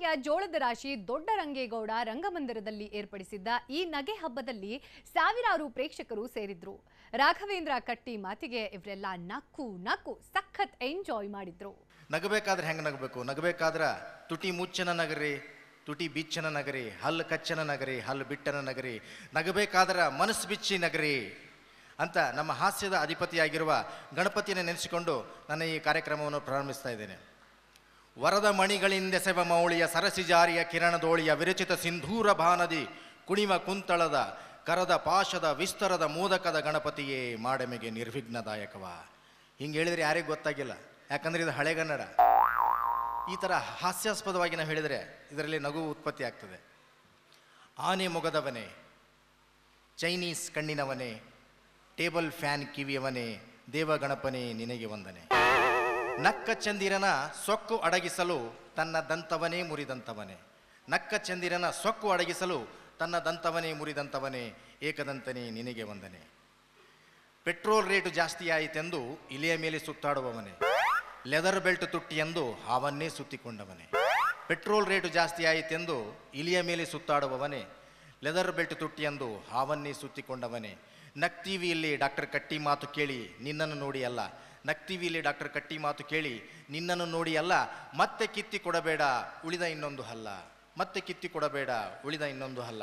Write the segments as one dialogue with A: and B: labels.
A: ಜಿಲ್ಲೆಯ ಜೋಳದ ರಾಶಿ ದೊಡ್ಡ ರಂಗೇಗೌಡ ರಂಗಮಂದಿರದಲ್ಲಿ ಏರ್ಪಡಿಸಿದ್ದ ಈ ನಗೆ ಹಬ್ಬದಲ್ಲಿ ಸಾವಿರಾರು ಪ್ರೇಕ್ಷಕರು ಸೇರಿದ್ರು ರಾಘವೇಂದ್ರ ಕಟ್ಟಿ ಮಾತಿಗೆ ಇವರೆಲ್ಲ ನಕ್ಕು ನಕ್ಕು ಸಖತ್ ಎಂಜಾಯ್ ಮಾಡಿದ್ರು
B: ನಗಬೇಕಾದ್ರೆ ಹೆಂಗೆ ನಗಬೇಕು ನಗಬೇಕಾದ್ರೆ ತುಟಿ ಮುಚ್ಚನ ನಗರಿ ತುಟಿ ಬಿಚ್ಚನ ನಗರಿ ಹಲ್ಲು ಕಚ್ಚನ ನಗರಿ ಹಲ್ಲು ಬಿಟ್ಟನ ನಗರಿ ನಗಬೇಕಾದ್ರೆ ಮನಸ್ಸು ಬಿಚ್ಚಿ ನಗರಿ ಅಂತ ನಮ್ಮ ಹಾಸ್ಯದ ಅಧಿಪತಿಯಾಗಿರುವ ಗಣಪತಿಯನ್ನು ನೆನೆಸಿಕೊಂಡು ನನ್ನ ಈ ಕಾರ್ಯಕ್ರಮವನ್ನು ಪ್ರಾರಂಭಿಸ್ತಾ ಇದ್ದೇನೆ ವರದ ಮಣಿಗಳಿಂದೆಸೆವ ಮೌಳಿಯ ಸರಸಿಜಾರಿಯ ಕಿರಣದೋಳಿಯ ವಿರಚಿತ ಸಿಂಧೂರ ಭಾನದಿ ಕುಣಿವ ಕುಂತಳದ ಕರದ ಪಾಶದ ವಿಸ್ತರದ ಮೋದಕದ ಗಣಪತಿಯೇ ಮಾಡೆಮೆಗೆ ನಿರ್ವಿಘ್ನದಾಯಕವ ಹಿಂಗೆ ಹೇಳಿದ್ರೆ ಯಾರಿಗೂ ಗೊತ್ತಾಗಿಲ್ಲ ಯಾಕಂದ್ರೆ ಇದು ಹಳೆಗನ್ನಡ ಈ ಥರ ಹಾಸ್ಯಾಸ್ಪದವಾಗಿ ನಾವು ಹೇಳಿದರೆ ಇದರಲ್ಲಿ ನಗು ಉತ್ಪತ್ತಿ ಆಗ್ತದೆ ಆನೆ ಮೊಗದವನೇ ಚೈನೀಸ್ ಕಣ್ಣಿನವನೇ ಟೇಬಲ್ ಫ್ಯಾನ್ ಕಿವಿಯವನೇ ದೇವಗಣಪನೇ ನಿನಗೆ ವಂದನೆ ನಕ್ಕ ಚಂದಿರನ ಸೊಕ್ಕು ಅಡಗಿಸಲು ತನ್ನ ದಂತವನೇ ಮುರಿದಂತವನೇ ನಕ್ಕ ಚಂದಿರನ ಸೊಕ್ಕು ಅಡಗಿಸಲು ತನ್ನ ದಂತವನೇ ಮುರಿದಂತವನೇ ಏಕದಂತನೇ ನಿನಗೆ ವಂದನೆ ಪೆಟ್ರೋಲ್ ರೇಟು ಜಾಸ್ತಿ ಆಯಿತೆಂದು ಇಲಿಯ ಮೇಲೆ ಸುತ್ತಾಡುವವನೇ ಲೆದರ್ ಬೆಲ್ಟ್ ತುಟ್ಟಿಯೆಂದು ಹಾವನ್ನೇ ಸುತ್ತಿಕೊಂಡವನೇ ಪೆಟ್ರೋಲ್ ರೇಟು ಜಾಸ್ತಿ ಆಯಿತೆಂದು ಇಲಿಯ ಮೇಲೆ ಸುತ್ತಾಡುವವನೇ ಲೆದರ್ ಬೆಲ್ಟ್ ತುಟ್ಟಿಯೆಂದು ಹಾವನ್ನೇ ಸುತ್ತಿಕೊಂಡವನೇ ನಕ್ತಿವಿಯಲ್ಲಿ ಡಾಕ್ಟರ್ ಕಟ್ಟಿ ಮಾತು ಕೇಳಿ ನಿನ್ನನ್ನು ನೋಡಿ ಅಲ್ಲ ನಕ್ತಿವಿಯಲ್ಲಿ ಡಾಕ್ಟರ್ ಕಟ್ಟಿ ಮಾತು ಕೇಳಿ ನಿನ್ನನ್ನು ನೋಡಿ ಅಲ್ಲ ಮತ್ತೆ ಕಿತ್ತಿ ಕೊಡಬೇಡ ಉಳಿದ ಇನ್ನೊಂದು ಹಲ್ಲ ಮತ್ತೆ ಕಿತ್ತಿ ಕೊಡಬೇಡ ಉಳಿದ ಇನ್ನೊಂದು ಹಲ್ಲ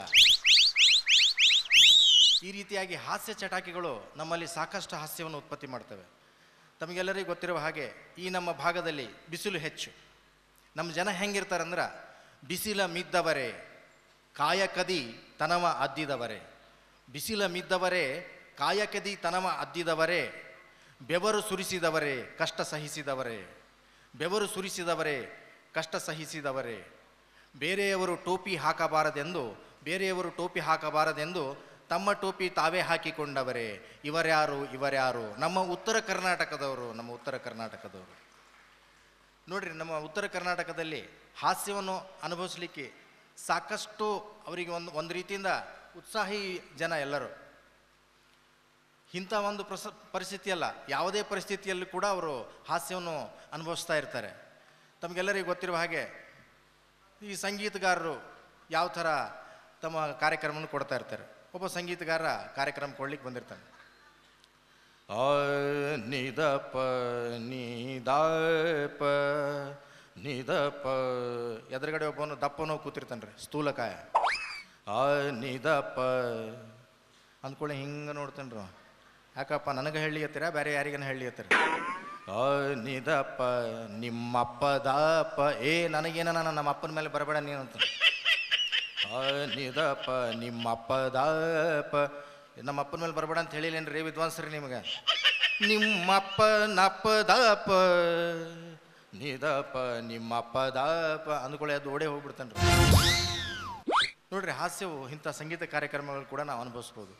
B: ಈ ರೀತಿಯಾಗಿ ಹಾಸ್ಯ ಚಟಾಕಿಗಳು ನಮ್ಮಲ್ಲಿ ಸಾಕಷ್ಟು ಹಾಸ್ಯವನ್ನು ಉತ್ಪತ್ತಿ ಮಾಡ್ತವೆ ತಮಗೆಲ್ಲರಿಗೂ ಗೊತ್ತಿರುವ ಹಾಗೆ ಈ ನಮ್ಮ ಭಾಗದಲ್ಲಿ ಬಿಸಿಲು ಹೆಚ್ಚು ನಮ್ಮ ಜನ ಹೆಂಗಿರ್ತಾರಂದ್ರೆ ಬಿಸಿಲ ಮಿದ್ದವರೇ ಕಾಯಕದಿ ತನವ ಅದ್ದಿದವರೇ ಬಿಸಿಲ ಮಿದ್ದವರೇ ಕಾಯಕದಿ ತನವ ಅದ್ದಿದವರೇ ಬೆವರು ಸುರಿಸಿದವರೇ ಕಷ್ಟ ಸಹಿಸಿದವರೇ ಬೆವರು ಸುರಿಸಿದವರೇ ಕಷ್ಟ ಸಹಿಸಿದವರೇ ಬೇರೆಯವರು ಟೋಪಿ ಹಾಕಬಾರದೆಂದು ಬೇರೆಯವರು ಟೋಪಿ ಹಾಕಬಾರದೆಂದು ತಮ್ಮ ಟೋಪಿ ತಾವೇ ಹಾಕಿಕೊಂಡವರೇ ಇವರ್ಯಾರು ಇವರ್ಯಾರು ನಮ್ಮ ಉತ್ತರ ಕರ್ನಾಟಕದವರು ನಮ್ಮ ಉತ್ತರ ಕರ್ನಾಟಕದವರು ನೋಡ್ರಿ ನಮ್ಮ ಉತ್ತರ ಕರ್ನಾಟಕದಲ್ಲಿ ಹಾಸ್ಯವನ್ನು ಅನುಭವಿಸ್ಲಿಕ್ಕೆ ಸಾಕಷ್ಟು ಅವರಿಗೆ ಒಂದು ಒಂದು ರೀತಿಯಿಂದ ಉತ್ಸಾಹಿ ಜನ ಎಲ್ಲರೂ ಇಂಥ ಒಂದು ಪ್ರಸ ಪರಿಸ್ಥಿತಿ ಅಲ್ಲ ಯಾವುದೇ ಪರಿಸ್ಥಿತಿಯಲ್ಲೂ ಕೂಡ ಅವರು ಹಾಸ್ಯವನ್ನು ಅನುಭವಿಸ್ತಾ ಇರ್ತಾರೆ ತಮಗೆಲ್ಲರಿಗೂ ಗೊತ್ತಿರುವ ಹಾಗೆ ಈ ಸಂಗೀತಗಾರರು ಯಾವ ಥರ ತಮ್ಮ ಕಾರ್ಯಕ್ರಮವನ್ನು ಕೊಡ್ತಾ ಇರ್ತಾರೆ ಒಬ್ಬ ಸಂಗೀತಗಾರ ಕಾರ್ಯಕ್ರಮ ಕೊಡ್ಲಿಕ್ಕೆ ಬಂದಿರ್ತಾನೆ ಆ ನಿದಪ ನಿದಾಪ ನಿದಪ ಎದುರುಗಡೆ ಒಬ್ಬನು ದಪ್ಪನೋ ಕೂತಿರ್ತಾನೆ ರೀ ಸ್ಥೂಲಕಾಯ ಆ ನಿದಪ ಅಂದ್ಕೊಳ್ಳಿ ಹಿಂಗೆ ನೋಡ್ತಾನೆ ರೀ ಯಾಕಪ್ಪ ನನಗೆ ಹೇಳಿಯತ್ತೀರ ಬೇರೆ ಯಾರಿಗನ ಹೇಳಿಯತ್ತೀರ ಆ ನಿದಪ್ಪ ನಿಮ್ಮಪ್ಪ ದಪ್ಪ ಏ ನನಗೇನ ನಮ್ಮ ಅಪ್ಪನ ಮೇಲೆ ಬರಬೇಡ ನೀನಂತ ಆ ನಿದಪ್ಪ ನಿಮ್ಮಪ್ಪ ದಪ್ಪ ನಮ್ಮ ಅಪ್ಪನ ಮೇಲೆ ಬರಬೇಡ ಅಂತ ಹೇಳಿಲ್ಲೇನ್ರಿ ವಿದ್ವಾಂಸರಿ ನಿಮಗೆ ನಿಮ್ಮಪ್ಪ ನಪ್ಪ ದಪ್ಪ ನಿದಪ್ಪ ನಿಮ್ಮಪ್ಪ ದಪ್ಪ ಅಂದ್ಕೊಳ್ಳಿ ಅದು ಓಡೇ ಹೋಗ್ಬಿಡ್ತಾನೆ ನೋಡ್ರಿ ಹಾಸ್ಯವು ಇಂಥ ಸಂಗೀತ ಕಾರ್ಯಕ್ರಮಗಳು ಕೂಡ ನಾವು ಅನುಭವಿಸ್ಬೋದು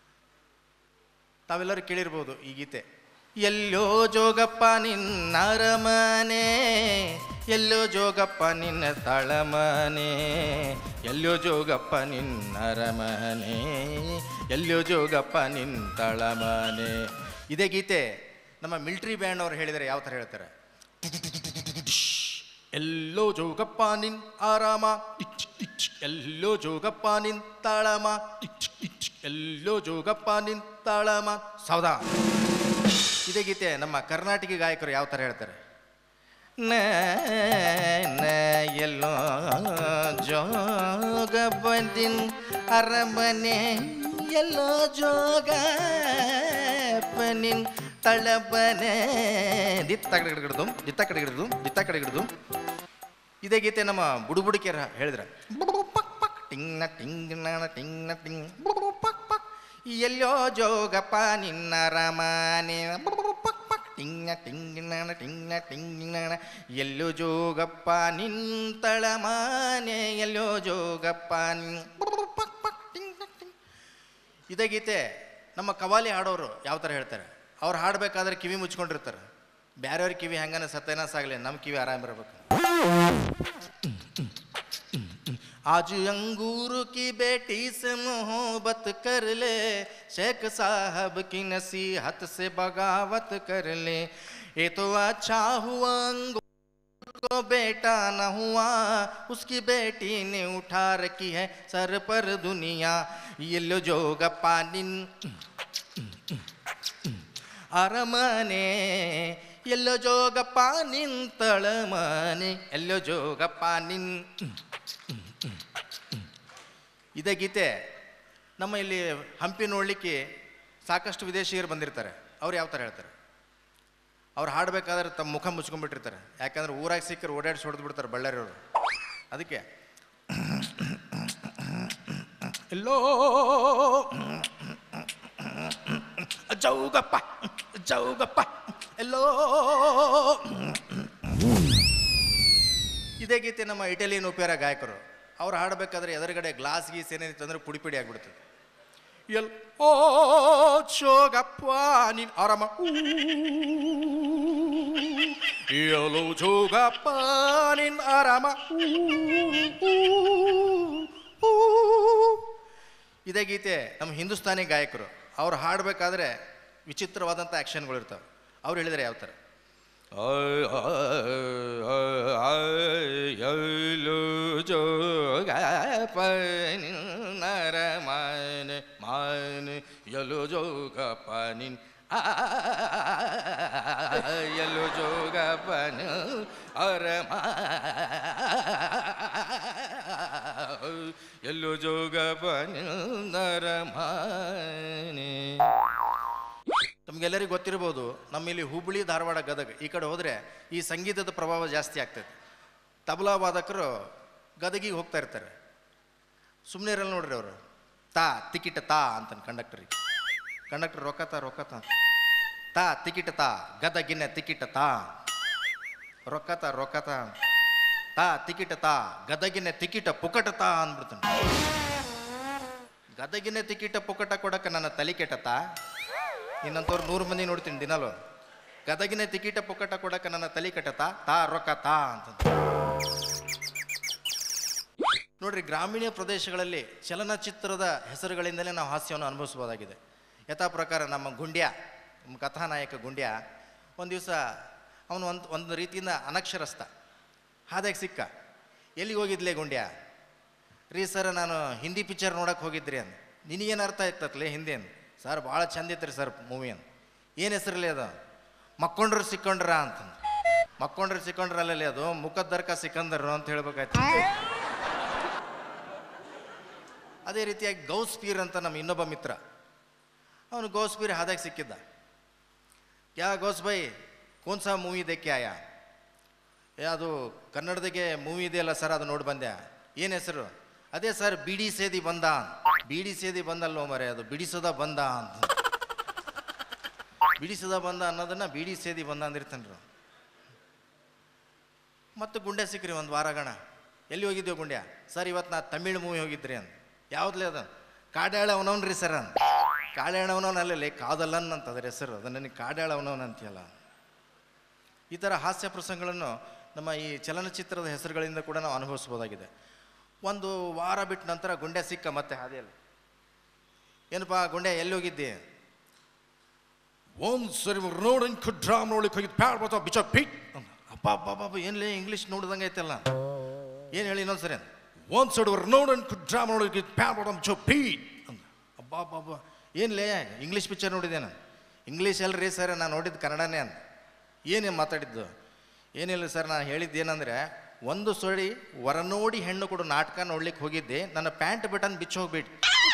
B: ತಾವೆಲ್ಲರೂ ಕೇಳಿರ್ಬೋದು ಈ ಗೀತೆ ಎಲ್ಲೋ ಜೋಗಪ್ಪ ನಿನ್ನ ಅರಮನೆ ಎಲ್ಲೋ ಜೋಗಪ್ಪ ನಿನ್ನ ತಳಮನೆ ಎಲ್ಲೋ ಜೋಗಪ್ಪ ನಿನ್ನ ಅರಮನೆ ಎಲ್ಲೋ ಜೋಗಪ್ಪ ನಿನ್ನ ತಳಮನೆ ಇದೇ ಗೀತೆ ನಮ್ಮ ಮಿಲ್ಟ್ರಿ ಬ್ಯಾಂಡ್ ಅವ್ರು ಹೇಳಿದರೆ ಯಾವ ಥರ ಹೇಳ್ತಾರೆ ಎಲ್ಲೋ ಜೋಗಪ್ಪ ನಿನ್ ಆರಾಮ ಎಲ್ಲೋ ಜೋಗಪ್ಪ ನಿನ್ ತಾಳಮ ಎಲ್ಲೋ ಜೋಗಪ್ಪ ನಿನ್ ತಾಳಮ ಸೌದಾ ಇದೇ ಗೀತೆ ನಮ್ಮ ಕರ್ನಾಟಕ ಗಾಯಕರು ಯಾವ ಥರ ಹೇಳ್ತಾರೆ ನ ನ ಎಲ್ಲೋ ಜೋಗ ಬಂದಿನ್ ಅರಮನೆ ಎಲ್ಲೋ ಜೋಗ ನಿನ್ ತಳಬನೆ ದಿತ್ತ ಕಡೆ ಹಿಡಿದು ದಿತ್ತ ಕಡೆ ಹಿಡಿದು ದಿತ್ತ ಕಡೆ ಹಿಡಿದು ಇದೇ ಗೀತೆ ನಮ್ಮ ಬುಡುಬುಡಿಕೆರ ಹೇಳಿದ್ರ ಪಕ್ ಪಕ್ ಟಿಂಗ್ನ ಟಿಂಗ್ನ ಟಿಂಗ್ನ ಟಿಂಗ್ ಪಕ್ ಪಕ್ ಎಲ್ಲೋ ಜೋಗಪ್ಪ ನಿನ್ನ ರಮಾನೆ ಪಕ್ ಪಕ್ ಟಿಂಗ್ನ ಟಿಂಗ್ನ ಟಿಂಗ್ನ ಟಿಂಗ್ನ ಎಲ್ಲೋ ಜೋಗಪ್ಪ ನಿಂತಳ ಮಾನೆ ಎಲ್ಲೋ ಜೋಗಪ್ಪ ನಿನ್ ಪಕ್ ಪಕ್ ಟಿಂಗ್ನ ಟಿಂಗ್ ಇದೇ ಗೀತೆ ನಮ್ಮ ಕವಾಲಿ ಹಾಡೋರು ಯಾವ ಥರ ಹೇಳ್ತಾರೆ ಅವ್ರು ಹಾಡಬೇಕಾದ್ರೆ ಕಿವಿ ಮುಚ್ಕೊಂಡಿರ್ತಾರೆ ಬೇರೆಯವ್ರ ಕಿವಿ ಹೆಂಗನ ಸತ್ಯನಾಶ ಆಗಲಿ ನಮ್ಮ ಕಿವಿ ಆರಾಮಿರ್ಬೇಕು आज अंगूर की बेटी से मोहब्बत कर ले शेख साहब की नसीहत से बगावत कर ले ये तो अच्छा हुआ अंगूर उसको बेटा न हुआ उसकी बेटी ने उठा रखी है सर पर दुनिया ಎಲ್ಲೋ ಜೋಗಪ್ಪ ನಿನ್ ಅರಮನೆ ಎಲ್ಲೋ ಜೋಗಪ್ಪ ನಿಂತಳ ಮನೆ ಎಲ್ಲೋ ಜೋಗಪ್ಪ ನಿನ್ ಇದೇ ಗೀತೆ ನಮ್ಮ ಇಲ್ಲಿ ಹಂಪಿ ನೋಡಲಿಕ್ಕೆ ಸಾಕಷ್ಟು ವಿದೇಶಿಯರು ಬಂದಿರ್ತಾರೆ ಅವ್ರು ಯಾವ ಥರ ಹೇಳ್ತಾರೆ ಅವ್ರು ಹಾಡಬೇಕಾದ್ರೆ ತಮ್ಮ ಮುಖ ಮುಚ್ಕೊಂಡ್ಬಿಟ್ಟಿರ್ತಾರೆ ಯಾಕಂದ್ರೆ ಊರಾಗ ಸಿಕ್ಕರು ಓಡಾಡಿಸಿ ಹೊಡೆದು ಬಿಡ್ತಾರೆ ಬಳ್ಳಾರಿಯವರು ಅದಕ್ಕೆ ಎಲ್ಲೋ ಜೌಗಪ್ಪ ಜೌಗಪ್ಪ ಎಲ್ಲೋ ಇದೇ ಗೀತೆ ನಮ್ಮ ಇಟಲಿಯನ್ ಉಪೇರ ಗಾಯಕರು ಅವ್ರು ಹಾಡಬೇಕಾದ್ರೆ ಎದುರುಗಡೆ ಗ್ಲಾಸ್ ಗೀಸ್ ಏನೇನಿತ್ತು ಅಂದ್ರೆ ಪುಡಿ ಪುಡಿ ಆಗ್ಬಿಡ್ತದೆ ಎಲ್ ಓ ಜೋಗಪ್ಪ ನೀನ್ ಆರಾಮ ಎಲ್ಲೋ ಜೋಗಪ್ಪ ನೀನ್ ಆರಾಮ ಇದೇ ಗೀತೆ ನಮ್ಮ ಹಿಂದೂಸ್ತಾನಿ ಗಾಯಕರು ಅವ್ರು ಹಾಡಬೇಕಾದ್ರೆ ವಿಚಿತ್ರವಾದಂಥ ಆ್ಯಕ್ಷನ್ಗಳು ಇರ್ತವೆ ಅವ್ರು ಹೇಳಿದರೆ ಯಾವ ಥರ ನರ ಮಾನ ಮಾನ ಯಲು ಜೋಗಪನಿನ್ ಯಲು ಜೋಗಪನ ಅರಮ ಎಲ್ಲೋ ಜೋಗಪನ ನರಮಾನೆ ತಮಗೆಲ್ಲರಿಗೂ ಗೊತ್ತಿರ್ಬೋದು ನಮ್ಮಲ್ಲಿ ಹುಬ್ಬಳ್ಳಿ ಧಾರವಾಡ ಗದಗ ಈ ಕಡೆ ಹೋದರೆ ಈ ಸಂಗೀತದ ಪ್ರಭಾವ ಜಾಸ್ತಿ ಆಗ್ತದೆ ತಬಲಾ ವಾದಕರು ಗದಗಿಗೆ ಹೋಗ್ತಾ ಇರ್ತಾರೆ ಸುಮ್ಮನೆ ಇರಲ್ಲ ನೋಡ್ರಿ ಅವರು ತಾ ತಿಕಿಟ ತಾ ಅಂತಾನೆ ಕಂಡಕ್ಟರಿಗೆ ಕಂಡಕ್ಟರ್ ರೊಕ್ಕ ತಾ ರೊಕ್ಕ ತಾ ತಾ ತಿಕಿಟ ತಾ ಗದಗಿನ ತಿಕಿಟ ತಾ ರೊಕ್ಕ ತಾ ರೊಕ್ಕ ತಾ ತಾ ತಿಕಿಟ ತಾ ಗದಗಿನ ತಿಕಿಟ ಪುಕಟ ತಾ ಅಂದ್ಬಿಡ್ತಾನೆ ಗದಗಿನ ತಿಕಿಟ ಪುಕಟ ಕೊಡಕ್ಕೆ ನನ್ನ ತಲೆ ಕೆಟ್ಟತಾ ನಿನ್ನಂತವ್ರು ನೂರು ಮಂದಿ ನೋಡ್ತೀನಿ ದಿನಾಲು ಗದಗಿನ ತಿಕಿಟ ಪುಕ್ಕಟ ಕೊಡಕ್ಕೆ ನನ್ನ ತಲೆ ಕಟ್ಟತಾ ತಾ ರೊಕ್ಕ ತಾ ಅಂತ ನೋಡ್ರಿ ಗ್ರಾಮೀಣ ಪ್ರದೇಶಗಳಲ್ಲಿ ಚಲನಚಿತ್ರದ ಹೆಸರುಗಳಿಂದಲೇ ನಾವು ಹಾಸ್ಯವನ್ನು ಅನುಭವಿಸ್ಬೋದಾಗಿದೆ ಯಥಾ ಪ್ರಕಾರ ನಮ್ಮ ಗುಂಡ್ಯ ನಮ್ಮ ಕಥಾನಾಯಕ ಗುಂಡ್ಯ ಒಂದು ದಿವಸ ಅವನು ಒಂದು ಒಂದು ರೀತಿಯಿಂದ ಅನಕ್ಷರಸ್ಥ ಹಾದಾಗ ಸಿಕ್ಕ ಎಲ್ಲಿಗೆ ಹೋಗಿದ್ಲೆ ಗುಂಡ್ಯ ರೀ ಸರ್ ನಾನು ಹಿಂದಿ ಪಿಕ್ಚರ್ ನೋಡಕ್ಕೆ ಹೋಗಿದ್ರಿ ಅಂದ ನಿನಗೇನು ಅರ್ಥ ಆಯ್ತತ್ಲೆ ಹಿಂದಿ ಅಂದ ಸರ್ ಭಾಳ ಚಂದ ಇತ್ತು ಸರ್ ಮೂವಿ ಅಂತ ಏನು ಹೆಸರಲ್ಲಿ ಅದು ಮಕ್ಕೊಂಡ್ರು ಸಿಕ್ಕೊಂಡ್ರ ಅಂತಂದು ಮಕ್ಕೊಂಡ್ರು ಸಿಕ್ಕೊಂಡ್ರಲ್ಲೇ ಅದು ಮುಖದ್ದರ್ಕ ಸಿಕ್ಕಂದರು ಅಂತ ಹೇಳ್ಬೇಕಾಯ್ತು ಅದೇ ರೀತಿಯಾಗಿ ಗೌಸ್ಪೀರ್ ಅಂತ ನಮ್ಮ ಇನ್ನೊಬ್ಬ ಮಿತ್ರ ಅವನು ಗೌಸ್ಪೀರ್ ಹಾದಾಗ ಸಿಕ್ಕಿದ್ದ ಯಾ ಗೌಸ್ ಬೈ ಕೋನ್ ಸಾ ಮೂವಿ ದೇಕ್ಕೆ ಆಯಾ ಏ ಅದು ಕನ್ನಡದಾಗೆ ಮೂವಿ ಇದೆಯಲ್ಲ ಸರ್ ಅದು ನೋಡಿ ಬಂದೆ ಏನು ಹೆಸರು ಅದೇ ಸರ್ ಬಿಡಿ ಸೇದಿ ಬಂದ ಬಿಡಿ ಸೇದಿ ಬಂದಲ್ಲೋ ಮರೆ ಅದು ಬಿಡಿಸೋದ ಬಂದ ಅಂತ ಬಿಡಿಸೋದ ಬಂದ ಅನ್ನೋದನ್ನ ಬಿಡಿ ಸೇದಿ ಬಂದ ಅಂದಿರ್ತಾನ್ರು ಮತ್ತು ಗುಂಡೆ ಸಿಕ್ಕ್ರಿ ಒಂದು ವಾರಗಣ ಎಲ್ಲಿ ಹೋಗಿದ್ದೇವೆ ಗುಂಡ್ಯ ಸರ್ ಇವತ್ತು ನಾ ತಮಿಳ್ ಮೂವಿ ಹೋಗಿದ್ರಿ ಅಂತ ಯಾವ್ದ್ಲೇ ಅದು ಕಾಡಾಳ ಅವನವನ್ರಿ ಸರ್ ಅಂತ ಕಾಡಾಳ ಅವನವನಲ್ಲೇ ಕಾದಲ್ಲನ್ ಅಂತ ಅದ್ರ ಹೆಸರು ಅದು ನನಗೆ ಕಾಡಾಳ ಅವನವನ್ ಅಂತೀಯಲ್ಲ ಈ ಥರ ಹಾಸ್ಯ ಪ್ರಸಂಗಗಳನ್ನು ನಮ್ಮ ಈ ಚಲನಚಿತ್ರದ ಹೆಸರುಗಳಿಂದ ಕೂಡ ನಾವು ಅನುಭವಿಸ್ಬೋದಾಗಿದೆ ಒಂದು ವಾರ ಬಿಟ್ಟ ನಂತರ ಗುಂಡೆ ಸಿಕ್ಕ ಮತ್ತೆ ಹಾದಿಯಲ್ಲಿ ಏನಪ್ಪ ಗುಂಡೆ ಎಲ್ಲಿ ಹೋಗಿದ್ದೆ ಒಂದು ಸರಿ ರೋಡ್ ಡ್ರಾಮ್ ನೋಡ್ಲಿಕ್ಕೆ ಹೋಗಿದ್ದು ಪ್ಯಾಡ್ ಬರ್ತಾವ ಬಿಚ ಪಿಟ್ ಅಂತ ಅಪ್ಪ ಅಪ್ಪ ಅಪ್ಪ ಏನ್ಲೇ ಇಂಗ್ಲೀಷ್ ನೋಡ್ದಂಗೆ ಐತಲ್ಲ ಏನು ಹೇಳಿ ಇನ್ನೊಂದು ಸರಿ ಒಂದು ಸೈಡ್ ನೋಡ್ ಡ್ರಾಮ್ ನೋಡ್ಲಿಕ್ಕೆ ಪ್ಯಾಡ್ ಬರ್ತಾವ ಬಿಚ ಪೀಟ್ ಅಂತ ಅಬ್ಬಾ ಅಬ್ಬಾ ಅಬ್ಬಾ ಏನ್ಲೇ ಇಂಗ್ಲೀಷ್ ಪಿಕ್ಚರ್ ನೋಡಿದ್ದೇನೆ ಇಂಗ್ಲೀಷ್ ಅಲ್ರಿ ಸರ್ ನಾನು ನೋಡಿದ್ದು ಕನ್ನಡನೇ ಅಂತ ಏನೇ ಮಾತಾಡಿದ್ದು ಏನಿಲ್ಲ ಸರ್ ನಾನು ಹೇಳಿದ್ದು ಏನಂದರೆ ಒಂದು ಸೊಡಿ ವರ ನೋಡಿ ಹೆಣ್ಣು ಕೊಡು ನಾಟಕ ನೋಡ್ಲಿಕ್ಕೆ ಹೋಗಿದ್ದೆ ನನ್ನ ಪ್ಯಾಂಟ್ ಬಟನ್ ಬಿಚ್ಚಿ ಹೋಗ್ಬಿಟ್ಟು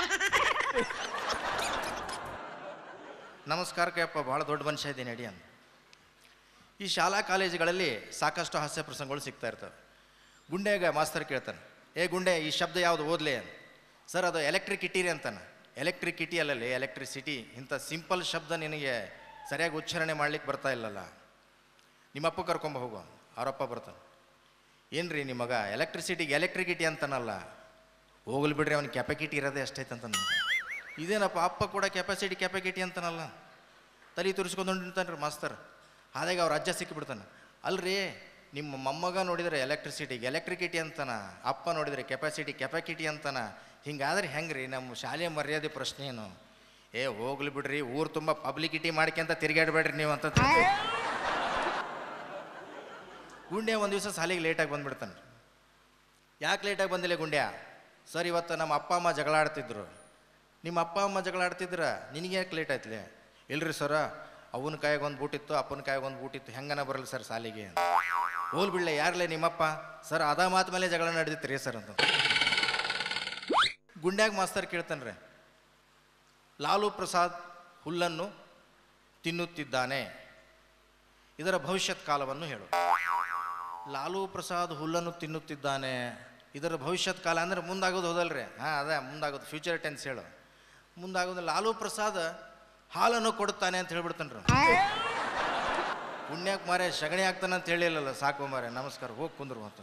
B: ನಮಸ್ಕಾರಕ್ಕೆ ಅಪ್ಪ ಭಾಳ ದೊಡ್ಡ ಮನುಷ್ಯ ಇದ್ದೀನಿ ನಡಿ ಅಂತ ಈ ಶಾಲಾ ಕಾಲೇಜುಗಳಲ್ಲಿ ಸಾಕಷ್ಟು ಹಾಸ್ಯ ಪ್ರಸಂಗಗಳು ಸಿಗ್ತಾ ಇರ್ತವೆ ಗುಂಡೆಗ ಮಾಸ್ತರ್ ಕೇಳ್ತಾನೆ ಏ ಗುಂಡೆ ಈ ಶಬ್ದ ಯಾವುದು ಓದ್ಲೆ ಅಂತ ಸರ್ ಅದು ಎಲೆಕ್ಟ್ರಿಕಿಟಿರಿ ಅಂತಾನೆ ಎಲೆಕ್ಟ್ರಿಕಿಟಿ ಅಲ್ಲಲ್ಲಿ ಎಲೆಕ್ಟ್ರಿಸಿಟಿ ಇಂಥ ಸಿಂಪಲ್ ಶಬ್ದ ನಿನಗೆ ಸರಿಯಾಗಿ ಉಚ್ಚಾರಣೆ ಮಾಡ್ಲಿಕ್ಕೆ ಬರ್ತಾ ಇಲ್ಲಲ್ಲ ನಿಮ್ಮಪ್ಪ ಕರ್ಕೊಂಬ ಹೋಗು ಅವರಪ್ಪ ಬರ್ತಾನೆ ಏನ್ರಿ ನಿಮ್ಮ ಮಗ ಎಲೆಕ್ಟ್ರಿಸಿಟಿಗೆ ಎಲೆಕ್ಟ್ರಿಕಿಟಿ ಅಂತಾನಲ್ಲ ಹೋಗ್ಲಿ ಬಿಡ್ರಿ ಅವ್ನ ಕೆಪಾಕಿಟಿ ಇರೋದೇ ಅಷ್ಟೈತೆ ಅಂತ ಇದೇನಪ್ಪ ಅಪ್ಪ ಕೂಡ ಕೆಪಾಸಿಟಿ ಕೆಪಾಕಿಟಿ ಅಂತಾನಲ್ಲ ತಲೆ ತುರಿಸ್ಕೊಂಡು ನಿಂತಾನ್ರಿ ಮಾಸ್ತರ್ ಹಾಗಾಗಿ ಅವ್ರ ಅಜ್ಜ ಸಿಕ್ಕಿಬಿಡ್ತಾನೆ ಅಲ್ರಿ ನಿಮ್ಮ ಮೊಮ್ಮಗ ನೋಡಿದರೆ ಎಲೆಕ್ಟ್ರಿಸಿಟಿಗೆ ಎಲೆಕ್ಟ್ರಿಕಿಟಿ ಅಂತಾನ ಅಪ್ಪ ನೋಡಿದರೆ ಕೆಪಾಸಿಟಿ ಕೆಪಾಕಿಟಿ ಅಂತಾನ ಹಿಂಗಾದ್ರೆ ಹೆಂಗ್ರಿ ನಮ್ಮ ಶಾಲೆಯ ಮರ್ಯಾದೆ ಪ್ರಶ್ನೆ ಏನು ಏ ಹೋಗ್ಲಿ ಬಿಡ್ರಿ ಊರು ತುಂಬ ಪಬ್ಲಿಕಿಟಿ ಮಾಡ್ಕೊಂತ ತಿರುಗಾಡಬೇಡ್ರಿ ನೀವು ಅಂತ ಗುಂಡ್ಯ ಒಂದು ದಿವಸ ಸಾಲಿಗೆ ಲೇಟಾಗಿ ಬಂದ್ಬಿಡ್ತಾನೆ ಯಾಕೆ ಲೇಟಾಗಿ ಬಂದಿಲ್ಲ ಗುಂಡ್ಯ ಸರ್ ಇವತ್ತು ನಮ್ಮ ಅಪ್ಪ ಅಮ್ಮ ಜಗಳ ಆಡ್ತಿದ್ರು ನಿಮ್ಮ ಅಪ್ಪ ಅಮ್ಮ ಜಗಳ ಆಡ್ತಿದ್ರ ನಿನಗೆ ಯಾಕೆ ಲೇಟ್ ಆಯ್ತಲೆ ಇಲ್ರಿ ಸರ ಅವನ ಕಾಯಿಗೆ ಒಂದು ಬೂಟಿತ್ತು ಅಪ್ಪನ ಕಾಯಿಗೆ ಒಂದು ಬೂಟಿತ್ತು ಹೆಂಗನ ಬರಲ್ಲ ಸರ್ ಸಾಲಿಗೆ ಅಂತ ಹೋಲ್ ಬಿಡ್ಲೆ ಯಾರ್ಲೆ ನಿಮ್ಮಪ್ಪ ಸರ್ ಅದ ಮಾತು ಮೇಲೆ ಜಗಳ ನಡೆದಿತ್ತು ರೀ ಸರ್ ಅಂತ ಗುಂಡ್ಯಾಗ ಮಾಸ್ತರ್ ಕೇಳ್ತಾನ್ರೆ ಲಾಲು ಪ್ರಸಾದ್ ಹುಲ್ಲನ್ನು ತಿನ್ನುತ್ತಿದ್ದಾನೆ ಇದರ ಭವಿಷ್ಯತ್ ಕಾಲವನ್ನು ಹೇಳು ಲಾಲು ಪ್ರಸಾದ್ ಹುಲ್ಲನ್ನು ತಿನ್ನುತ್ತಿದ್ದಾನೆ ಇದರ ಭವಿಷ್ಯತ್ ಕಾಲ ಅಂದ್ರೆ ಮುಂದಾಗೋದು ಹೋದಲ್ರಿ ಹಾಂ ಅದೇ ಮುಂದಾಗೋದು ಫ್ಯೂಚರ್ ಟೆನ್ಸ್ ಹೇಳು ಮುಂದಾಗೋದು ಲಾಲು ಪ್ರಸಾದ್ ಹಾಲನ್ನು ಕೊಡುತ್ತಾನೆ ಅಂತ ಹೇಳ್ಬಿಡ್ತಾನ್ರಿ ಪುಣ್ಯಕ್ಕೆ ಮಾರೆ ಸಗಣಿ ಆಗ್ತಾನೆ ಅಂತ ಹೇಳಿಲ್ಲಲ್ಲ ಸಾಕು ಮಾರೆ ನಮಸ್ಕಾರ ಹೋಗಿ ಕುಂದ್ರು ಅಂತ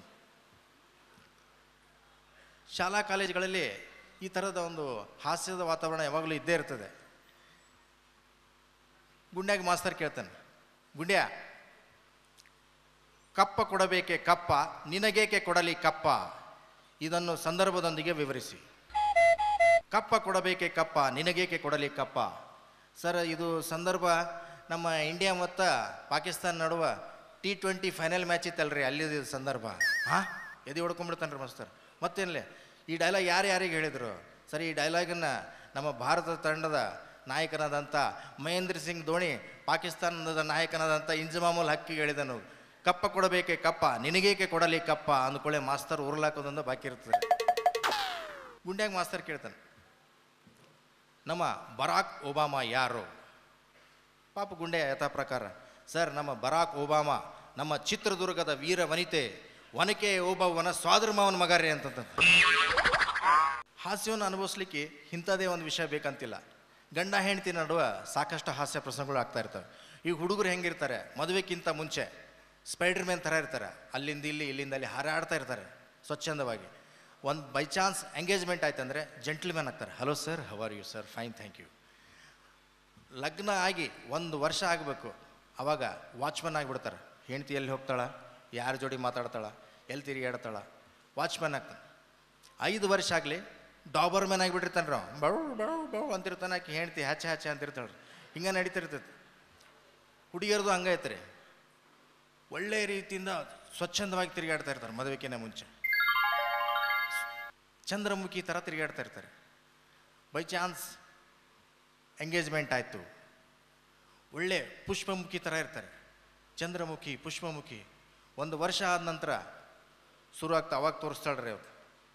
B: ಶಾಲಾ ಕಾಲೇಜುಗಳಲ್ಲಿ ಈ ಥರದ ಒಂದು ಹಾಸ್ಯದ ವಾತಾವರಣ ಯಾವಾಗಲೂ ಇದ್ದೇ ಇರ್ತದೆ ಗುಂಡ್ಯಾಗ ಮಾಸ್ತರ್ ಕೇಳ್ತಾನೆ ಗುಂಡ್ಯ ಕಪ್ಪ ಕೊಡಬೇಕೆ ಕಪ್ಪ ನಿನಗೇಕೆ ಕೊಡಲಿ ಕಪ್ಪ ಇದನ್ನು ಸಂದರ್ಭದೊಂದಿಗೆ ವಿವರಿಸಿ ಕಪ್ಪ ಕೊಡಬೇಕೆ ಕಪ್ಪ ನಿನಗೇಕೆ ಕೊಡಲಿ ಕಪ್ಪ ಸರ್ ಇದು ಸಂದರ್ಭ ನಮ್ಮ ಇಂಡಿಯಾ ಮತ್ತು ಪಾಕಿಸ್ತಾನ ನಡುವ ಟಿ ಟ್ವೆಂಟಿ ಫೈನಲ್ ಮ್ಯಾಚ್ ಇತ್ತಲ್ರಿ ಅಲ್ಲಿ ಇದು ಸಂದರ್ಭ ಹಾಂ ಎದೆ ಹೊಡ್ಕೊಂಡ್ಬಿಡ್ತಾನೆ ರೀ ಮಾಸ್ತರ್ ಮತ್ತೇನಲೇ ಈ ಡೈಲಾಗ್ ಯಾರು ಯಾರಿಗೆ ಹೇಳಿದರು ಸರ್ ಈ ಡೈಲಾಗನ್ನು ನಮ್ಮ ಭಾರತ ತಂಡದ ನಾಯಕನಾದಂಥ ಮಹೇಂದ್ರ ಸಿಂಗ್ ಧೋನಿ ಪಾಕಿಸ್ತಾನದ ನಾಯಕನಾದಂಥ ಇಂಜಮಾಮುಲ್ ಹಕ್ಕಿಗೆ ಹೇಳಿದನು ಕಪ್ಪ ಕೊಡಬೇಕೆ ಕಪ್ಪ ನಿನಗೇಕೆ ಕೊಡಲಿ ಕಪ್ಪ ಅಂದ್ಕೊಳ್ಳೆ ಮಾಸ್ತರ್ ಉರುಳಾಕೋದೊಂದು ಬಾಕಿ ಇರ್ತದೆ ಗುಂಡ್ಯಾಗ ಮಾಸ್ತರ್ ಕೇಳ್ತಾನೆ ನಮ್ಮ ಬರಾಕ್ ಒಬಾಮಾ ಯಾರು ಪಾಪ ಗುಂಡೆ ಯಥಾ ಪ್ರಕಾರ ಸರ್ ನಮ್ಮ ಬರಾಕ್ ಒಬಾಮಾ ನಮ್ಮ ಚಿತ್ರದುರ್ಗದ ವೀರ ವನಿತೆ ಒನಕೆ ಓಬವ್ವನ ಸ್ವಾದರ್ಮವನ ಮಗಾರಿ ಅಂತಂತ ಹಾಸ್ಯವನ್ನು ಅನುಭವಿಸ್ಲಿಕ್ಕೆ ಇಂಥದೇ ಒಂದು ವಿಷಯ ಬೇಕಂತಿಲ್ಲ ಗಂಡ ಹೆಂಡತಿ ನಡುವ ಸಾಕಷ್ಟು ಹಾಸ್ಯ ಪ್ರಸಂಗಗಳು ಆಗ್ತಾ ಇರ್ತವೆ ಈ ಹುಡುಗರು ಹೆಂಗಿರ್ತಾರೆ ಮದುವೆಕ್ಕಿಂತ ಮುಂಚೆ ಸ್ಪೈಡರ್ ಮ್ಯಾನ್ ಥರ ಇರ್ತಾರೆ ಅಲ್ಲಿಂದ ಇಲ್ಲಿ ಇಲ್ಲಿಂದ ಅಲ್ಲಿ ಹಾರಾಡ್ತಾ ಇರ್ತಾರೆ ಸ್ವಚ್ಛಂದವಾಗಿ ಒಂದು ಬೈ ಚಾನ್ಸ್ ಎಂಗೇಜ್ಮೆಂಟ್ ಆಯ್ತಂದ್ರೆ ಜೆಂಟ್ಲ್ಮ್ಯಾನ್ ಆಗ್ತಾರೆ hello sir how are you sir fine thank you ಲಗ್ನ ಆಗಿ ಒಂದು ವರ್ಷ ಆಗಬೇಕು ಅವಾಗ ವಾಚ್ಮನ್ ಆಗಿಬಿಡ್ತಾರೆ ಹೆಂಡ್ತಿ ಎಲ್ಲಿ ಹೋಗ್ತಾಳ ಯಾರ ಜೋಡಿ ಮಾತಾಡ್ತಾಳ ಎಲ್ಲಿ ತಿರುಗಾಡ್ತಾಳ ವಾಚ್ಮನ್ ಆಗ್ತಾನೆ ಐದು ವರ್ಷ ಆಗಲಿ ಡಾಬರ್ ಮ್ಯಾನ್ ಆಗಿಬಿಟ್ಟಿರ್ತಾನೆ ರೀ ಬೌ ಬೌ ಬೌ ಅಂತಿರ್ತಾನೆ ಆಕೆ ಹೆಂಡ್ತಿ ಹಚ್ಚ ಹಚ್ಚ ಅಂತಿರ್ತಾಳೆ ರೀ ಹಿಂಗೆ ನಡೀತಿರ್ತೈತೆ ಹುಡುಗಿಯರದು ಹಂಗೈತೆ ರೀ ಒಳ್ಳೆಯ ರೀತಿಯಿಂದ ಸ್ವಚ್ಛಂದವಾಗಿ ತಿರುಗಾಡ್ತಾ ಇರ್ತಾರೆ ಮದುವೆಕಿನ್ನ ಮುಂಚೆ ಚಂದ್ರಮುಖಿ ಥರ ತಿರುಗಾಡ್ತಾ ಇರ್ತಾರೆ ಬೈ ಚಾನ್ಸ್ ಎಂಗೇಜ್ಮೆಂಟ್ ಆಯಿತು ಒಳ್ಳೆ ಪುಷ್ಪಮುಖಿ ಥರ ಇರ್ತಾರೆ ಚಂದ್ರಮುಖಿ ಪುಷ್ಪಮುಖಿ ಒಂದು ವರ್ಷ ಆದ ನಂತರ ಶುರು ಆಗ್ತಾ ಅವಾಗ ತೋರಿಸ್ತಾಳ್ರಿ ಅವ್ರು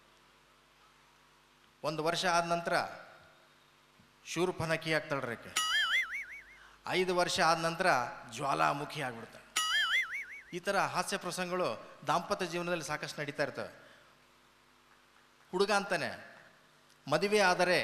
B: ಒಂದು ವರ್ಷ ಆದ ನಂತರ ಶೂರ್ಪನಖಿ ಆಗ್ತಾಳ್ರಿ ಆಕೆ ಐದು ವರ್ಷ ಆದ ನಂತರ ಜ್ವಾಲಾಮುಖಿ ಆಗ್ಬಿಡ್ತಾಳೆ ಈ ಥರ ಹಾಸ್ಯ ಪ್ರಸಂಗಗಳು ದಾಂಪತ್ಯ ಜೀವನದಲ್ಲಿ ಸಾಕಷ್ಟು ನಡೀತಾ ಇರ್ತವೆ ಹುಡುಗ ಅಂತಾನೆ ಮದುವೆ ಆದರೆ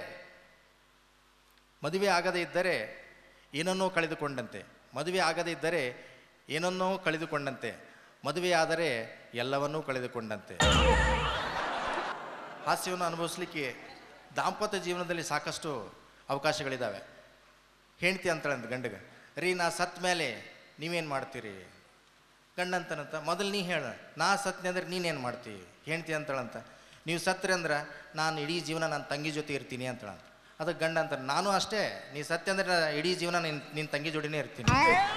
B: ಮದುವೆ ಆಗದೇ ಇದ್ದರೆ ಏನನ್ನೋ ಕಳೆದುಕೊಂಡಂತೆ ಮದುವೆ ಆಗದೇ ಇದ್ದರೆ ಏನನ್ನೋ ಕಳೆದುಕೊಂಡಂತೆ ಮದುವೆ ಆದರೆ ಎಲ್ಲವನ್ನೂ ಕಳೆದುಕೊಂಡಂತೆ ಹಾಸ್ಯವನ್ನು ಅನುಭವಿಸ್ಲಿಕ್ಕೆ ದಾಂಪತ್ಯ ಜೀವನದಲ್ಲಿ ಸಾಕಷ್ಟು ಅವಕಾಶಗಳಿದ್ದಾವೆ ಹೆಂಡ್ತಿ ಅಂತಾಳಂತ ಗಂಡಗೆ ರೀ ನಾ ಸತ್ ಮೇಲೆ ನೀವೇನು ಮಾಡ್ತೀರಿ ಗಂಡಂತನಂತ ಮೊದಲು ನೀ ಹೇಳ ನಾ ಸತ್ನೆ ಅಂದ್ರೆ ನೀನೇನು ಮಾಡ್ತಿ ಹೆಂಡ್ತಿ ಅಂತಾಳಂತ ನೀವು ಸತ್ರೆ ಅಂದ್ರೆ ನಾನು ಇಡೀ ಜೀವನ ನನ್ನ ತಂಗಿ ಜೊತೆ ಇರ್ತೀನಿ ಅಂತಳಂತ ಅದಕ್ಕೆ ಗಂಡ ಅಂತ ನಾನು ಅಷ್ಟೇ ನೀ ಸತ್ಯ ಅಂದ್ರೆ ನಾ ಇಡೀ ಜೀವನ ನಿನ್ನ ನಿನ್ನ ತಂಗಿ ಜೋಡಿನೇ ಇರ್ತೀನಿ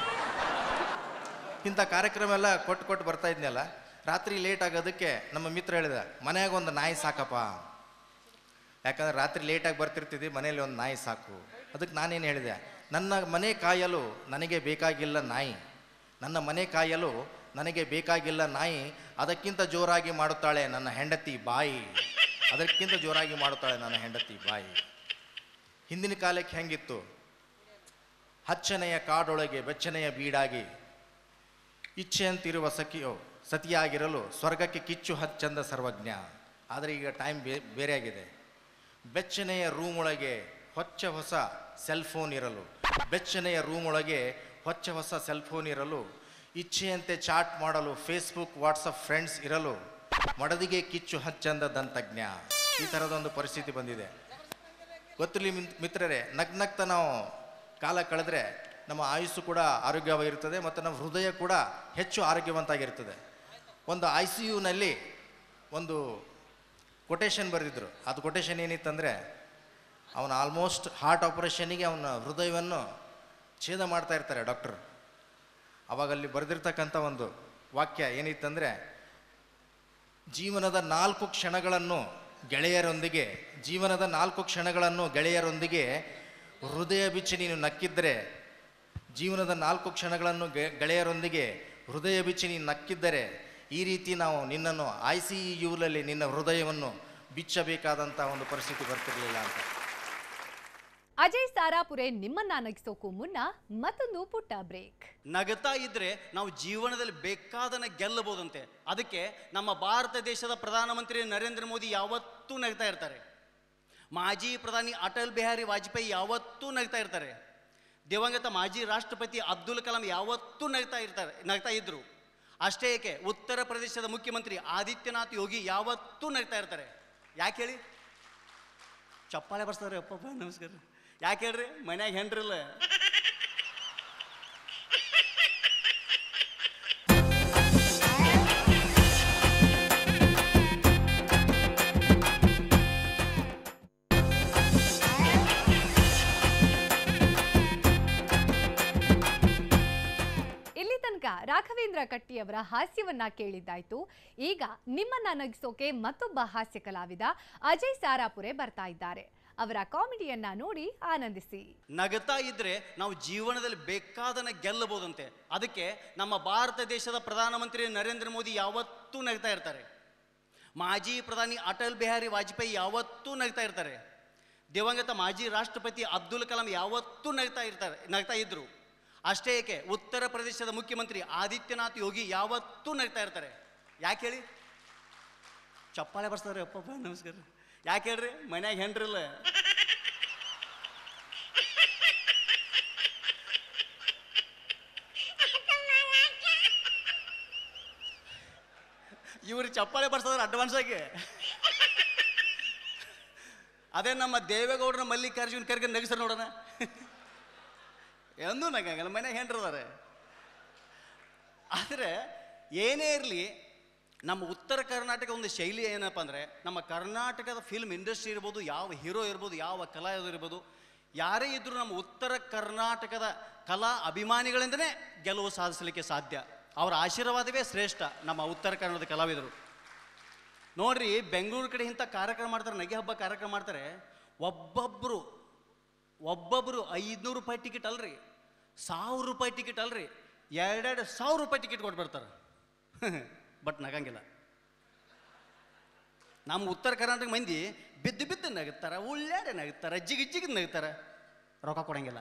B: ಇಂಥ ಕಾರ್ಯಕ್ರಮ ಎಲ್ಲ ಕೊಟ್ಟು ಕೊಟ್ಟು ಬರ್ತಾ ಇದ್ನಲ್ಲ ರಾತ್ರಿ ಲೇಟ್ ಆಗೋದಕ್ಕೆ ನಮ್ಮ ಮಿತ್ರ ಹೇಳಿದ ಮನ್ಯಾಗ ಒಂದು ನಾಯಿ ಸಾಕಪ್ಪ ಯಾಕಂದ್ರೆ ರಾತ್ರಿ ಲೇಟಾಗಿ ಬರ್ತಿರ್ತಿದ್ವಿ ಮನೇಲಿ ಒಂದು ನಾಯಿ ಸಾಕು ಅದಕ್ಕೆ ನಾನೇನು ಹೇಳಿದೆ ನನ್ನ ಮನೆ ಕಾಯಲು ನನಗೆ ಬೇಕಾಗಿಲ್ಲ ನಾಯಿ ನನ್ನ ಮನೆ ಕಾಯಲು ನನಗೆ ಬೇಕಾಗಿಲ್ಲ ನಾಯಿ ಅದಕ್ಕಿಂತ ಜೋರಾಗಿ ಮಾಡುತ್ತಾಳೆ ನನ್ನ ಹೆಂಡತಿ ಬಾಯಿ ಅದಕ್ಕಿಂತ ಜೋರಾಗಿ ಮಾಡುತ್ತಾಳೆ ನನ್ನ ಹೆಂಡತಿ ಬಾಯಿ ಹಿಂದಿನ ಕಾಲಕ್ಕೆ ಹೆಂಗಿತ್ತು ಹಚ್ಚನೆಯ ಕಾಡೊಳಗೆ ಬೆಚ್ಚನೆಯ ಬೀಡಾಗಿ ಇಚ್ಛೆಯಂತಿರುವ ಸಖಿಯೋ ಸತಿಯಾಗಿರಲು ಸ್ವರ್ಗಕ್ಕೆ ಕಿಚ್ಚು ಹಚ್ಚಂದ ಸರ್ವಜ್ಞ ಆದರೆ ಈಗ ಟೈಮ್ ಬೇ ಬೇರೆಯಾಗಿದೆ ಬೆಚ್ಚನೆಯ ರೂಮ್ ಒಳಗೆ ಹೊಚ್ಚ ಹೊಸ ಸೆಲ್ ಫೋನ್ ಇರಲು ಬೆಚ್ಚನೆಯ ರೂಮ್ ಒಳಗೆ ಹೊಚ್ಚ ಹೊಸ ಸೆಲ್ ಫೋನ್ ಇರಲು ಇಚ್ಛೆಯಂತೆ ಚಾಟ್ ಮಾಡಲು ಫೇಸ್ಬುಕ್ ವಾಟ್ಸಪ್ ಫ್ರೆಂಡ್ಸ್ ಇರಲು ಮಡದಿಗೆ ಕಿಚ್ಚು ಹಚ್ಚಂದ ದಂತಜ್ಞ ಈ ಥರದೊಂದು ಪರಿಸ್ಥಿತಿ ಬಂದಿದೆ ಗೊತ್ತಿರಲಿ ಮಿತ್ರರೇ ನಗ್ನಗ್ತ ನಾವು ಕಾಲ ಕಳೆದ್ರೆ ನಮ್ಮ ಆಯುಸ್ಸು ಕೂಡ ಆರೋಗ್ಯವಾಗಿರ್ತದೆ ಮತ್ತು ನಮ್ಮ ಹೃದಯ ಕೂಡ ಹೆಚ್ಚು ಆರೋಗ್ಯವಂತಾಗಿರ್ತದೆ ಒಂದು ಐ ಸಿ ಯುನಲ್ಲಿ ಒಂದು ಕೊಟೇಶನ್ ಬರೆದಿದ್ರು ಅದು ಕೊಟೇಶನ್ ಏನಿತ್ತಂದರೆ ಅವನ ಆಲ್ಮೋಸ್ಟ್ ಹಾರ್ಟ್ ಆಪರೇಷನ್ನಿಗೆ ಅವನ ಹೃದಯವನ್ನು ಛೇದ ಮಾಡ್ತಾ ಇರ್ತಾರೆ ಡಾಕ್ಟರ್ ಅವಾಗ ಅಲ್ಲಿ ಬರೆದಿರ್ತಕ್ಕಂಥ ಒಂದು ವಾಕ್ಯ ಏನಿತ್ತಂದರೆ ಜೀವನದ ನಾಲ್ಕು ಕ್ಷಣಗಳನ್ನು ಗೆಳೆಯರೊಂದಿಗೆ ಜೀವನದ ನಾಲ್ಕು ಕ್ಷಣಗಳನ್ನು ಗೆಳೆಯರೊಂದಿಗೆ ಹೃದಯ ಬಿಚ್ಚಿ ನೀನು ನಕ್ಕಿದ್ದರೆ ಜೀವನದ ನಾಲ್ಕು ಕ್ಷಣಗಳನ್ನು ಗೆ- ಗೆಳೆಯರೊಂದಿಗೆ ಹೃದಯ ಬಿಚ್ಚಿ ನೀನು ನಕ್ಕಿದ್ದರೆ ಈ ರೀತಿ ನಾವು ನಿನ್ನನ್ನು ಐ ಸಿ ಯುನಲ್ಲಿ ನಿನ್ನ ಹೃದಯವನ್ನು ಬಿಚ್ಚಬೇಕಾದಂಥ ಒಂದು ಪರಿಸ್ಥಿತಿ ಬರ್ತಿರಲಿಲ್ಲ ಅಂತ
A: ಅಜಯ್ ಸಾರಾಪುರೆ ನಿಮ್ಮನ್ನ ನಗಿಸೋಕು ಮುನ್ನ ಮತ್ತೊಂದು ಪುಟ್ಟ ಬ್ರೇಕ್
C: ನಗತಾ ಇದ್ರೆ ನಾವು ಜೀವನದಲ್ಲಿ ಬೇಕಾದನ್ನ ಗೆಲ್ಲಬಹುದಂತೆ ಅದಕ್ಕೆ ನಮ್ಮ ಭಾರತ ದೇಶದ ಪ್ರಧಾನಮಂತ್ರಿ ನರೇಂದ್ರ ಮೋದಿ ಯಾವತ್ತೂ ನಗ್ತಾ ಇರ್ತಾರೆ ಮಾಜಿ ಪ್ರಧಾನಿ ಅಟಲ್ ಬಿಹಾರಿ ವಾಜಪೇಯಿ ಯಾವತ್ತೂ ನಗ್ತಾ ಇರ್ತಾರೆ ದಿವಂಗತ ಮಾಜಿ ರಾಷ್ಟ್ರಪತಿ ಅಬ್ದುಲ್ ಕಲಾಂ ಯಾವತ್ತೂ ನಗ್ತಾ ಇರ್ತಾರೆ ನಗ್ತಾ ಇದ್ರು ಅಷ್ಟೇ ಏಕೆ ಉತ್ತರ ಪ್ರದೇಶದ ಮುಖ್ಯಮಂತ್ರಿ ಆದಿತ್ಯನಾಥ್ ಯೋಗಿ ಯಾವತ್ತೂ ನಗ್ತಾ ಇರ್ತಾರೆ ಯಾಕೆ ಹೇಳಿ ಚಪ್ಪಾಳೆ ಬರ್ಸ್ತಾರೆ ಅಪ್ಪ ನಮಸ್ಕಾರ ಯಾಕೆ ಹೇಳ್ರಿ ಮನ್ಯಾಗ ಹೆಂಡ್ರಿಲ್ಲ
A: ಇಲ್ಲಿ ತನಕ ರಾಘವೇಂದ್ರ ಕಟ್ಟಿಯವರ ಹಾಸ್ಯವನ್ನ ಕೇಳಿದ್ದಾಯ್ತು ಈಗ ನಿಮ್ಮನ್ನ ನಗಿಸೋಕೆ ಮತ್ತೊಬ್ಬ ಹಾಸ್ಯ ಕಲಾವಿದ ಅಜಯ್ ಸಾರಾಪುರೆ ಬರ್ತಾ ಇದ್ದಾರೆ ಅವರ ಕಾಮಿಡಿಯನ್ನ ನೋಡಿ ಆನಂದಿಸಿ
C: ನಗತಾ ಇದ್ರೆ ನಾವು ಜೀವನದಲ್ಲಿ ಬೇಕಾದನ್ನ ಗೆಲ್ಲಬಹುದಂತೆ ಅದಕ್ಕೆ ನಮ್ಮ ಭಾರತ ದೇಶದ ಪ್ರಧಾನಮಂತ್ರಿ ನರೇಂದ್ರ ಮೋದಿ ಯಾವತ್ತೂ ನಗ್ತಾ ಇರ್ತಾರೆ ಮಾಜಿ ಪ್ರಧಾನಿ ಅಟಲ್ ಬಿಹಾರಿ ವಾಜಪೇಯಿ ಯಾವತ್ತೂ ನಗ್ತಾ ಇರ್ತಾರೆ ದಿವಂಗತ ಮಾಜಿ ರಾಷ್ಟ್ರಪತಿ ಅಬ್ದುಲ್ ಕಲಾಂ ಯಾವತ್ತೂ ನಗ್ತಾ ಇರ್ತಾರೆ ನಗ್ತಾ ಇದ್ರು ಅಷ್ಟೇ ಏಕೆ ಉತ್ತರ ಪ್ರದೇಶದ ಮುಖ್ಯಮಂತ್ರಿ ಆದಿತ್ಯನಾಥ್ ಯೋಗಿ ಯಾವತ್ತೂ ನಗ್ತಾ ಇರ್ತಾರೆ ಯಾಕೆ ಹೇಳಿ ಚಪ್ಪಾಳೆ ಬರ್ಸ್ತಾರೆ ಅಪ್ಪ ನಮಸ್ಕಾರ ಯಾಕೆ ಹೇಳ್ರಿ ಮನ್ಯಾಗ ಹೆಂಡ್ರಿಲ್ಲ ಇವ್ರು ಚಪ್ಪಾಳೆ ಬರ್ಸೋದ್ರ ಅಡ್ವಾನ್ಸ್ ಆಗಿ ಅದೇ ನಮ್ಮ ದೇವೇಗೌಡರ ಮಲ್ಲಿಕಾರ್ಜುನ್ ಖರ್ಗೆ ನಗಿಸ್ರ ನೋಡೋಣ ಎಂದೂ ನಗಂಗಲ್ಲ ಮನೆ ಹೆಂಡ್ರದಾರೆ ಆದರೆ ಏನೇ ಇರಲಿ ನಮ್ಮ ಉತ್ತರ ಕರ್ನಾಟಕ ಒಂದು ಶೈಲಿ ಏನಪ್ಪ ಅಂದರೆ ನಮ್ಮ ಕರ್ನಾಟಕದ ಫಿಲ್ಮ್ ಇಂಡಸ್ಟ್ರಿ ಇರ್ಬೋದು ಯಾವ ಹೀರೋ ಇರ್ಬೋದು ಯಾವ ಕಲಾವಿದ ಇರ್ಬೋದು ಯಾರೇ ಇದ್ದರೂ ನಮ್ಮ ಉತ್ತರ ಕರ್ನಾಟಕದ ಕಲಾ ಅಭಿಮಾನಿಗಳಿಂದನೇ ಗೆಲುವು ಸಾಧಿಸಲಿಕ್ಕೆ ಸಾಧ್ಯ ಅವರ ಆಶೀರ್ವಾದವೇ ಶ್ರೇಷ್ಠ ನಮ್ಮ ಉತ್ತರ ಕನ್ನಡದ ಕಲಾವಿದರು ನೋಡ್ರಿ ಬೆಂಗಳೂರು ಕಡೆ ಇಂಥ ಕಾರ್ಯಕ್ರಮ ಮಾಡ್ತಾರೆ ನಗೆ ಹಬ್ಬ ಕಾರ್ಯಕ್ರಮ ಮಾಡ್ತಾರೆ ಒಬ್ಬೊಬ್ಬರು ಒಬ್ಬೊಬ್ಬರು ಐದುನೂರು ರೂಪಾಯಿ ಟಿಕೆಟ್ ಅಲ್ರಿ ಸಾವಿರ ರೂಪಾಯಿ ಟಿಕೆಟ್ ಅಲ್ರಿ ಎರಡೆರಡು ಸಾವಿರ ರೂಪಾಯಿ ಟಿಕೆಟ್ ಕೊಟ್ಟು ಬರ್ತಾರೆ ಬಟ್ ನಗಂಗಿಲ್ಲ ನಮ್ಮ ಉತ್ತರ ಕರ್ನಾಟಕ ಮಂದಿ ಬಿದ್ದು ಬಿದ್ದು ನಗುತ್ತಾರ ಉಳ್ಳಾಡೆ ನಗುತ್ತಾರ ಜಿಗಿ ಜಿಗಿ ನಗುತ್ತಾರ ರೊಕ್ಕ ಕೊಡಂಗಿಲ್ಲ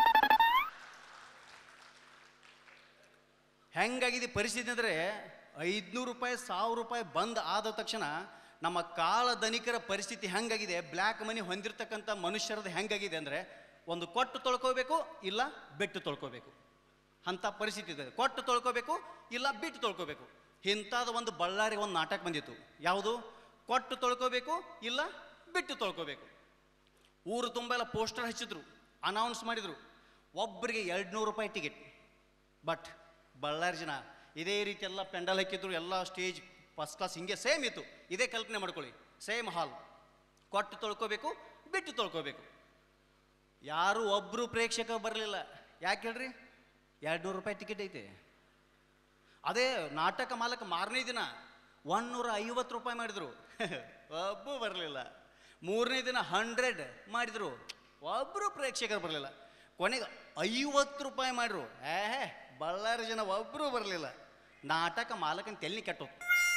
C: ಹೆಂಗಾಗಿದೆ ಪರಿಸ್ಥಿತಿ ಅಂದರೆ ಐದುನೂರು ರೂಪಾಯಿ ಸಾವಿರ ರೂಪಾಯಿ ಬಂದ್ ಆದ ತಕ್ಷಣ ನಮ್ಮ ಕಾಳ ಧನಿಕರ ಪರಿಸ್ಥಿತಿ ಹೆಂಗಾಗಿದೆ ಬ್ಲ್ಯಾಕ್ ಮನಿ ಹೊಂದಿರತಕ್ಕಂಥ ಮನುಷ್ಯರದ್ದು ಹೆಂಗಾಗಿದೆ ಅಂದರೆ ಒಂದು ಕೊಟ್ಟು ತೊಳ್ಕೋಬೇಕು ಇಲ್ಲ ಬಿಟ್ಟು ತೊಳ್ಕೋಬೇಕು ಅಂಥ ಪರಿಸ್ಥಿತಿ ಇದೆ ಕೊಟ್ಟು ತೊಳ್ಕೋಬೇಕು ಇಲ್ಲ ಬಿಟ್ಟು ತೊಳ್ಕೋಬೇಕು ಇಂಥದ್ದು ಒಂದು ಬಳ್ಳಾರಿ ಒಂದು ನಾಟಕ ಬಂದಿತ್ತು ಯಾವುದು ಕೊಟ್ಟು ತೊಳ್ಕೋಬೇಕು ಇಲ್ಲ ಬಿಟ್ಟು ತೊಳ್ಕೋಬೇಕು ಊರು ತುಂಬ ಎಲ್ಲ ಪೋಸ್ಟರ್ ಹಚ್ಚಿದ್ರು ಅನೌನ್ಸ್ ಮಾಡಿದರು ಒಬ್ಬರಿಗೆ ಎರಡು ನೂರು ರೂಪಾಯಿ ಟಿಕೆಟ್ ಬಟ್ ಬಳ್ಳಾರಿ ಜನ ಇದೇ ರೀತಿ ಎಲ್ಲ ಪೆಂಡಲ್ ಹಾಕಿದ್ರು ಎಲ್ಲ ಸ್ಟೇಜ್ ಫಸ್ಟ್ ಕ್ಲಾಸ್ ಹಿಂಗೆ ಸೇಮ್ ಇತ್ತು ಇದೇ ಕಲ್ಪನೆ ಮಾಡ್ಕೊಳ್ಳಿ ಸೇಮ್ ಹಾಲ್ ಕೊಟ್ಟು ತೊಳ್ಕೋಬೇಕು ಬಿಟ್ಟು ತೊಳ್ಕೋಬೇಕು ಯಾರು ಒಬ್ಬರು ಪ್ರೇಕ್ಷಕ ಬರಲಿಲ್ಲ ಯಾಕೆ ಹೇಳ್ರಿ ಎರಡು ನೂರು ರೂಪಾಯಿ ಟಿಕೆಟ್ ಐತೆ ಅದೇ ನಾಟಕ ಮಾಲಕ ಮಾರನೇ ದಿನ ಒನ್ನೂರ ಐವತ್ತು ರೂಪಾಯಿ ಮಾಡಿದ್ರು ಒಬ್ಬರು ಬರಲಿಲ್ಲ ಮೂರನೇ ದಿನ ಹಂಡ್ರೆಡ್ ಮಾಡಿದ್ರು ಒಬ್ಬರು ಪ್ರೇಕ್ಷಕರು ಬರಲಿಲ್ಲ ಕೊನೆಗೆ ಐವತ್ತು ರೂಪಾಯಿ ಮಾಡಿದ್ರು ಏಹೇ ಬಳ್ಳಾರಿ ಜನ ಒಬ್ಬರು ಬರಲಿಲ್ಲ ನಾಟಕ ಮಾಲಕನ ತೆಲ್ಲಿ ಕೆಟ್ಟೋತು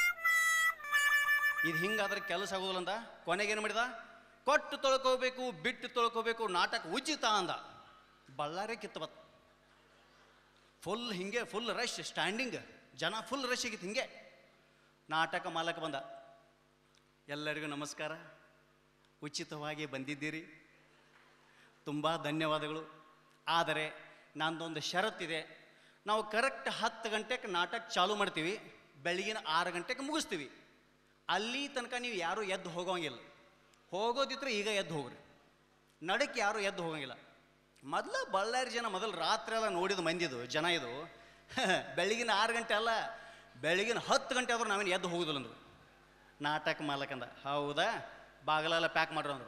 C: ಇದು ಹಿಂಗಾದ್ರೆ ಕೆಲಸ ಆಗೋದಿಲ್ಲ ಅಂದ ಕೊನೆಗೇನು ಮಾಡಿದ ಕೊಟ್ಟು ತೊಳ್ಕೋಬೇಕು ಬಿಟ್ಟು ತೊಳ್ಕೋಬೇಕು ನಾಟಕ ಉಚಿತ ಅಂದ ಬಳ್ಳಾರಿ ಕಿತ್ತ ಬತ್ ಫುಲ್ ಹಿಂಗೆ ಫುಲ್ ರಶ್ ಸ್ಟ್ಯಾಂಡಿಂಗ್ ಜನ ಫುಲ್ ರಶ್ ಆಗಿತ್ತು ಹಿಂಗೆ ನಾಟಕ ಮಾಲಕ ಬಂದ ಎಲ್ಲರಿಗೂ ನಮಸ್ಕಾರ ಉಚಿತವಾಗಿ ಬಂದಿದ್ದೀರಿ ತುಂಬ ಧನ್ಯವಾದಗಳು ಆದರೆ ನಂದೊಂದು ಷರತ್ತಿದೆ ನಾವು ಕರೆಕ್ಟ್ ಹತ್ತು ಗಂಟೆಗೆ ನಾಟಕ ಚಾಲು ಮಾಡ್ತೀವಿ ಬೆಳಗಿನ ಆರು ಗಂಟೆಗೆ ಮುಗಿಸ್ತೀವಿ ಅಲ್ಲಿ ತನಕ ನೀವು ಯಾರೂ ಎದ್ದು ಹೋಗೋಂಗಿಲ್ಲ ಹೋಗೋದಿದ್ರೆ ಈಗ ಎದ್ದು ಹೋಗ್ರಿ ನಡಕ್ಕೆ ಯಾರೂ ಎದ್ದು ಹೋಗಂಗಿಲ್ಲ ಮೊದಲು ಬಳ್ಳಾರಿ ಜನ ಮೊದಲು ರಾತ್ರಿ ಎಲ್ಲ ನೋಡಿದ ಮಂದಿದು ಜನ ಇದು ಬೆಳಗಿನ ಆರು ಗಂಟೆ ಅಲ್ಲ ಬೆಳಗಿನ ಹತ್ತು ಗಂಟೆ ಆದ್ರೂ ನಾವೇನು ಎದ್ದು ಹೋಗುದಿಲ್ಲ ಅಂದರು ನಾಟಕ ಮಾಲಕಂದ ಹೌದಾ ಬಾಗಿಲೆಲ್ಲ ಪ್ಯಾಕ್ ಮಾಡ್ರು ಅಂದರು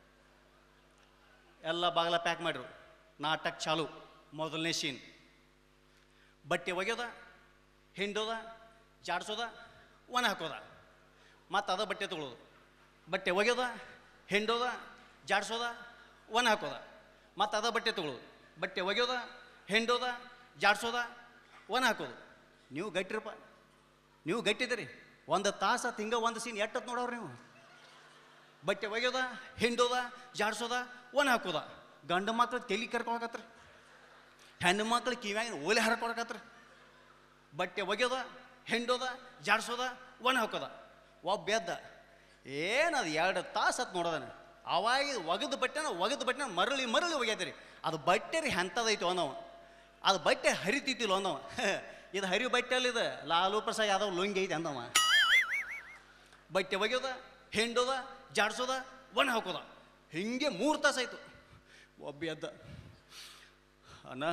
C: ಎಲ್ಲ ಬಾಗಿಲ ಪ್ಯಾಕ್ ಮಾಡ್ರು ನಾಟಕ ಚಾಲು ಮೊದಲನೇ ಸೀನ್ ಬಟ್ಟೆ ಒಗೆಯೋದ ಹಿಂಡೋದ ಜಾಡ್ಸೋದ ಒಣ ಹಾಕೋದ ಮತ್ತು ಅದ ಬಟ್ಟೆ ತೊಗೊಳೋದು ಬಟ್ಟೆ ಒಗೆಯೋದ ಹಿಂಡೋದ ಜಾಡ್ಸೋದ ಒಣ ಹಾಕೋದ ಮತ್ತು ಅದ ಬಟ್ಟೆ ತೊಗೊಳೋದು ಬಟ್ಟೆ ಒಗೆಯೋದ ಹಿಂಡೋದ ಜಾಡ್ಸೋದ ಒಣ ಹಾಕೋದು ನೀವು ಗಟ್ಟಿರಪ್ಪ ನೀವು ಗಟ್ಟಿದ್ದೀರಿ ಒಂದು ತಾಸ ತಿಂಗ ಒಂದು ಸೀನ್ ಎಟ್ಟತ್ ನೋಡವ್ರಿ ನೀವು ಬಟ್ಟೆ ಒಗೆಯೋದ ಹಿಂಡೋದ ಜಾಡ್ಸೋದ ಒಣ ಹಾಕೋದ ಗಂಡು ಮಕ್ಳು ತಲೆ ಕರ್ಕೊಳಕತ್ರಿ ಹೆಣ್ಣು ಮಕ್ಳು ಕಿವ್ಯಾಗ ಓಲೆ ಹರ್ಕೊಳಕತ್ರಿ ಬಟ್ಟೆ ಒಗೆಯೋದ ಹೆಂಡೋದ ಜಾಡ್ಸೋದ ಒಣ ಹಾಕೋದ ಒಬ್ಬ ಎದ್ದ ಏನದು ಎರಡು ತಾಸು ಹತ್ತು ನೋಡೋದನ ಅವಾಗ ಒಗದ ಬಟ್ಟೆನ ಒಗದ ಬಟ್ಟೆನ ಮರಳಿ ಮರಳಿ ಒಗ್ಯಾದ್ರಿ ಅದು ಬಟ್ಟೆ ರೀ ಎಂಥದೈತಿ ಒಂದವ ಅದು ಬಟ್ಟೆ ಹರಿತಿತ್ತಿಲ್ಲ ಒಂದವ ಇದು ಹರಿ ಬಟ್ಟೆ ಅಲ್ಲ ಇದು ಲಾಲು ಪ್ರಸಾದ್ ಯಾದವ್ ಲುಂಗಿ ಐತಿ ಅಂದವ ಬಟ್ಟೆ ಒಗೆಯೋದ ಹೆಂಡೋದ ಜಾಡ್ಸೋದ ಒಣ ಹಾಕೋದ ಹಿಂಗೆ ಮೂರು ತಾಸು ಆಯ್ತು ಒಬ್ಬ ಎದ್ದ ಅಣ್ಣ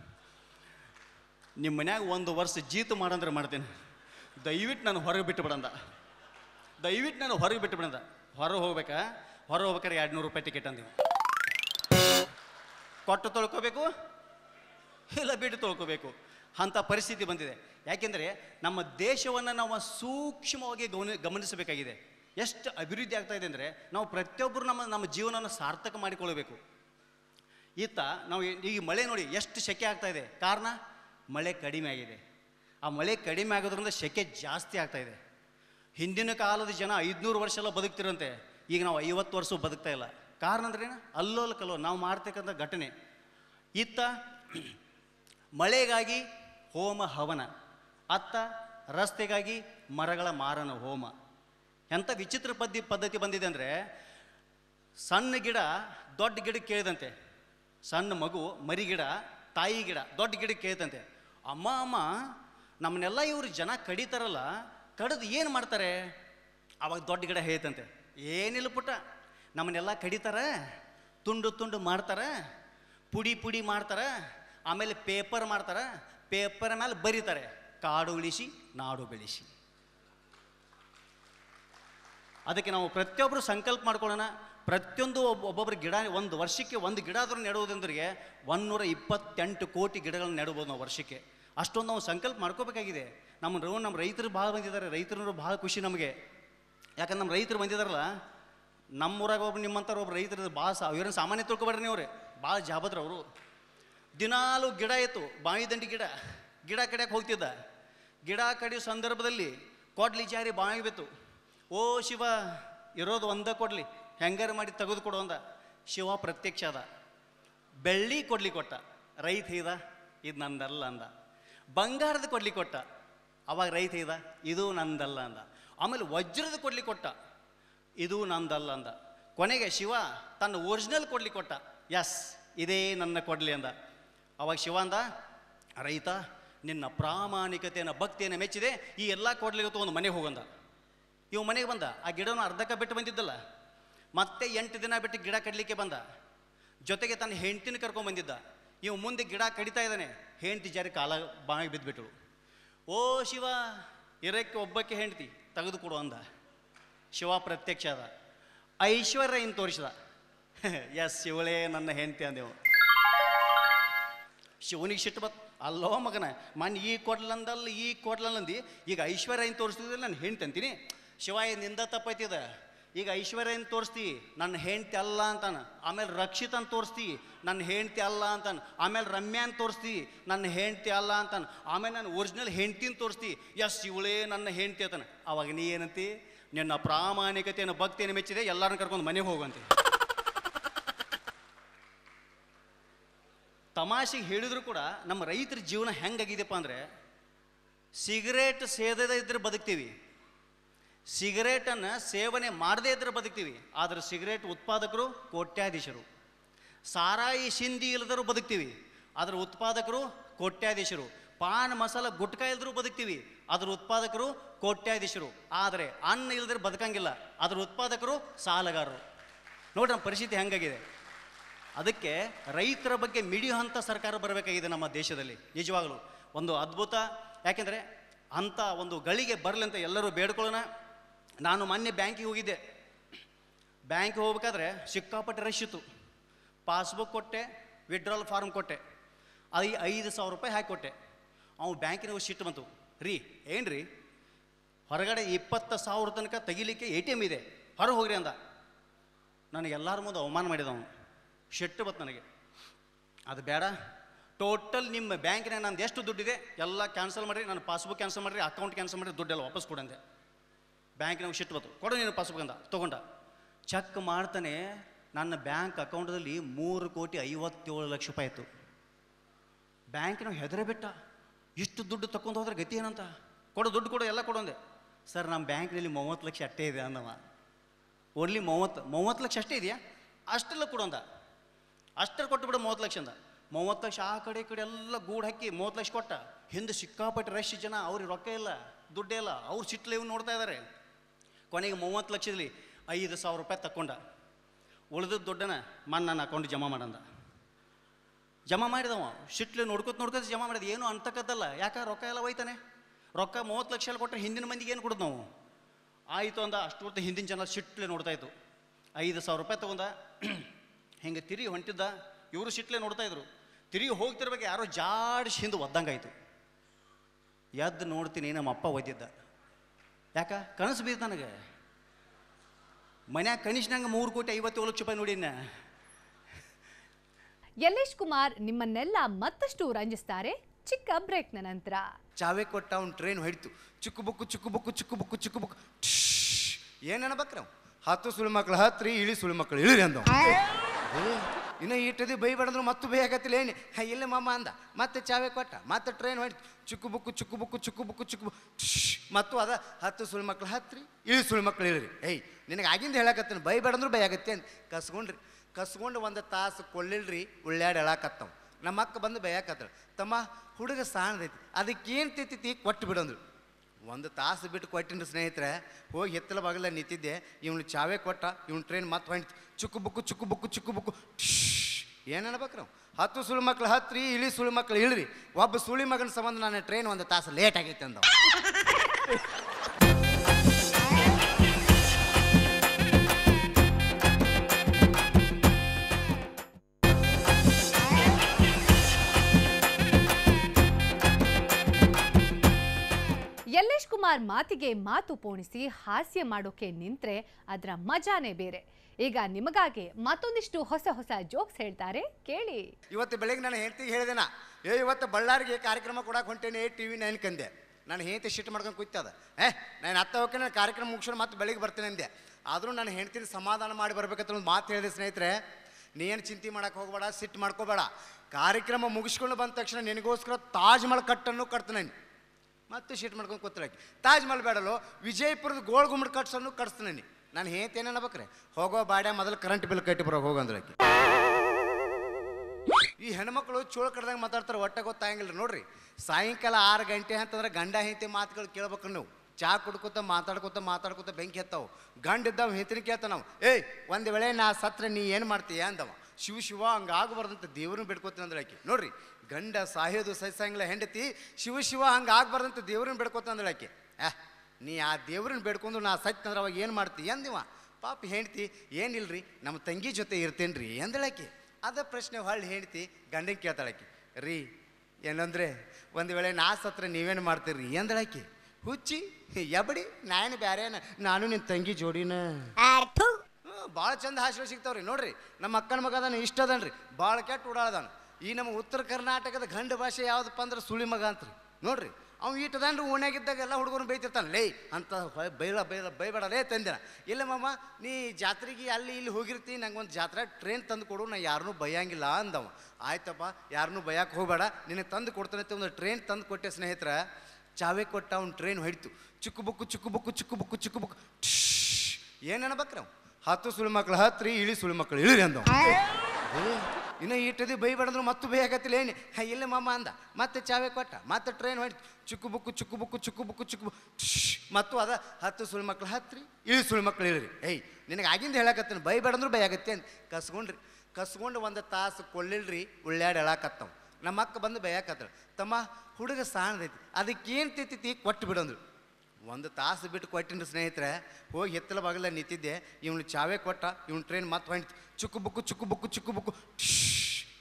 C: ನಿಮ್ಮ ಮನ್ಯಾಗ ಒಂದು ವರ್ಷ ಜೀತು ಮಾಡಂದ್ರೆ ಮಾಡ್ತೇನೆ ದಯವಿಟ್ಟು ನಾನು ಹೊರಗೆ ಬಿಟ್ಟು ಬಿಡಂದ ದಯವಿಟ್ಟು ನಾನು ಹೊರಗೆ ಬಿಟ್ಟು ಬಿಡಂದ ಹೊರಗೆ ಹೋಗ್ಬೇಕಾ ಹೊರಗೆ ಹೋಗ್ಬೇಕಾರೆ ಎರಡು ನೂರು ರೂಪಾಯಿ ಟಿಕೆಟ್ ಅಂದೀವಿ ಕೊಟ್ಟು ತೊಳ್ಕೊಬೇಕು ಇಲ್ಲ ಬಿಟ್ಟು ತೊಳ್ಕೊಬೇಕು ಅಂಥ ಪರಿಸ್ಥಿತಿ ಬಂದಿದೆ ಯಾಕೆಂದರೆ ನಮ್ಮ ದೇಶವನ್ನು ನಾವು ಸೂಕ್ಷ್ಮವಾಗಿ ಗಮನ ಗಮನಿಸಬೇಕಾಗಿದೆ ಎಷ್ಟು ಅಭಿವೃದ್ಧಿ ಆಗ್ತಾ ಇದೆ ಅಂದರೆ ನಾವು ಪ್ರತಿಯೊಬ್ಬರು ನಮ್ಮ ನಮ್ಮ ಜೀವನವನ್ನು ಸಾರ್ಥಕ ಮಾಡಿಕೊಳ್ಳಬೇಕು ಈತ ನಾವು ಈ- ಈಗ ಮಳೆ ನೋಡಿ ಎಷ್ಟು ಸೆಕೆ ಆಗ್ತಾ ಇದೆ ಕಾರಣ ಮಳೆ ಕಡಿಮೆ ಆಗಿದೆ ಆ ಮಳೆ ಕಡಿಮೆ ಆಗೋದ್ರಿಂದ ಸೆಕೆ ಜಾಸ್ತಿ ಆಗ್ತಾ ಇದೆ ಹಿಂದಿನ ಕಾಲದ ಜನ ಐದುನೂರು ವರ್ಷ ಎಲ್ಲ ಬದುಕ್ತಿರಂತೆ ಈಗ ನಾವು ಐವತ್ತು ವರ್ಷ ಬದುಕ್ತಾ ಇಲ್ಲ ಕಾರಣ ಅಂದ್ರೇನು ಅಲ್ಲೋಲ ಕಲ್ಲೋ ನಾವು ಮಾಡ್ತಕ್ಕಂಥ ಘಟನೆ ಇತ್ತ ಮಳೆಗಾಗಿ ಹೋಮ ಹವನ ಅತ್ತ ರಸ್ತೆಗಾಗಿ ಮರಗಳ ಮಾರನ ಹೋಮ ಎಂಥ ವಿಚಿತ್ರ ಪದ್ಧತಿ ಪದ್ಧತಿ ಬಂದಿದೆ ಅಂದರೆ ಸಣ್ಣ ಗಿಡ ದೊಡ್ಡ ಗಿಡಕ್ಕೆ ಕೇಳಿದಂತೆ ಸಣ್ಣ ಮಗು ಮರಿ ಗಿಡ ತಾಯಿ ಗಿಡ ದೊಡ್ಡ ಗಿಡಕ್ಕೆ ಕೇಳಿದಂತೆ ಅಮ್ಮ ಅಮ್ಮ ನಮ್ಮನ್ನೆಲ್ಲ ಇವರು ಜನ ಕಡಿತಾರಲ್ಲ ಕಡಿದು ಏನು ಮಾಡ್ತಾರೆ ಅವಾಗ ದೊಡ್ಡ ಗಿಡ ಹೇಳ್ತಂತೆ ಏನಿಲ್ಲ ಪುಟ್ಟ ನಮ್ಮನ್ನೆಲ್ಲ ಕಡಿತಾರ ತುಂಡು ತುಂಡು ಮಾಡ್ತಾರ ಪುಡಿ ಪುಡಿ ಮಾಡ್ತಾರ ಆಮೇಲೆ ಪೇಪರ್ ಮಾಡ್ತಾರ ಪೇಪರ್ ಮೇಲೆ ಬರೀತಾರೆ ಕಾಡು ಉಳಿಸಿ ನಾಡು ಬೆಳೆಸಿ ಅದಕ್ಕೆ ನಾವು ಪ್ರತಿಯೊಬ್ಬರು ಸಂಕಲ್ಪ ಮಾಡ್ಕೊಳ್ಳೋಣ ಪ್ರತಿಯೊಂದು ಒಬ್ಬ ಒಬ್ಬೊಬ್ಬರು ಗಿಡ ಒಂದು ವರ್ಷಕ್ಕೆ ಒಂದು ಗಿಡ ಆದರೂ ನೆಡುವುದಂದ್ರಿಗೆ ಒಂದೂರ ಇಪ್ಪತ್ತೆಂಟು ಕೋಟಿ ಗಿಡಗಳನ್ನ ನೆಡ್ಬೋದು ನಾವು ವರ್ಷಕ್ಕೆ ಅಷ್ಟೊಂದು ನಾವು ಸಂಕಲ್ಪ ಮಾಡ್ಕೋಬೇಕಾಗಿದೆ ನಮ್ಮ ರೋ ನಮ್ಮ ರೈತರು ಭಾಳ ಬಂದಿದ್ದಾರೆ ರೈತರು ಭಾಳ ಖುಷಿ ನಮಗೆ ಯಾಕಂದ್ರೆ ನಮ್ಮ ರೈತರು ಬಂದಿದ್ದಾರಲ್ಲ ನಮ್ಮೂರಾಗ ಒಬ್ರು ನಿಮ್ಮಂಥವ್ರು ಒಬ್ರು ರೈತರು ಭಾಳ ಸಾ ಇವ್ರನ್ನ ಸಾಮಾನ್ಯ ತಿಳ್ಕೊಬೇಡ್ರಿ ನೀವು ಭಾಳ ಜಾಬದ್ರ ಅವರು ದಿನಾಲು ಗಿಡ ಇತ್ತು ಬಾವಿ ದಂಡಿ ಗಿಡ ಗಿಡ ಕಡಿಯಕ್ಕೆ ಹೋಗ್ತಿದ್ದ ಗಿಡ ಕಡಿಯೋ ಸಂದರ್ಭದಲ್ಲಿ ಕೊಡ್ಲಿ ಜಾರಿ ಬಾವಿ ಬಿತ್ತು ಓ ಶಿವ ಇರೋದು ಒಂದ ಕೊಡ್ಲಿ ಹೆಂಗಾರ ಮಾಡಿ ತೆಗೆದು ಕೊಡು ಅಂದ ಶಿವ ಪ್ರತ್ಯಕ್ಷ ಅದ ಬೆಳ್ಳಿ ಕೊಡ್ಲಿ ಕೊಟ್ಟ ರೈತ ಇದ ಇದು ನಂದಲ್ಲ ಅಂದ ಬಂಗಾರದ ಕೊಡ್ಲಿ ಕೊಟ್ಟ ಅವಾಗ ರೈತ ಇದ ಇದು ನಂದಲ್ಲ ಅಂದ ಆಮೇಲೆ ವಜ್ರದ ಕೊಡ್ಲಿ ಕೊಟ್ಟ ಇದು ನಂದಲ್ಲ ಅಂದ ಕೊನೆಗೆ ಶಿವ ತನ್ನ ಒರಿಜಿನಲ್ ಕೊಡ್ಲಿ ಕೊಟ್ಟ ಎಸ್ ಇದೇ ನನ್ನ ಕೊಡ್ಲಿ ಅಂದ ಅವಾಗ ಶಿವ ಅಂದ ರೈತ ನಿನ್ನ ಪ್ರಾಮಾಣಿಕತೆಯನ್ನು ಭಕ್ತಿಯನ್ನು ಮೆಚ್ಚಿದೆ ಈ ಎಲ್ಲ ಕೊಡ್ಲಿಗೆ ಒಂದು ಮನೆಗೆ ಹೋಗಂದ ಇವ ಮನೆಗೆ ಬಂದ ಆ ಗಿಡನ ಅರ್ಧಕ್ಕ ಬಿಟ್ಟು ಬಂದಿದ್ದಲ್ಲ ಮತ್ತೆ ಎಂಟು ದಿನ ಬಿಟ್ಟು ಗಿಡ ಕಡಲಿಕ್ಕೆ ಬಂದ ಜೊತೆಗೆ ತನ್ನ ಹೆಂಡ್ತಿನ ಕರ್ಕೊಂಡ್ ಬಂದಿದ್ದ ಇವ್ ಮುಂದೆ ಗಿಡ ಕಡಿತಾ ಇದ್ದಾನೆ ಹೆಂಡ್ತಿ ಜಾರಿ ಕಾಲ ಬಾವಿಗೆ ಬಿದ್ದುಬಿಟ್ರು ಓ ಶಿವ ಇರಕ್ಕೆ ಒಬ್ಬಕ್ಕೆ ಹೆಂಡ್ತಿ ತೆಗೆದುಕೊಡು ಅಂದ ಶಿವ ಪ್ರತ್ಯಕ್ಷ ಅದ ಐಶ್ವರ್ಯ ಇನ್ ತೋರಿಸಿದ ಎಸ್ ಶಿವಳೇ ನನ್ನ ಹೆಂಡ್ತಿ ಅಂದೆವು ಶಿವನಿಗೆ ಸಿಟ್ಟು ಬತ್ ಅಲ್ಲೋ ಮಗನ ಮನ್ ಈ ಕೊಡ್ಲಂದಲ್ಲ ಈ ಕೊಡ್ಲಂದಿ ಈಗ ಐಶ್ವರ್ಯ ಏನು ತೋರಿಸ್ತಿದ್ರೆ ನಾನು ಹೆಂಡ್ತಿ ಅಂತೀನಿ ಶಿವ ಇದು ನಿಂದ ತಪ್ಪೈತಿದ ಈಗ ಐಶ್ವರ್ಯ ಏನು ತೋರಿಸ್ತಿ ನನ್ನ ಹೆಂಡ್ತಿ ಅಲ್ಲ ಅಂತಾನ ಆಮೇಲೆ ರಕ್ಷಿತ್ ಅಂತ ತೋರಿಸ್ತಿ ನನ್ನ ಹೆಂಡ್ತಿ ಅಲ್ಲ ಅಂತಾನ ಆಮೇಲೆ ರಮ್ಯಾ ಅಂತ ತೋರಿಸ್ತಿ ನನ್ನ ಹೆಂಡ್ತಿ ಅಲ್ಲ ಅಂತಾನ ಆಮೇಲೆ ನಾನು ಒರಿಜಿನಲ್ ಹೆಂಡ್ತಿನ ತೋರಿಸ್ತಿ ಎಸ್ ಇವಳೇ ನನ್ನ ಹೆಂಡ್ತಿ ಅಂತಾನ ಅವಾಗ ನೀ ಏನಂತಿ ನಿನ್ನ ಪ್ರಾಮಾಣಿಕತೆಯನ್ನು ಭಕ್ತಿಯನ್ನು ಮೆಚ್ಚಿದೆ ಎಲ್ಲರನ್ನ ಕರ್ಕೊಂಡು ಮನೆಗೆ ಹೋಗಂತೆ ತಮಾಷೆಗೆ ಹೇಳಿದ್ರು ಕೂಡ ನಮ್ಮ ರೈತರ ಜೀವನ ಹೆಂಗಾಗಿದೆಪ್ಪ ಅಂದರೆ ಸಿಗರೇಟ್ ಸೇದದೇ ಇದ್ರೆ ಬದುಕ್ತೀವಿ ಸಿಗರೇಟನ್ನು ಸೇವನೆ ಮಾಡದೇ ಇದ್ರೆ ಬದುಕ್ತೀವಿ ಆದರೆ ಸಿಗರೇಟ್ ಉತ್ಪಾದಕರು ಕೋಟ್ಯಾಧೀಶರು ಸಾರಾಯಿ ಸಿಂಧಿ ಇಲ್ಲದರೂ ಬದುಕ್ತೀವಿ ಅದರ ಉತ್ಪಾದಕರು ಕೋಟ್ಯಾಧೀಶರು ಪಾನ್ ಮಸಾಲ ಗುಟ್ಕ ಇಲ್ದರೂ ಬದುಕ್ತೀವಿ ಅದರ ಉತ್ಪಾದಕರು ಕೋಟ್ಯಾಧೀಶರು ಆದರೆ ಅನ್ನ ಇಲ್ಲದ್ರೆ ಬದುಕಂಗಿಲ್ಲ ಅದರ ಉತ್ಪಾದಕರು ಸಾಲಗಾರರು ನೋಡ್ರಿ ನಮ್ಮ ಪರಿಸ್ಥಿತಿ ಹೆಂಗಾಗಿದೆ ಅದಕ್ಕೆ ರೈತರ ಬಗ್ಗೆ ಮಿಡಿಯುವಂಥ ಸರ್ಕಾರ ಬರಬೇಕಾಗಿದೆ ನಮ್ಮ ದೇಶದಲ್ಲಿ ನಿಜವಾಗಲೂ ಒಂದು ಅದ್ಭುತ ಯಾಕೆಂದರೆ ಅಂಥ ಒಂದು ಗಳಿಗೆ ಬರಲಿ ಅಂತ ಎಲ್ಲರೂ ಬೇಡ್ಕೊಳ್ಳೋಣ ನಾನು ಮೊನ್ನೆ ಬ್ಯಾಂಕಿಗೆ ಹೋಗಿದ್ದೆ ಬ್ಯಾಂಕಿಗೆ ಹೋಗ್ಬೇಕಾದ್ರೆ ಸಿಕ್ಕಾಪಟ್ಟೆ ರಶ್ ಇತ್ತು ಪಾಸ್ಬುಕ್ ಕೊಟ್ಟೆ ವಿಡ್ರಾಲ್ ಫಾರ್ಮ್ ಕೊಟ್ಟೆ ಐ ಐದು ಸಾವಿರ ರೂಪಾಯಿ ಹಾಕಿ ಕೊಟ್ಟೆ ಅವ್ನು ಬ್ಯಾಂಕಿನ ಸಿಟ್ಟು ಬಂತು ರೀ ಏನ್ರಿ ಹೊರಗಡೆ ಇಪ್ಪತ್ತು ಸಾವಿರ ತನಕ ತೆಗಿಲಿಕ್ಕೆ ಎ ಟಿ ಎಮ್ ಇದೆ ಹೊರಗೆ ಹೋಗ್ರಿ ಅಂದ ನನಗೆ ಎಲ್ಲರ ಮುಂದೆ ಅವಮಾನ ಮಾಡಿದ ಅವನು ಶೆಟ್ಟು ಬತ್ತು ನನಗೆ ಅದು ಬೇಡ ಟೋಟಲ್ ನಿಮ್ಮ ಬ್ಯಾಂಕಿನಾಗ ನಂದು ಎಷ್ಟು ದುಡ್ಡಿದೆ ಎಲ್ಲ ಕ್ಯಾನ್ಸಲ್ ಮಾಡಿರಿ ನನ್ನ ಪಾಸ್ಬುಕ್ ಕ್ಯಾನ್ಸಲ್ ಮಾಡಿರಿ ಅಕೌಂಟ್ ಕ್ಯಾನ್ಸಲ್ ಮಾಡಿರಿ ದುಡ್ಡೆಲ್ಲ ವಾಪಸ್ ಕೊಡಂದೆ ಬ್ಯಾಂಕಿನಾಗ ಶಿಟ್ಟು ಬಂತು ಕೊಡು ನೀನು ಪಾಸ್ಬುಕ್ ಅಂತ ತೊಗೊಂಡ ಚೆಕ್ ಮಾಡ್ತಾನೆ ನನ್ನ ಬ್ಯಾಂಕ್ ಅಕೌಂಟದಲ್ಲಿ ಮೂರು ಕೋಟಿ ಐವತ್ತೇಳು ಲಕ್ಷ ರೂಪಾಯಿ ಇತ್ತು ಬ್ಯಾಂಕಿನಾಗ ಹೆದರೇ ಬಿಟ್ಟ ಇಷ್ಟು ದುಡ್ಡು ತಗೊಂಡು ಹೋದ್ರೆ ಗತಿ ಏನಂತ ಕೊಡು ದುಡ್ಡು ಕೊಡು ಎಲ್ಲ ಕೊಡು ಅಂದೆ ಸರ್ ನಮ್ಮ ಬ್ಯಾಂಕ್ನಲ್ಲಿ ಮೂವತ್ತು ಲಕ್ಷ ಅಷ್ಟೇ ಇದೆ ಅಂದವ ಓನ್ಲಿ ಮೂವತ್ತು ಮೂವತ್ತು ಲಕ್ಷ ಅಷ್ಟೇ ಇದೆಯಾ ಅಷ್ಟೆಲ್ಲ ಕೊಡು ಅಂದ ಅಷ್ಟೇ ಕೊಟ್ಟು ಬಿಡು ಮೂವತ್ತು ಲಕ್ಷ ಅಂದ ಮೂವತ್ತು ಲಕ್ಷ ಆ ಕಡೆ ಈ ಕಡೆ ಎಲ್ಲ ಗೂಡು ಹಾಕಿ ಮೂವತ್ತು ಲಕ್ಷ ಕೊಟ್ಟ ಹಿಂದೆ ಸಿಕ್ಕಾಪಟ್ಟೆ ರಶ್ ಜನ ಅವ್ರಿಗೆ ರೊಕ್ಕ ಇಲ್ಲ ದುಡ್ಡೇ ಇಲ್ಲ ಅವ್ರು ಸಿಟ್ಲೆ ಇವ್ನು ನೋಡ್ತಾ ಇದ್ದಾರೆ ಕೊನೆಗೆ ಮೂವತ್ತು ಲಕ್ಷದಲ್ಲಿ ಐದು ಸಾವಿರ ರೂಪಾಯಿ ತಕ್ಕೊಂಡ ಉಳಿದದ್ದು ದುಡ್ಡನ್ನ ಮನ್ ನನ್ನ ಅಕೌಂಟ್ ಜಮಾ ಮಾಡಂದ ಜಮಾ ಮಾಡಿದವ ಶಿಟ್ಲೆ ನೋಡ್ಕೊತ ನೋಡ್ಕೊತ ಜಮಾ ಮಾಡಿದ ಏನು ಅಂತಕ್ಕದ್ದಲ್ಲ ಯಾಕೆ ರೊಕ್ಕ ಎಲ್ಲ ಹೋಯ್ತಾನೆ ರೊಕ್ಕ ಮೂವತ್ತು ಲಕ್ಷ ಎಲ್ಲ ಕೊಟ್ಟರೆ ಹಿಂದಿನ ಮಂದಿಗೆ ಏನು ಕೊಡೋದು ನಾವು ಆಯಿತು ಅಂದ ಅಷ್ಟು ಹೊತ್ತು ಹಿಂದಿನ ಜನ ಶಿಟ್ಲೆ ನೋಡ್ತಾ ಇತ್ತು ಐದು ಸಾವಿರ ರೂಪಾಯಿ ತಗೊಂಡ ಹಿಂಗೆ ತಿರುಗಿ ಹೊಂಟಿದ್ದ ಇವರು ಶಿಟ್ಲೆ ನೋಡ್ತಾ ಇದ್ರು ತಿರುಗಿ ಹೋಗ್ತಿರ್ಬೇಕು ಯಾರೋ ಜಾಡಿಸಿ ಹಿಂದೆ ಒದ್ದಂಗಾಯ್ತು ಎದ್ದು ನೋಡ್ತೀನಿ ನಮ್ಮ ಅಪ್ಪ ಒದ್ದಿದ್ದ ಯಾಕ ಕನಸು ಬೀದ ನನಗೆ ಮನ್ಯಾಗ ಕನಿಷ್ಠಂಗೆ ಮೂರು ಕೋಟಿ ಐವತ್ತೇಳು ಲಕ್ಷ ರೂಪಾಯಿ ನೋಡಿನ
A: ಯಲ್ಲೇಶ್ ಕುಮಾರ್ ನಿಮ್ಮನ್ನೆಲ್ಲ ಮತ್ತಷ್ಟು ರಂಜಿಸ್ತಾರೆ ಚಿಕ್ಕ ಬ್ರೇಕ್ನ ನಂತರ
D: ಚಾವೆ ಕೊಟ್ಟ ಅವ್ನು ಟ್ರೈನ್ ಹೊಡಿತು ಚುಕ್ಕು ಬುಕ್ಕು ಚುಕ್ಕು ಬುಕ್ಕು ಚುಕ್ಕು ಬುಕ್ಕು ಚುಕ್ಕು ಬುಕ್ಕು ಏನು ಅನ್ಬೇಕ್ರಿ ಅವ್ ಹತ್ತು ಸುಳಿ ಮಕ್ಳು ಹತ್ರಿ ಇಳಿ ಸುಳಿ ಮಕ್ಳು ಇಳಿರಿ ಅಂದ ಇನ್ನು ಇಟ್ಟದಿ ಬೈಬಾರ್ದ್ರು ಮತ್ತು ಬೇಯಾಗತ್ತಿಲ್ಲ ಏನು ಇಲ್ಲ ಮಾಮ ಅಂದ ಮತ್ತೆ ಚಾವೆ ಕೊಟ್ಟ ಮತ್ತೆ ಟ್ರೈನ್ ಹೊಡಿತು ಚುಕ್ಕು ಬುಕ್ಕು ಚುಕ್ಕು ಬುಕ್ಕು ಚುಕ್ಕು ಬುಕ್ಕು ಚುಕ್ಕು ಬುಕ್ಕು ಮತ್ತು ಅದ ಹತ್ತು ಸುಳಿ ಮಕ್ಳು ಹತ್ರಿ ಇಳಿ ಸುಳಿ ಮಕ್ಳು ಇಳಿರಿ ಏಯ್ ನಿನಗೆ ಆಗಿಂದ ಹೇಳಕತ್ತೀನಿ ಬೈಬೇಡಂದ್ರು ಬೈಯಾಗತ್ತೆ ಅಂತ ಕಸ್ಕೊಂಡ್ರಿ ಕಸ್ಕೊಂಡು ಒಂದು ತಾಸು ಕೊಳ್ಳಿಲ್ರಿ ಉಳ್ಳಾಡಿ ಎಳಾಕತ್ತವ್ ನಮ್ಮ ಅಕ್ಕ ಬಂದು ಬೈಯಾಕತ್ತಳು ತಮ್ಮ ಹುಡುಗ ಸಾಣದೈತಿ ಅದಕ್ಕೇನು ತಿಂತೈತಿ ಕೊಟ್ಟು ಬಿಡಂದ್ರು ಒಂದು ತಾಸು ಬಿಟ್ಟು ಕೊಟ್ಟಿನ ಸ್ನೇಹಿತರೆ ಹೋಗಿ ಎತ್ತಲ ಬಾಗಿಲ ನಿಂತಿದ್ದೆ ಇವನು ಚಾವೆ ಕೊಟ್ಟ ಇವನು ಟ್ರೈನ್ ಮತ್ತೆ ಹೊಂಟಿತು ಚುಕ್ಕು ಬುಕ್ಕು ಚುಕ್ಕು ಬುಕ್ಕು ಚುಕ್ಕು ಬುಕ್ಕು ಏನು ಅನ್ಬೇಕು ನಾವು ಹತ್ತು ಸುಳಿ ಮಕ್ಳು ಹತ್ರಿ ಇಳಿ ಸುಳಿ ಮಕ್ಳು ಇಳ್ರಿ ಒಬ್ಬ ಸುಳಿ ಮಗನ ಸಂಬಂಧ ನಾನು ಟ್ರೈನ್ ಒಂದು ತಾಸು ಲೇಟ್ ಆಗೈತೆ ಅಂದ
A: ಯಲ್ಲೇಶ್ ಕುಮಾರ್ ಮಾತಿಗೆ ಮಾತು ಪೋಣಿಸಿ ಹಾಸ್ಯ ಮಾಡೋಕೆ ನಿಂತ್ರೆ ಅದರ ಮಜಾನೇ ಬೇರೆ ಈಗ ನಿಮಗಾಗಿ ಮತ್ತೊಂದಿಷ್ಟು ಹೊಸ ಹೊಸ ಜೋಕ್ಸ್ ಹೇಳ್ತಾರೆ ಕೇಳಿ
D: ಇವತ್ತು ಬೆಳಗ್ಗೆ ನಾನು ಹೆಂಡತಿಗೆ ಹೇಳಿದೆನ ಏ ಇವತ್ತು ಬಳ್ಳಾರಿಗೆ ಕಾರ್ಯಕ್ರಮ ಕೊಡಕ್ಕೆ ಹೊಂಟೇನೆ ಟಿ ವಿ ನೈನ್ ಕಂದೆ ನಾನು ಹೆಂಡತಿ ಶಿಟ್ ಮಾಡ್ಕೊಂಡು ಕೂತದ ಏ ನಾನು ಹತ್ತ ಹೋಗಿ ನಾನು ಕಾರ್ಯಕ್ರಮ ಮುಗಿಸ್ಕೊಂಡು ಮತ್ತೆ ಬೆಳಿಗ್ಗೆ ಬರ್ತೀನಿ ಅಂದೆ ಆದರೂ ನಾನು ಹೆಂಡ್ತಿನ ಸಮಾಧಾನ ಮಾಡಿ ಬರ್ಬೇಕಂತ ಒಂದು ಮಾತು ಹೇಳಿದೆ ಸ್ನೇಹಿತರೆ ನೀ ಏನು ಚಿಂತೆ ಮಾಡಕ್ಕೆ ಹೋಗಬೇಡ ಸಿಟ್ಟು ಮಾಡ್ಕೋಬೇಡ ಕಾರ್ಯಕ್ರಮ ಮುಗಿಸ್ಕೊಂಡು ಬಂದ ತಕ್ಷಣ ನಿನಗೋಸ್ಕರ ತಾಜ್ ಮಹಲ್ ಕಟ್ಟನ್ನು ಕಟ್ತೀನಿ ಮತ್ತೆ ಶೀಟ್ ಮಾಡ್ಕೊಂಡು ಕೂತ್ಲಾಕಿ ತಾಜ್ ಮಹಲ್ ಬೇಡಲು ವಿಜಯಪುರದ ಗೋಳ್ ಗುಮ್ಮಡ್ ಕಟ್ಸನ್ನು ಕಟ್ಸ್ತೀನಿ ನಾನು ಹೇಂತ ಏನೇನ ಬೇಕ್ರೆ ಹೋಗೋ ಬಾಡ್ಯ ಮೊದಲು ಕರೆಂಟ್ ಬಿಲ್ ಕಟ್ಟಿ ಬರೋ ಹೋಗಂದ್ರಾಕಿ ಈ ಹೆಣ್ಮಕ್ಳು ಚೋಳ ಕಡ್ದಂಗೆ ಮಾತಾಡ್ತಾರೆ ಒಟ್ಟ ಗೊತ್ತಾಗಂಗಿಲ್ಲ ನೋಡ್ರಿ ಸಾಯಂಕಾಲ ಆರು ಗಂಟೆ ಅಂತಂದ್ರೆ ಗಂಡ ಹೆಂಡತಿ ಮಾತುಗಳು ಕೇಳ್ಬೇಕು ನೀವು ಚಾ ಕುಡ್ಕೋತ ಮಾತಾಡ್ಕೋತ ಮಾತಾಡ್ಕೋತ ಬೆಂಕಿ ಹತ್ತಾವು ಗಂಡ ಇದ್ದಾವ ಹೆಂತಿನ ಕೇಳ್ತಾನ ನಾವು ಏಯ್ ಒಂದು ವೇಳೆ ನಾ ಸತ್ರ ನೀ ಏನು ಮಾಡ್ತೀಯ ಅಂದವ ಶಿವ ಶಿವ ಹಂಗೆ ಆಗಬಾರ್ದಂತ ದೇವ್ರನ್ನ ಬಿಡ್ಕೋತೀನಿ ಅಂದ್ರೆ ಆಕೆ ನೋಡ್ರಿ ಗಂಡ ಸಾಯೋದು ಸಹಿಸಂಗಿಲ್ಲ ಹೆಂಡತಿ ಶಿವ ಶಿವ ಹಂಗೆ ಆಗಬಾರ್ದಂತ ದೇವ್ರನ್ನ ಬಿಡ್ಕೋತ ಅಂದ್ರೆ ಆಕೆ ಆ ನೀ ಆ ದೇವ್ರನ್ನ ಬೇಡ್ಕೊಂಡು ನಾ ಸತ್ಯ ಅಂದ್ರೆ ಅವಾಗ ಏನು ಮಾಡ್ತೀಯ ಅಂದಿವ ಪಾಪ ಹೆಂಡ್ತಿ ಏನಿಲ್ರಿ ನಮ್ಮ ತಂಗಿ ಜೊತೆ ಇರ್ತೇನೆ ರೀ ಅಂದಳಾಕಿ ಅದ ಪ್ರಶ್ನೆ ಹೊಳ್ಳಿ ಹೇಳ್ತಿ ಗಂಡಂಗೆ ಕೇಳ್ತಾಳಾಕಿ ರೀ ಏನಂದ್ರೆ ಒಂದು ವೇಳೆ ನಾ ಸತ್ರ ನೀವೇನು ಮಾಡ್ತೀರಿ ಅಂದಳಾಕಿ ಹುಚ್ಚಿ ಎಬಡಿ ನಾನು ಬ್ಯಾರೆ ನಾನು ನಿನ್ನ ತಂಗಿ ಜೋಡಿನ ಭಾಳ ಚಂದ ಹಾಸ್ಯ ಸಿಗ್ತಾವ್ರಿ ನೋಡ್ರಿ ನಮ್ಮ ಅಕ್ಕನ ಮಗ ಅದಾನ ಇಷ್ಟ ಅದನ್ರಿ ಭಾಳ ಕೆಟ್ಟ ಉಡಾಳದಾನ ಈ ನಮ್ಮ ಉತ್ತರ ಕರ್ನಾಟಕದ ಗಂಡ ಭಾಷೆ ಯಾವುದಪ್ಪ ಅಂದ್ರೆ ಸುಳಿ ಮಗ ಅಂತ್ರಿ ನೋಡ್ರಿ ಅವ್ನು ಇಟ್ಟದನ್ರಿ ಓಣ್ಯಾಗಿದ್ದಾಗ ಎಲ್ಲ ಹುಡುಗರು ಬೈತಿರ್ತಾನೆ ಲೇ ಅಂತ ಹೊಯ್ ಬೈಲ ಬೈಲ ಬೈಬೇಡ ಲೇ ತಂದಿನ ಇಲ್ಲ ಮಾಮ ನೀ ಜಾತ್ರೆಗೆ ಅಲ್ಲಿ ಇಲ್ಲಿ ಹೋಗಿರ್ತಿ ನಂಗೆ ಒಂದು ಜಾತ್ರೆ ಟ್ರೈನ್ ತಂದು ಕೊಡು ನಾ ಯಾರನ್ನೂ ಬೈಯಂಗಿಲ್ಲ ಅಂದವ ಆಯ್ತಪ್ಪ ಯಾರನ್ನೂ ಬೈಯಕ್ಕೆ ಹೋಗಬೇಡ ನಿನಗೆ ತಂದು ಕೊಡ್ತಾನೆ ಅಂತ ಒಂದು ಟ್ರೈನ್ ತಂದು ಕೊಟ್ಟೆ ಸ್ನೇಹಿತರ ಚಾವೆ ಕೊಟ್ಟ ಅವ್ನು ಟ್ರೈನ್ ಹೊಡಿತು ಚುಕ್ಕು ಬುಕ್ಕು ಚುಕ್ಕು ಬುಕ್ಕು ಚುಕ್ಕು ಬುಕ್ಕು ಚುಕ್ಕು ಬುಕ್ಕು ಏನು ಅನ್ಬೇಕ್ರಿ ಅವ್ ಹತ್ತು ಸುಳಿ ಮಕ್ಳು ಹತ್ರಿ ಇಳಿ ಸುಳಿ ಮಕ್ಳು ಇಳಿರಿ ಅಂದ ಇನ್ನು ಇಟ್ಟದಿ ಬೈಬೇಡಂದ್ರು ಮತ್ತು ಬೇಯಾಗತ್ತಿಲ್ಲ ಏನು ಇಲ್ಲ ಮಾಮ ಅಂದ ಮತ್ತೆ ಚಾವೆ ಕೊಟ್ಟ ಮತ್ತೆ ಟ್ರೈನ್ ಹೊಡಿತು ಚುಕ್ಕು ಬುಕ್ಕು ಚುಕ್ಕು ಬುಕ್ಕು ಚುಕ್ಕು ಬುಕ್ಕು ಚುಕ್ಕು ಬುಕ್ಕು ಮತ್ತು ಅದ ಹತ್ತು ಸುಳಿ ಮಕ್ಳು ಹತ್ರಿ ಇಳಿ ಸುಳಿ ಮಕ್ಳು ಇಳಿರಿ ಏಯ್ ನಿನಗೆ ಆಗಿಂದ ಹೇಳಕತ್ತೀನಿ ಬೈಬೇಡಂದ್ರು ಬೈಯಾಗತ್ತೆ ಅಂತ ಕಸ್ಕೊಂಡ್ರಿ ಕಸ್ಕೊಂಡು ಒಂದು ತಾಸು ಕೊಳ್ಳಿಲ್ರಿ ಉಳ್ಳಾಡಿ ಎಳಾಕತ್ತವ್ ನಮ್ಮ ಅಕ್ಕ ಬಂದು ಬೈಯಾಕತ್ತಳು ತಮ್ಮ ಹುಡುಗ ಸಾಣದೈತಿ ಅದಕ್ಕೇನು ತಿಂತೈತಿ ಕೊಟ್ಟು ಬಿಡಂದ್ರು ಒಂದು ತಾಸು ಬಿಟ್ಟು ಕೊಟ್ಟಿನ ಸ್ನೇಹಿತರೆ ಹೋಗಿ ಎತ್ತಲ ಬಾಗಿಲ ನಿಂತಿದ್ದೆ ಇವನು ಚಾವೆ ಕೊಟ್ಟ ಇವನು ಟ್ರೈನ್ ಮತ್ತೆ ಹೊಂಟಿತು ಚುಕ್ಕು ಬುಕ್ಕು ಚುಕ್ಕು ಬುಕ್ಕು ಚುಕ್ಕು ಬುಕ್ಕು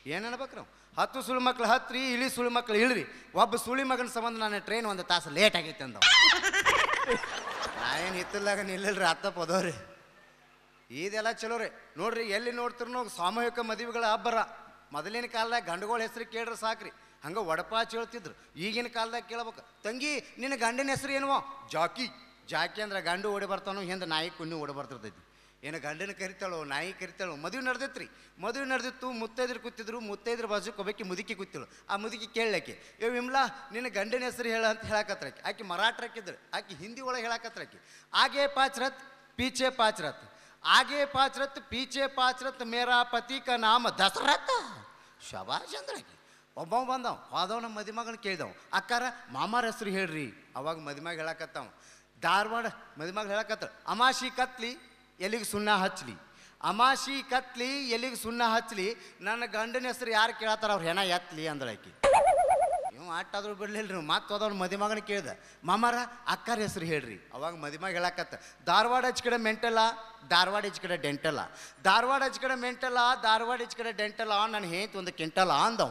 D: ಏನು ಅನ್ಬೇಕು ನಾವು ಹತ್ತು ಸುಳಿ ಮಕ್ಳು ಹತ್ರಿ ಇಳಿ ಸುಳಿ ಮಕ್ಳು ಇಳ್ರಿ ಒಬ್ಬ ಸುಳಿ ಮಗನ ಸಂಬಂಧ ನಾನು ಟ್ರೈನ್ ಒಂದು ತಾಸು ಲೇಟ್ ಆಗೈತೆ ಅಂದವ ನಾ ಏನು ಹಿತ್ತಲಾಗ ನಿಲ್ಲಲ್ರಿ ಅತ್ತ ಪದವ್ರಿ ಇದೆಲ್ಲ ಚಲೋ ರೀ ನೋಡ್ರಿ ಎಲ್ಲಿ ನೋಡ್ತಿರ್ನೋ ಸಾಮೂಹಿಕ ಮದುವೆಗಳ ಹಬ್ಬರ ಮೊದಲಿನ ಕಾಲದಾಗ ಗಂಡುಗಳ ಹೆಸರು ಕೇಳ್ರಿ ಸಾಕ್ರಿ ಹಂಗೆ ಒಡಪಾಚ್ ಹೇಳ್ತಿದ್ರು ಈಗಿನ ಕಾಲದಾಗ ಕೇಳ್ಬೇಕು ತಂಗಿ ನಿನ್ನ ಗಂಡನ ಹೆಸರು ಏನವೋ ಜಾಕಿ ಜಾಕಿ ಅಂದ್ರೆ ಗಂಡು ಓಡಿ ಬರ್ತಾನೋ ಹಿಂದೆ ನಾಯಿ ಕುಣ್ಣು ಓಡಿ ಬರ್ತಿರ್ತೈತಿ ಏನು ಗಂಡನ ಕರಿತಾಳೋ ನಾಯಿ ಕರಿತಾಳೋ ಮದುವೆ ನಡೆದಿತ್ರಿ ಮದುವೆ ನಡೆದಿತ್ತು ಮುತ್ತೈದ್ರು ಕೂತಿದ್ರು ಮುತ್ತೈದ್ರ ಬಾಜು ಕೊಬ್ಬಕ್ಕೆ ಮುದುಕಿ ಕೂತಿಳು ಆ ಮುದುಕಿ ಕೇಳಕ್ಕೆ ಏ ವಿಮ್ಲಾ ನಿನ್ನ ಗಂಡನ ಹೆಸರು ಹೇಳ ಅಂತ ಹೇಳಕತ್ರಾಕಿ ಆಕೆ ಮರಾಠರಕ್ಕಿದ್ರು ಆಕೆ ಹಿಂದಿ ಒಳಗೆ ಹೇಳಕತ್ರಾಕಿ ಆಗೇ ಪಾಚ್ ರತ್ ಪೀಚೆ ಪಾಚ್ ರತ್ ಆगे पाँच रथ पीछे पाँच रथ मेरा पति का नाम ದಶರಥ ಶಬಾಷ್ ಅಂದ್ರಾಕಿ ಒಬ್ಬವ ಬಂದವ ಹೋದವ ನಮ್ಮ ಮದಿಮಗನ ಕೇಳಿದವ ಅಕ್ಕಾರ ಮಾಮಾರ ಹೆಸ್ರು ಹೇಳ್ರಿ ಅವಾಗ ಮದಿಮಾಗ ಹೇಳಕತ್ತವ ಧಾರವಾಡ ಮದಿಮಾಗ ಹೇಳಕತ್ತ ಅಮಾಶಿ ಕತ್ಲಿ ಎಲ್ಲಿಗೆ ಸುಣ್ಣ ಹಚ್ಚಲಿ ಅಮಾಶಿ ಕತ್ಲಿ ಎಲ್ಲಿಗೆ ಸುಣ್ಣ ಹಚ್ಚಲಿ ನನ್ನ ಗಂಡನ ಹೆಸರು ಯಾರು ಕೇಳತ್ತಾರ ಅವ್ರು ಹೆಣ ಎತ್ತಲಿ ಅಂದಳಾಕಿ ಇವ್ ಆಟಾದ್ರೂ ಬಿಡ್ಲಿಲ್ಲ ನೀವು ಮತ್ತೆ ಹೋದವ್ನು ಮದಿಮಗನ ಕೇಳ್ದ ಮಾಮಾರ ಅಕ್ಕಾರ ಹೆಸರು ಹೇಳ್ರಿ ಅವಾಗ ಮದಿಮಗ ಹೇಳಕತ್ತ ಧಾರವಾಡ ಹಚ್ಚ ಕಡೆ ಮೆಂಟಲ್ಲ ಧಾರವಾಡ ಹಚ್ಚ ಕಡೆ ಡೆಂಟಲ್ಲ ಧಾರವಾಡ ಹಚ್ಚ ಕಡೆ ಮೆಂಟಲ್ಲ ಧಾರವಾಡ ಹಚ್ಚ ಕಡೆ ಡೆಂಟಲ್ಲ ನಾನು ಹೇಂತ ಒಂದು ಕೆಂಟಲ್ಲ ಅಂದವ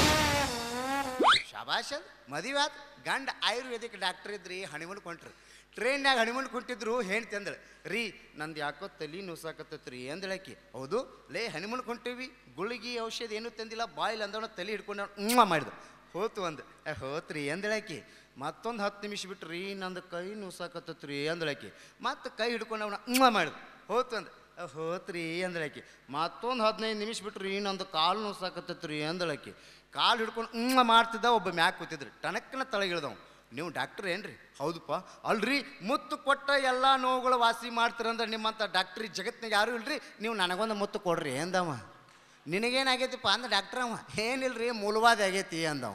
D: ಶಬಾಷ್ ಅಂದ್ ಮದುವೆ ಆತ್ ಗಂಡ ಆಯುರ್ವೇದಿಕ್ ಡಾಕ್ಟರ್ ಇದ್ರಿ ಹಣಿಮೂನ್ ಕೊಂಟ್ರಿ ಟ್ರೈನ್ಯಾಗ ಹಣಿಮೂನ್ ಕುಂಟಿದ್ರು ಹೇಳ್ತಿ ಅಂದಳು ರೀ ನಂದು ಯಾಕೋ ತಲಿ ನುಸಾಕತ್ತತ್ರಿ ಅಂದಳಕಿ ಹೌದು ಲೇ ಹಣಿಮೂನ್ ಕೊಂಟೀವಿ ಗುಳಿಗಿ ಔಷಧಿ ಏನೂ ತಂದಿಲ್ಲ ಬಾಯಿಲ್ ಅಂದವನ ತಲೆ ಹಿಡ್ಕೊಂಡು ಉಮ್ಮ ಮಾಡಿದ ಹೋತು ಅಂದ್ "ಏ, ಹೋತ್ರಿ ಅಂದಳಕಿ ಮತ್ತೊಂದು ಹತ್ತು ನಿಮಿಷ ಬಿಟ್ರಿ ನಂದು ಕೈ ನುಸಾಕತ್ತತ್ರಿ ಅಂದಳಕಿ ಮತ್ತೆ ಕೈ ಹಿಡ್ಕೊಂಡು ಅವನ ಉಮ್ಮ ಮಾಡಿದ ಹೋತು ಅಂದ್ "ಏ, ಹೋತ್ರಿ ಅಂದಳಕಿ ಮತ್ತೊಂದು ಹದಿನೈದು ನಿಮಿಷ ಬಿಟ್ರಿ ನಂದು ಕಾಲು ನುಸಾಕತ್ತತ್ರಿ ಅಂದಳಕಿ ಕಾಲು ಹಿಡ್ಕೊಂಡು ಉಮ್ಮ ಮಾಡ್ತಿದ್ದ ಒಬ್ಬ ಮ್ಯಾಕ್ ಕೂತಿದ್ರಿ ಟನಕ್ಕನ ತಳಗಿಳ್ದವ್ ನೀವು ಡಾಕ್ಟರ್ ಏನ್ರಿ ಹೌದಪ್ಪ ಅಲ್ರಿ ಮುತ್ತು ಕೊಟ್ಟ ಎಲ್ಲ ನೋವುಗಳು ವಾಸಿ ಮಾಡ್ತೀರಂದ್ರೆ ನಿಮ್ಮಂಥ ಡಾಕ್ಟ್ರಿ ಜಗತ್ನಾಗ ಯಾರು ಇಲ್ರಿ ನೀವು ನನಗೊಂದು ಮುತ್ತು ಕೊಡ್ರಿ ಎಂದವ ನಿನಗೇನಾಗೈತಿಪ್ಪ ಅಂದ ಡಾಕ್ಟ್ರ್ ಅವ ಏನಿಲ್ರಿ ಮೂಲವಾದ ಆಗೈತಿ ಅಂದವ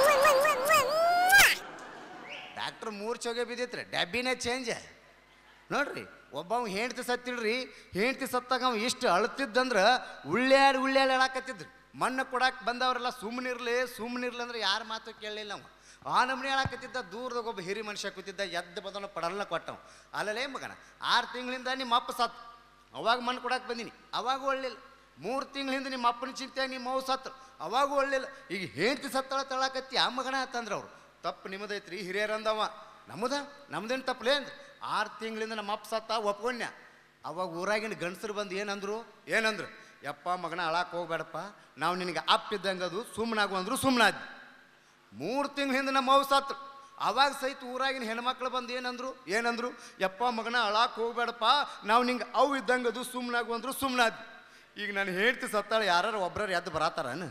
D: ಡಾಕ್ಟ್ರ್ ಮೂರು ಚೌಗೆ ಬಿದ್ದೈತ್ರಿ ಡಬ್ಬಿನೇ ಚೇಂಜ್ ನೋಡ್ರಿ ಒಬ್ಬವ ಹೆಂಡ್ತಿ ಸತ್ತಿಳ್ರಿ ಹೆಂಡ್ತಿ ಸತ್ತಾಗ ಅವ ಇಷ್ಟು ಅಳ್ತಿದ್ದಂದ್ರೆ ಉಳ್ಳ್ಯಾಡಿ ಉಳ್ಳ್ಯಾಡಿ ಹೇಳಾಕತ್ತಿದ್ರಿ ಮಣ್ಣು ಕೊಡಕ್ಕೆ ಬಂದವರೆಲ್ಲ ಸುಮ್ಮನಿರ್ಲಿ ಸುಮ್ಮನಿರ್ಲಿ ಅಂದ್ರೆ ಯಾರ ಮಾತು ಕೇಳಲಿಲ್ಲ ಅವ ಆ ನಮ್ನೆ ಹೇಳಾಕತ್ತಿದ್ದ ದೂರದಾಗ ಒಬ್ಬ ಹಿರಿ ಮನುಷ್ಯ ಕೂತಿದ್ದ ಎದ್ದು ಬದನ ಪಡಲ್ನ ಕೊಟ್ಟವ ಅಲ್ಲಲೇ ಮಗನ ಆರು ತಿಂಗಳಿಂದ ನಿಮ್ಮ ಅಪ್ಪ ಸತ್ ಅವಾಗ ಮಣ್ಣು ಕೊಡಕ್ಕೆ ಬಂದೀನಿ ಅವಾಗ ಒಳ್ಳಿಲ್ಲ ಮೂರು ತಿಂಗಳಿಂದ ನಿಮ್ಮ ಅಪ್ಪನ ಚಿಂತೆ ನಿಮ್ಮ ಅವ್ವ ಸತ್ತು ಅವಾಗೂ ಒಳ್ಳಿಲ್ಲ ಈಗ ಹೆಂಡ್ತಿ ಸತ್ತಳ ತಳಕತ್ತಿ ಆ ಮಗನ ಅಂತಂದ್ರೆ ಅವ್ರು ತಪ್ಪು ನಿಮ್ಮದೈತ್ರಿ ಹಿರಿಯರಂದವ ನಮ್ಮದ ನಮ್ದೇನು ತಪ್ಪಲೇ ಅಂದ್ರೆ ಆರು ತಿಂಗಳಿಂದ ನಮ್ಮ ಅಪ್ಪ ಸತ್ತ ಒಪ್ಕೊಂಡ್ಯ ಅವಾಗ ಊರಾಗಿನ ಗಂಡಸರು ಬಂದು ಏನಂದ್ರು ಏನಂದ್ರು ಯಪ್ಪ ಮಗನ ಅಳಾಕ್ ಹೋಗ್ಬೇಡಪ್ಪ ನಾವು ನಿನಗೆ ಅಪ್ಪ ಇದ್ದಂಗೆ ಅದು ಸುಮ್ಮನಾಗು ಅಂದ್ರು ಸುಮ್ಮನಾದ್ವಿ ಮೂರು ತಿಂಗಳ ಹಿಂದೆ ನಮ್ಮ ಅವ್ವ ಸತ್ತು ಅವಾಗ ಸಹಿತ ಊರಾಗಿನ ಹೆಣ್ಮಕ್ಳು ಬಂದು ಏನಂದ್ರು ಏನಂದ್ರು ಯಪ್ಪ ಮಗನ ಅಳಾಕ್ ಹೋಗ್ಬೇಡಪ್ಪ ನಾವು ನಿಂಗೆ ಅವು ಇದ್ದಂಗೆ ಅದು ಸುಮ್ಮನಾಗು ಅಂದ್ರು ಸುಮ್ಮನಾದ್ವಿ ಈಗ ನಾನು ಹೇಳ್ತಿ ಸತ್ತಾಳ ಯಾರು ಒಬ್ರಾರು ಎದ್ದು ಬರತಾರನ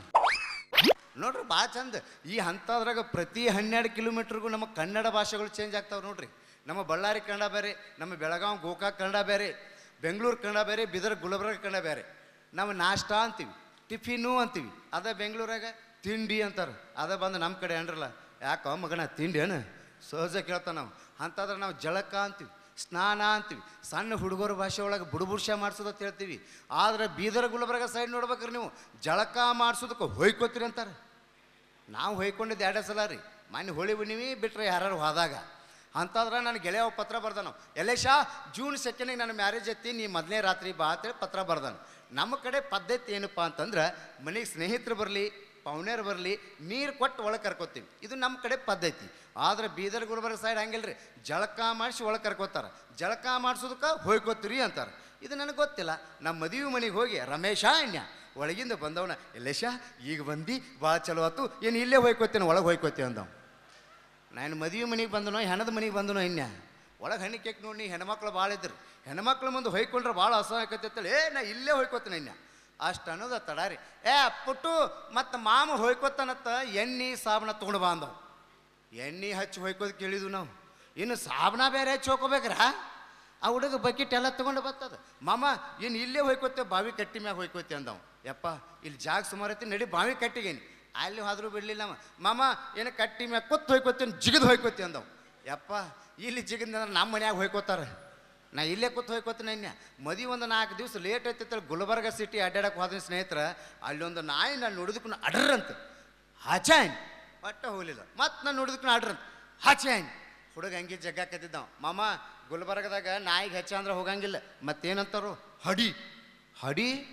D: ನೋಡ್ರಿ ಭಾಳ ಚಂದ ಈ ಹಂತದ್ರಾಗ ಪ್ರತಿ ಹನ್ನೆರಡು ಕಿಲೋಮೀಟ್ರಿಗೂ ನಮ್ಮ ಕನ್ನಡ ಭಾಷೆಗಳು ಚೇಂಜ್ ಆಗ್ತಾವೆ ನೋಡ್ರಿ ನಮ್ಮ ಬಳ್ಳಾರಿ ಕನ್ನಡ ಬೇರೆ ನಮ್ಮ ಬೆಳಗಾವಿ ಗೋಕಾಕ್ ಕನ್ನಡ ಬೇರೆ ಬೆಂಗಳೂರು ಕನ್ನಡ ಬೇರೆ ಬೀದರ್ ಗುಲ್ಬರ್ಗ ಕನ್ನಡ ಬೇರೆ ನಾವು ನಾಷ್ಟಾ ಅಂತೀವಿ ಟಿಫಿನು ಅಂತೀವಿ ಅದ ಬೆಂಗಳೂರಾಗ ತಿಂಡಿ ಅಂತಾರೆ ಅದ ಬಂದು ನಮ್ಮ ಕಡೆ ಅನ್ರಲ್ಲ ಯಾಕೋ ಮಗನ ತಿಂಡಿ ಏನು ಸಹಜ ಕೇಳ್ತಾವ ನಾವು ಅಂತಾದ್ರೆ ನಾವು ಜಳಕ ಅಂತೀವಿ ಸ್ನಾನ ಅಂತೀವಿ ಸಣ್ಣ ಹುಡುಗರ ಭಾಷೆ ಒಳಗೆ ಬುಡುಬುಡ್ಶ ಮಾಡ್ಸೋದು ಅಂತ ಹೇಳ್ತೀವಿ ಆದ್ರೆ ಬೀದರ್ ಗುಲ್ಬರ್ಗ ಸೈಡ್ ನೋಡ್ಬೇಕ್ರಿ ನೀವು ಜಳಕ ಮಾಡಿಸೋದಕ್ಕೆ ಹೊಯ್ಕೋತೀರಿ ಅಂತಾರೆ ನಾವು ಹೊಯ್ಕೊಂಡಿದ್ದು ಎರಡೇ ಸಲ ರೀ ಮೊನ್ನೆ ಹೋಳಿ ಹುಣ್ಣಿಮೆ ಬಿಟ್ರೆ ಯಾರು ಹೋದಾಗ ಅಂತಂದ್ರೆ ನನ್ನ ಗೆಳೆಯ ಒಬ್ಬ ಪತ್ರ ಬರ್ದಾನು ಎಲ್ಲೇಶಾ ಜೂನ್ ಸೆಕೆಂಡಿಗೆ ನನ್ನ ಮ್ಯಾರೇಜ್ ಐತಿ ನೀ ಮೊದಲನೇ ರಾತ್ರಿ ಬಾ ಅಂತೇಳಿ ಪತ್ರ ಬರ್ದಾನು ನಮ್ಮ ಕಡೆ ಪದ್ಧತಿ ಏನಪ್ಪ ಅಂತಂದ್ರೆ ಮನೆಗೆ ಸ್ನೇಹಿತರು ಬರಲಿ ಪೌಣ್ಯರು ಬರಲಿ ನೀರು ಕೊಟ್ಟು ಒಳಗೆ ಕರ್ಕೋತೀವಿ ಇದು ನಮ್ಮ ಕಡೆ ಪದ್ಧತಿ ಆದ್ರೆ ಬೀದರ್ ಗುಲ್ಬರ್ಗ ಸೈಡ್ ಹಂಗಿಲ್ರಿ ಜಳಕ ಮಾಡಿಸಿ ಒಳಗೆ ಕರ್ಕೋತಾರೆ ಜಳಕ ಮಾಡಿಸೋದಕ್ಕೆ ಹೋಯ್ಕೋತೀರಿ ಅಂತಾರೆ ಇದು ನನಗೆ ಗೊತ್ತಿಲ್ಲ ನಮ್ಮ ಮದುವೆ ಮನೆಗೆ ಹೋಗಿ ರಮೇಶ ಅಣ್ಯ ಒಳಗಿಂದ ಬಂದವನ ಎಲ್ಲೇಶ ಈಗ ಬಂದು ಭಾಳ ಚಲೋ ಆತು ಏನು ಇಲ್ಲೇ ಹೋಯ್ಕೋತೇನೆ ಒಳಗೆ ಹೋಯ್ಕೋತೇವೆ ಅಂದವ ನಾನು ಮದುವೆ ಮನೆಗೆ ಬಂದನೋ ಹೆಣದ ಮನೆಗೆ ಬಂದನೋ ಇನ್ಯ ಒಳಗೆ ಹಣ್ಣು ಕೇಕ್ ನೋಡಿ ಹೆಣ್ಮಕ್ಳು ಭಾಳ ಇದ್ರು ಹೆಣ್ಮಕ್ಳು ಮುಂದೆ ಹೊಯ್ಕೊಂಡ್ರೆ ಭಾಳ ಅಸಹಾಯಕತ್ತೇಳಿ ಏ ನಾ ಇಲ್ಲೇ ಹೋಯ್ಕೋತೇನೆ ಇನ್ಯ ಅಷ್ಟು ಅನ್ನೋದು ತಡಾರಿ ಏ ಪುಟ್ಟು ಮತ್ತು ಮಾಮ ಹೋಯ್ಕೋತಾನತ್ತ ಎಣ್ಣೆ ಸಾಬಣ ತೊಗೊಂಡು ಬಾ ಅಂದವು ಎಣ್ಣೆ ಹಚ್ಚಿ ಹೊಯ್ಕೋದು ಕೇಳಿದ್ವು ನಾವು ಇನ್ನು ಸಾಬಣ ಬೇರೆ ಹಚ್ಚಿ ಹೋಗ್ಕೋಬೇಕ್ರ ಆ ಹುಡುಗ ಬಕೆಟ್ ಎಲ್ಲ ತೊಗೊಂಡು ಬರ್ತದ ಮಾಮ ಇನ್ನು ಇಲ್ಲೇ ಹೋಯ್ಕೋತೆ ಬಾವಿ ಕಟ್ಟಿ ಮ್ಯಾಗ ಹೋಯ್ಕೋತೆ ಅಂದವ ಯಪ್ಪ ಇಲ್ಲಿ ಜಾಗ ಸುಮಾರು ಐತಿ ನಡಿ ಬಾವಿ ಕಟ್ಟಿಗೇನಿ ಅಲ್ಲಿ ಹೋದ್ರೂ ಬಿಡ್ಲಿಲ್ಲ ಅವ ಮಾಮ ಏನು ಕಟ್ಟಿ ಮ್ಯಾಗ ಕೂತ್ ಹೋಯ್ಕೋತೇನೆ ಜಿಗಿದು ಹೋಯ್ಕೋತಿ ಅಂದವ ಯಪ್ಪ ಇಲ್ಲಿ ಜಿಗಿದ್ರೆ ನಮ್ಮ ಮನ್ಯಾಗ ಹೋಯ್ಕೋತಾರೆ ನಾ ಇಲ್ಲೇ ಕೂತ್ ಹೋಯ್ಕೋತೀನಿ ಇನ್ಯ ಮದಿ ಒಂದು ನಾಲ್ಕು ದಿವಸ ಲೇಟ್ ಐತಿತ್ತಲ್ಲ ಗುಲ್ಬರ್ಗ ಸಿಟಿ ಅಡ್ಡಾಡಕ್ಕೆ ಹೋದ ಸ್ನೇಹಿತರ ಅಲ್ಲೊಂದು ನಾಯಿ ನಾನು ನೋಡಿದಕ್ಕೂ ಅಡ್ರಂತ ಹಚಾಯನ್ ಒಟ್ಟ ಹೋಗ್ಲಿಲ್ಲ ಮತ್ತೆ ನಾನು ನೋಡಿದಕ್ಕೂ ಅಡ್ರಂತ ಹಚಾಯನ್ ಹುಡುಗ ಹಂಗೆ ಜಗ್ಗಾಕತ್ತಿದ್ದಾವ ಮಾಮ ಗುಲ್ಬರ್ಗದಾಗ ನಾಯಿಗೆ ಹೆಚ್ಚ ಅಂದ್ರೆ ಹೋಗಂಗಿಲ್ಲ ಮತ್ತೇನಂತಾರು ಹಡಿ ಹಡಿ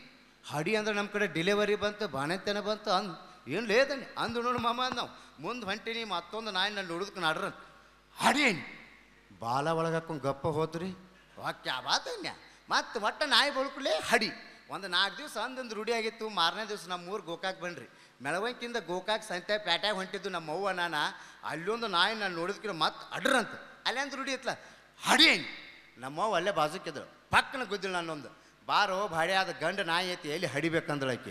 D: ಹಡಿ ಅಂದ್ರೆ ನಮ್ಮ ಕಡೆ ಡಿಲಿವರಿ ಬಂತು ಬಾಣಂತನ ಬಂತು ಅಂದ್ ಏನು ಲೇದನೆ ಅಂದು ನೋಡು ಮಾಮ ಅಂದ್ ನಾವು ಮುಂದೆ ಹೊಂಟಿನಿ ಮತ್ತೊಂದು ನಾಯಿ ನನ್ನ ಹುಡುದಕ್ಕೆ ನಡ್ರ ಹಡಿಯೇನಿ ಬಾಲ ಒಳಗೆ ಹಾಕೊಂಡು ಗಪ್ಪ ಹೋದ್ರಿ ವಾಕ್ಯ ಬಾತನ್ಯ ಮತ್ತೆ ಒಟ್ಟ ನಾಯಿ ಬಳ್ಕುಲೇ ಹಡಿ ಒಂದು ನಾಲ್ಕು ದಿವಸ ಅಂದೊಂದು ರೂಢಿ ಆಗಿತ್ತು ಮಾರನೇ ದಿವಸ ನಮ್ಮ ಊರು ಗೋಕಾಕ್ ಬನ್ರಿ ಮೆಳವಂಕಿಂದ ಗೋಕಾಕ್ ಸಂತೆ ಪ್ಯಾಟ್ಯಾಗ ಹೊಂಟಿದ್ದು ನಮ್ಮ ಅವ್ವ ನಾನ ಅಲ್ಲೊಂದು ನಾಯಿ ನಾನು ನೋಡಿದ್ಕಿರ ಮತ್ತೆ ಅಡ್ರಂತ ಅಲ್ಲೇ ಒಂದು ರೂಢಿ ಇತ್ತಲ್ಲ ಹಡಿಯೇನಿ ನಮ್ಮವ್ವ ಅಲ್ಲೇ ಬಾಜುಕಿದ್ರು ಪಕ್ಕನ ಗುದ್ದಿಲ್ಲ ನನ್ನೊಂದು ಬಾರೋ ಭಾಡ್ಯಾದ ಗಂಡ ನಾಯಿ ಐತಿ ಎಲ್ಲಿ ಹಡಿಬೇಕಂದ್ರೆ ಆಕಿ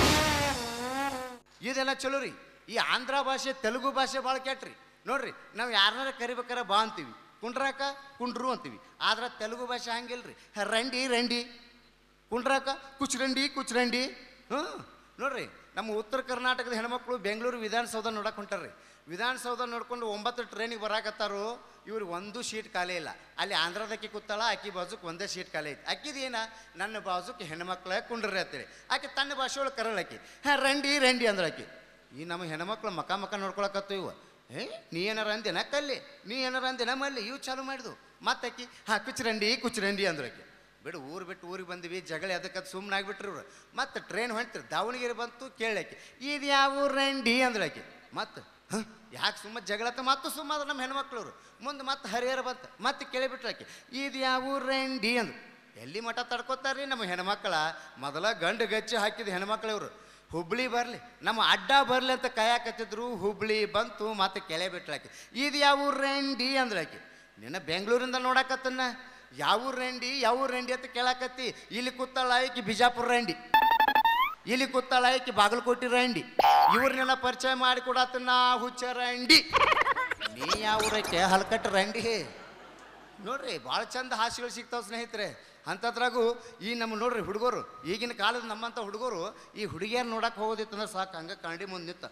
D: ಇದೆಲ್ಲ ಚಲೋ ರೀ ಈ ಆಂಧ್ರ ಭಾಷೆ ತೆಲುಗು ಭಾಷೆ ಭಾಳ ಕೆಟ್ರಿ ನೋಡ್ರಿ ನಾವು ಯಾರನ್ನಾರ ಕರಿಬೇಕಾರ ಬಾ ಅಂತೀವಿ ಕುಂಡ್ರಾಕ ಕುಂಡ್ರು ಅಂತೀವಿ ಆದ್ರೆ ತೆಲುಗು ಭಾಷೆ ಹಂಗಿಲ್ರಿ ರಂಡಿ ರಂಡಿ ಕುಂಡ್ರಾಕ ಕುಚ್ರಂಡಿ ಕುಚ್ರಂಡಿ ಹ್ಞೂ ನೋಡ್ರಿ ನಮ್ಮ ಉತ್ತರ ಕರ್ನಾಟಕದ ಹೆಣ್ಮಕ್ಳು ಬೆಂಗಳೂರು ವಿಧಾನಸೌಧ ನೋಡಕ್ಕೆ ಹೊಂಟಾರ್ರಿ ವಿಧಾನಸೌಧ ನೋಡ್ಕೊಂಡು ಒಂಬತ್ತು ಟ್ರೈನಿಗೆ ಬರಾಕತ್ತಾರು ಇವ್ರಿಗೆ ಒಂದು ಸೀಟ್ ಖಾಲಿ ಇಲ್ಲ ಅಲ್ಲಿ ಆಂಧ್ರದಕ್ಕಿ ಕೂತಾಳ ಆಕಿ ಬಾಜುಕ್ ಒಂದೇ ಸೀಟ್ ಖಾಲಿ ಐತಿ ಆಕಿದ ಏನ ನನ್ನ ಬಾಜುಕ್ ಹೆಣ್ಮಕ್ಳ ಕುಂಡ್ರಿ ಅಂತೇಳಿ ಆಕೆ ತನ್ನ ಭಾಷೆ ಒಳಗೆ ಕರಳಾಕಿ ಹಾಂ ರಂಡಿ ರಂಡಿ ಅಂದ್ರೆ ಆಕಿ ಈ ನಮ್ಮ ಹೆಣ್ಮಕ್ಳು ಮಕ ಮಕ ನೋಡ್ಕೊಳಕತ್ತು ಇವ ಏ ನೀ ಏನಾರ ಅಂದೇನ ಕಲ್ಲಿ ನೀ ಏನಾರ ಅಂದೇನ ಮಲ್ಲಿ ಇವು ಚಾಲು ಮಾಡಿದ್ವು ಮತ್ತೆ ಆಕಿ ಹಾಂ ಕುಚ್ರಂಡಿ ಕುಚ್ರಂಡಿ ಅಂದ್ರೆ ಆಕಿ ಬಿಡು ಊರು ಬಿಟ್ಟು ಊರಿಗೆ ಬಂದ್ವಿ ಜಗಳ ಅದಕ್ಕೆ ಸುಮ್ಮನೆ ಆಗಿಬಿಟ್ರು ಇವ್ರು ಮತ್ತೆ ಟ್ರೈನ್ ಹೊಂಟ್ರಿ ದಾವಣಗೆರೆ ಬಂತು ಕೇಳಾಕಿ ಇದು ಯಾವ ಊರ್ ರಂಡಿ ಅಂದ್ರೆ ಆಕಿ ಮತ್ತೆ ಹಾಂ ಯಾಕೆ ಸುಮ್ಮ ಜಗಳತ್ತ ಮತ್ತು ಸುಮ್ಮ ಅದ್ರ ನಮ್ಮ ಹೆಣ್ಮಕ್ಳವ್ರು ಮುಂದೆ ಮತ್ತೆ ಹರಿಹರ ಬಂತು ಮತ್ತೆ ಕೇಳಿಬಿಟ್ರು ಆಕಿ ಇದು ಯಾವ ಊರ್ ರಂಡಿ ಅಂದ್ರು ಎಲ್ಲಿ ಮಠ ತಡ್ಕೋತಾರ್ರಿ ನಮ್ಮ ಹೆಣ್ಮಕ್ಳ ಮೊದಲ ಗಂಡು ಗಚ್ಚಿ ಹಾಕಿದ ಹೆಣ್ಮಕ್ಳು ಇವರು ಹುಬ್ಳಿ ಬರಲಿ ನಮ್ಮ ಅಡ್ಡ ಬರಲಿ ಅಂತ ಕಾಯಕತ್ತಿದ್ರು ಹುಬ್ಳಿ ಬಂತು ಮತ್ತೆ ಕೆಳೆ ಬಿಟ್ರಾಕಿ ಇದು ಯಾವ ಊರ್ ರಂಡಿ ಅಂದ್ರೆ ಆಕಿ ನಿನ್ನ ಬೆಂಗಳೂರಿಂದ ನೋಡಕತ್ತನ್ನ ಯಾವ ಊರ್ ರಂಡಿ ಯಾವ ಊರ್ ರಂಡಿ ಅಂತ ಕೇಳಾಕತ್ತಿ ಇಲ್ಲಿ ಕೂತಾಳ ಆಕಿ ಬಿಜಾಪುರ ರಂಡಿ ಇಲ್ಲಿ ಕೂತಾಳ ಆಕಿ ಬಾಗಲಕೋಟೆ ರಂಡಿ ಇವ್ರನ್ನೆಲ್ಲ ಪರಿಚಯ ಮಾಡಿ ಕೊಡತ್ತನ್ನ ಹುಚ್ಚ ರಂಡಿ ನೀ ಯಾವ ಊರಕ್ಕೆ ಹಲ್ಕಟ್ಟ ರಂಡಿ ನೋಡ್ರಿ ಭಾಳ ಚಂದ ಹಾಸ್ಯಗಳು ಸಿಗ್ತಾವ ಸ್ನೇಹಿತರೆ ಅಂಥದ್ರಾಗೂ ಈ ನಮ್ಮ ನೋಡ್ರಿ ಹುಡುಗರು ಈಗಿನ ಕಾಲದ ನಮ್ಮಂಥ ಹುಡುಗರು ಈ ಹುಡುಗಿಯರು ನೋಡಕ್ಕೆ ಹೋಗೋದಿತ್ತಂದ್ರೆ ಸಾಕು ಹಂಗೆ ಕನ್ನಡಿ ಮುಂದೆ ನಿಂತ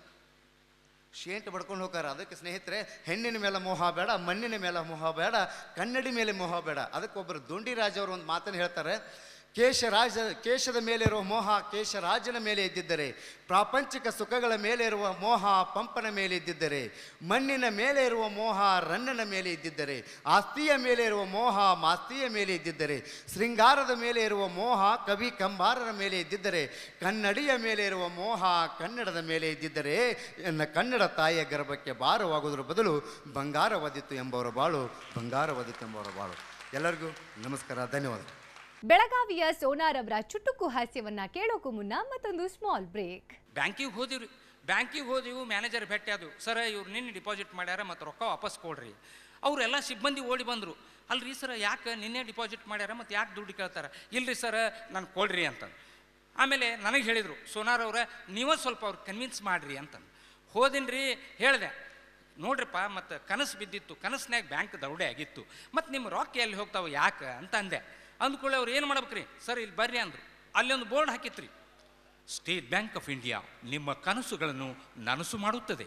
D: ಶೇಂಟ್ ಬಡ್ಕೊಂಡು ಹೋಗಾರ ಅದಕ್ಕೆ ಸ್ನೇಹಿತರೆ ಹೆಣ್ಣಿನ ಮೇಲೆ ಮೋಹ ಬೇಡ ಮಣ್ಣಿನ ಮೇಲೆ ಮೋಹ ಬೇಡ ಕನ್ನಡಿ ಮೇಲೆ ಮೋಹ ಬೇಡ ಅದಕ್ಕೆ ಒಬ್ಬರು ದುಂಡಿರಾಜ್ ಅವರು ಒಂದು ಮಾತನ್ನು ಹೇಳ್ತಾರೆ ಕೇಶರಾಜ ಕೇಶದ ಮೇಲೆ ಇರುವ ಮೋಹ ಕೇಶರಾಜನ ಮೇಲೆ ಇದ್ದಿದ್ದರೆ ಪ್ರಾಪಂಚಿಕ ಸುಖಗಳ ಮೇಲೆ ಇರುವ ಮೋಹ ಪಂಪನ ಮೇಲೆ ಇದ್ದಿದ್ದರೆ ಮಣ್ಣಿನ ಮೇಲೆ ಇರುವ ಮೋಹ ರನ್ನನ ಮೇಲೆ ಇದ್ದಿದ್ದರೆ ಆಸ್ತಿಯ ಮೇಲೆ ಇರುವ ಮೋಹ ಮಾಸ್ತಿಯ ಮೇಲೆ ಇದ್ದಿದ್ದರೆ ಶೃಂಗಾರದ ಮೇಲೆ ಇರುವ ಮೋಹ ಕವಿ ಕಂಬಾರರ ಮೇಲೆ ಇದ್ದಿದ್ದರೆ ಕನ್ನಡಿಯ ಮೇಲೆ ಇರುವ ಮೋಹ ಕನ್ನಡದ ಮೇಲೆ ಇದ್ದಿದ್ದರೆ ಎನ್ನ ಕನ್ನಡ ತಾಯಿಯ ಗರ್ಭಕ್ಕೆ ಭಾರವಾಗುವುದರ ಬದಲು ಬಂಗಾರವಾದಿತ್ತು ಎಂಬವರ ಬಾಳು ಬಂಗಾರವಾದಿತ್ತು ಎಂಬವರ ಬಾಳು ಎಲ್ಲರಿಗೂ ನಮಸ್ಕಾರ ಧನ್ಯವಾದ
A: ಬೆಳಗಾವಿಯ ಸೋನಾರವರ ಚುಟುಕು ಹಾಸ್ಯವನ್ನ ಕೇಳೋಕು ಮುನ್ನ ಮತ್ತೊಂದು ಸ್ಮಾಲ್ ಬ್ರೇಕ್
E: ಬ್ಯಾಂಕಿಗೆ ಹೋದಿವ್ರಿ ಬ್ಯಾಂಕಿಗೆ ಹೋದಿವು ಮ್ಯಾನೇಜರ್ ಭೇಟಿ ಆದವು ಸರ ಇವ್ರು ನಿನ್ನೆ ಡಿಪಾಸಿಟ್ ಮಾಡ್ಯಾರ ಮತ್ತು ರೊಕ್ಕ ವಾಪಸ್ ಕೊಡ್ರಿ ಅವರೆಲ್ಲ ಸಿಬ್ಬಂದಿ ಓಡಿ ಬಂದರು ಅಲ್ರಿ ಸರ ಯಾಕೆ ನಿನ್ನೆ ಡಿಪಾಸಿಟ್ ಮಾಡ್ಯಾರ ಮತ್ತು ಯಾಕೆ ದುಡ್ಡು ಕೇಳ್ತಾರೆ ಇಲ್ರಿ ಸರ ನಾನು ಕೊಡ್ರಿ ಅಂತಂದು ಆಮೇಲೆ ನನಗೆ ಹೇಳಿದರು ಸೋನಾರ್ ಅವ್ರ ನೀವೇ ಸ್ವಲ್ಪ ಅವ್ರು ಕನ್ವಿನ್ಸ್ ಮಾಡಿರಿ ಅಂತಂದು ಹೋದಿನ್ರಿ ಹೇಳಿದೆ ನೋಡ್ರಿಪ್ಪ ಮತ್ತು ಕನಸು ಬಿದ್ದಿತ್ತು ಕನಸ್ನ್ಯಾಗ ಬ್ಯಾಂಕ್ ದರೋಡೆ ಆಗಿತ್ತು ಮತ್ತು ನಿಮ್ಮ ರೊಕ್ಕ ಎಲ್ಲಿ ಹೋಗ್ತಾವೆ ಯಾಕೆ ಅಂತ ಅಂದೆ ಅಂದ್ಕೊಳ್ಳಿ ಅವ್ರು ಏನು ಮಾಡ್ಬೇಕ್ರಿ ಸರ್ ಇಲ್ಲಿ ಬರ್ರಿ ಅಂದರು ಅಲ್ಲಿ ಒಂದು ಬೋರ್ಡ್ ಹಾಕಿತ್ರಿ ಸ್ಟೇಟ್ ಬ್ಯಾಂಕ್ ಆಫ್ ಇಂಡಿಯಾ ನಿಮ್ಮ ಕನಸುಗಳನ್ನು ನನಸು ಮಾಡುತ್ತದೆ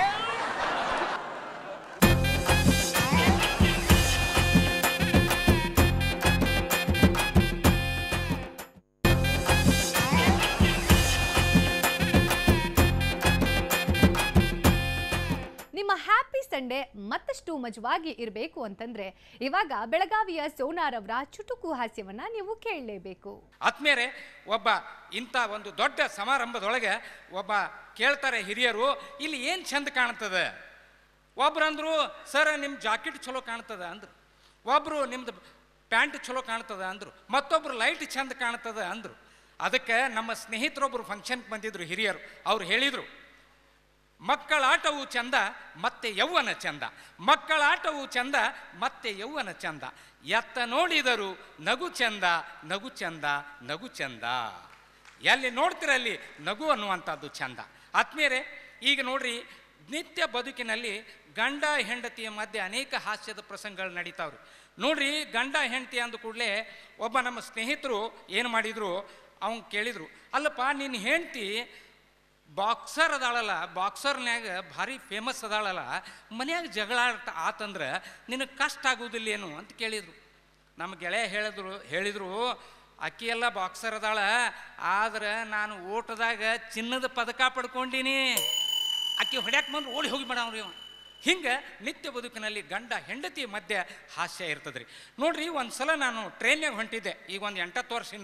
A: ನಿಮ್ಮ ಹ್ಯಾಪಿ ಸಂಡೇ ಮತ್ತಷ್ಟು ಮಜವಾಗಿ ಇರಬೇಕು ಅಂತಂದ್ರೆ ಇವಾಗ ಬೆಳಗಾವಿಯ ಸೋನಾರವರ ಚುಟುಕು ಹಾಸ್ಯವನ್ನ ನೀವು ಕೇಳಲೇಬೇಕು
E: ಆತ್ಮೇರೆ ಒಬ್ಬ ಇಂಥ ಒಂದು ದೊಡ್ಡ ಸಮಾರಂಭದೊಳಗೆ ಒಬ್ಬ ಕೇಳ್ತಾರೆ ಹಿರಿಯರು ಇಲ್ಲಿ ಏನು ಚಂದ ಕಾಣ್ತದೆ ಒಬ್ರು ಅಂದರು ಸರ್ ನಿಮ್ಮ ಜಾಕೆಟ್ ಚಲೋ ಕಾಣ್ತದ ಅಂದ್ರು ಒಬ್ಬರು ನಿಮ್ದು ಪ್ಯಾಂಟ್ ಚಲೋ ಕಾಣ್ತದ ಅಂದರು ಮತ್ತೊಬ್ರು ಲೈಟ್ ಚಂದ ಕಾಣ್ತದ ಅಂದರು ಅದಕ್ಕೆ ನಮ್ಮ ಸ್ನೇಹಿತರೊಬ್ಬರು ಫಂಕ್ಷನ್ಗೆ ಬಂದಿದ್ರು ಹಿರಿಯರು ಅವ್ರು ಹೇಳಿದರು ಮಕ್ಕಳ ಆಟವು ಚಂದ ಮತ್ತೆ ಯೌವನ ಚಂದ ಮಕ್ಕಳ ಆಟವು ಚಂದ ಮತ್ತೆ ಯೌವನ ಚಂದ ಎತ್ತ ನೋಡಿದರು ನಗು ಚಂದ ನಗು ಚಂದ ನಗು ಚಂದ ಎಲ್ಲಿ ನೋಡ್ತಿರಲ್ಲಿ ನಗು ಅನ್ನುವಂಥದ್ದು ಚಂದ ಆತ್ಮೀಯರೇ ಈಗ ನೋಡ್ರಿ ನಿತ್ಯ ಬದುಕಿನಲ್ಲಿ ಗಂಡ ಹೆಂಡತಿಯ ಮಧ್ಯೆ ಅನೇಕ ಹಾಸ್ಯದ ಪ್ರಸಂಗಗಳು ನಡೀತಾವ್ರಿ ನೋಡ್ರಿ ಗಂಡ ಹೆಂಡತಿ ಅಂದ ಕೂಡಲೇ ಒಬ್ಬ ನಮ್ಮ ಸ್ನೇಹಿತರು ಏನು ಮಾಡಿದ್ರು ಅವ್ನು ಕೇಳಿದ್ರು ಅಲ್ಲಪ್ಪ ನಿನ್ನ ಹೆಂಡತಿ ಬಾಕ್ಸರ್ ಅದಾಳಲ್ಲ ಬಾಕ್ಸರ್ನ್ಯಾಗ ಭಾರಿ ಫೇಮಸ್ ಅದಾಳಲ್ಲ ಮನ್ಯಾಗ ಜಗಳ ಆಟ- ಆತಂದ್ರೆ ನಿನಗೆ ಕಷ್ಟ ಆಗುವುದಿಲ್ಲ ಏನು ಅಂತ ಕೇಳಿದರು ನಮ್ಮ ಗೆಳೆಯ ಹೇಳಿದ್ರು ಹೇಳಿದರು ಅಕ್ಕಿ ಎಲ್ಲ ಬಾಕ್ಸರ್ ಅದಾಳ ಆದ್ರೆ ನಾನು ಓಟದಾಗ ಚಿನ್ನದ ಪದಕ ಪಡ್ಕೊಂಡೀನಿ ಆಕಿ ಹೊಡ್ಯಾಕ್ ಬಂದ್ರೆ ಓಡಿ ಹೋಗಿ ಮಾಡವ್ರಿ ಅವ ಹಿಂಗೆ ನಿತ್ಯ ಬದುಕಿನಲ್ಲಿ ಗಂಡ ಹೆಂಡತಿ ಮಧ್ಯೆ ಹಾಸ್ಯ ಇರ್ತದ್ರಿ ನೋಡ್ರಿ ಒಂದು ಸಲ ನಾನು ಟ್ರೈನ್ಯಾಗ ಹೊಂಟಿದ್ದೆ ಈಗ ಒಂದು ಎಂಟತ್ತು ವರ್ಷದಿಂದ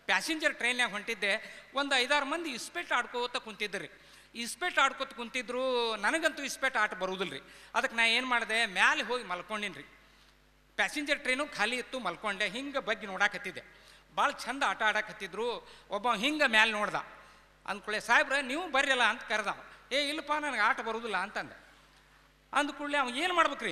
E: ಪ್ಯಾಸೆಂಜರ್ ಟ್ರೈನ್ಯಾಗ ಹೊಂಟಿದ್ದೆ ಒಂದು ಐದಾರು ಮಂದಿ ಇಸ್ಪೇಟ್ ಆಡ್ಕೋತ ಕುಂತಿದ್ರಿ ಇಸ್ಪೇಟ್ ಆಡ್ಕೋತ ಕುಂತಿದ್ರು ನನಗಂತೂ ಇಸ್ಪೇಟ್ ಆಟ ಬರುವುದಿಲ್ಲ ರೀ ಅದಕ್ಕೆ ನಾ ಏನು ಮಾಡಿದೆ ಮ್ಯಾಲೆ ಹೋಗಿ ಮಲ್ಕೊಂಡಿನಿ ರೀ ಪ್ಯಾಸೆಂಜರ್ ಟ್ರೈನು ಖಾಲಿ ಇತ್ತು ಮಲ್ಕೊಂಡೆ ಹಿಂಗೆ ಬಗ್ಗೆ ನೋಡಾಕತ್ತಿದ್ದೆ ಭಾಳ ಚಂದ ಆಟ ಆಡಕತ್ತಿದ್ರು ಒಬ್ಬ ಹಿಂಗೆ ಮ್ಯಾಲೆ ನೋಡ್ದ ಅಂದ್ಕೊಳ್ಳೆ ಸಾಹೇಬ್ರ ನೀವು ಬರ್ರಲ್ಲ ಅಂತ ಕರೆದ ಏ ಇಲ್ಲಪ್ಪ ನನಗೆ ಆಟ ಬರುವುದಿಲ್ಲ ಅಂತಂದೆ ಅಂದ್ಕೊಳ್ಳೆ ಅವ ಏನು ಮಾಡ್ಬೇಕ್ರಿ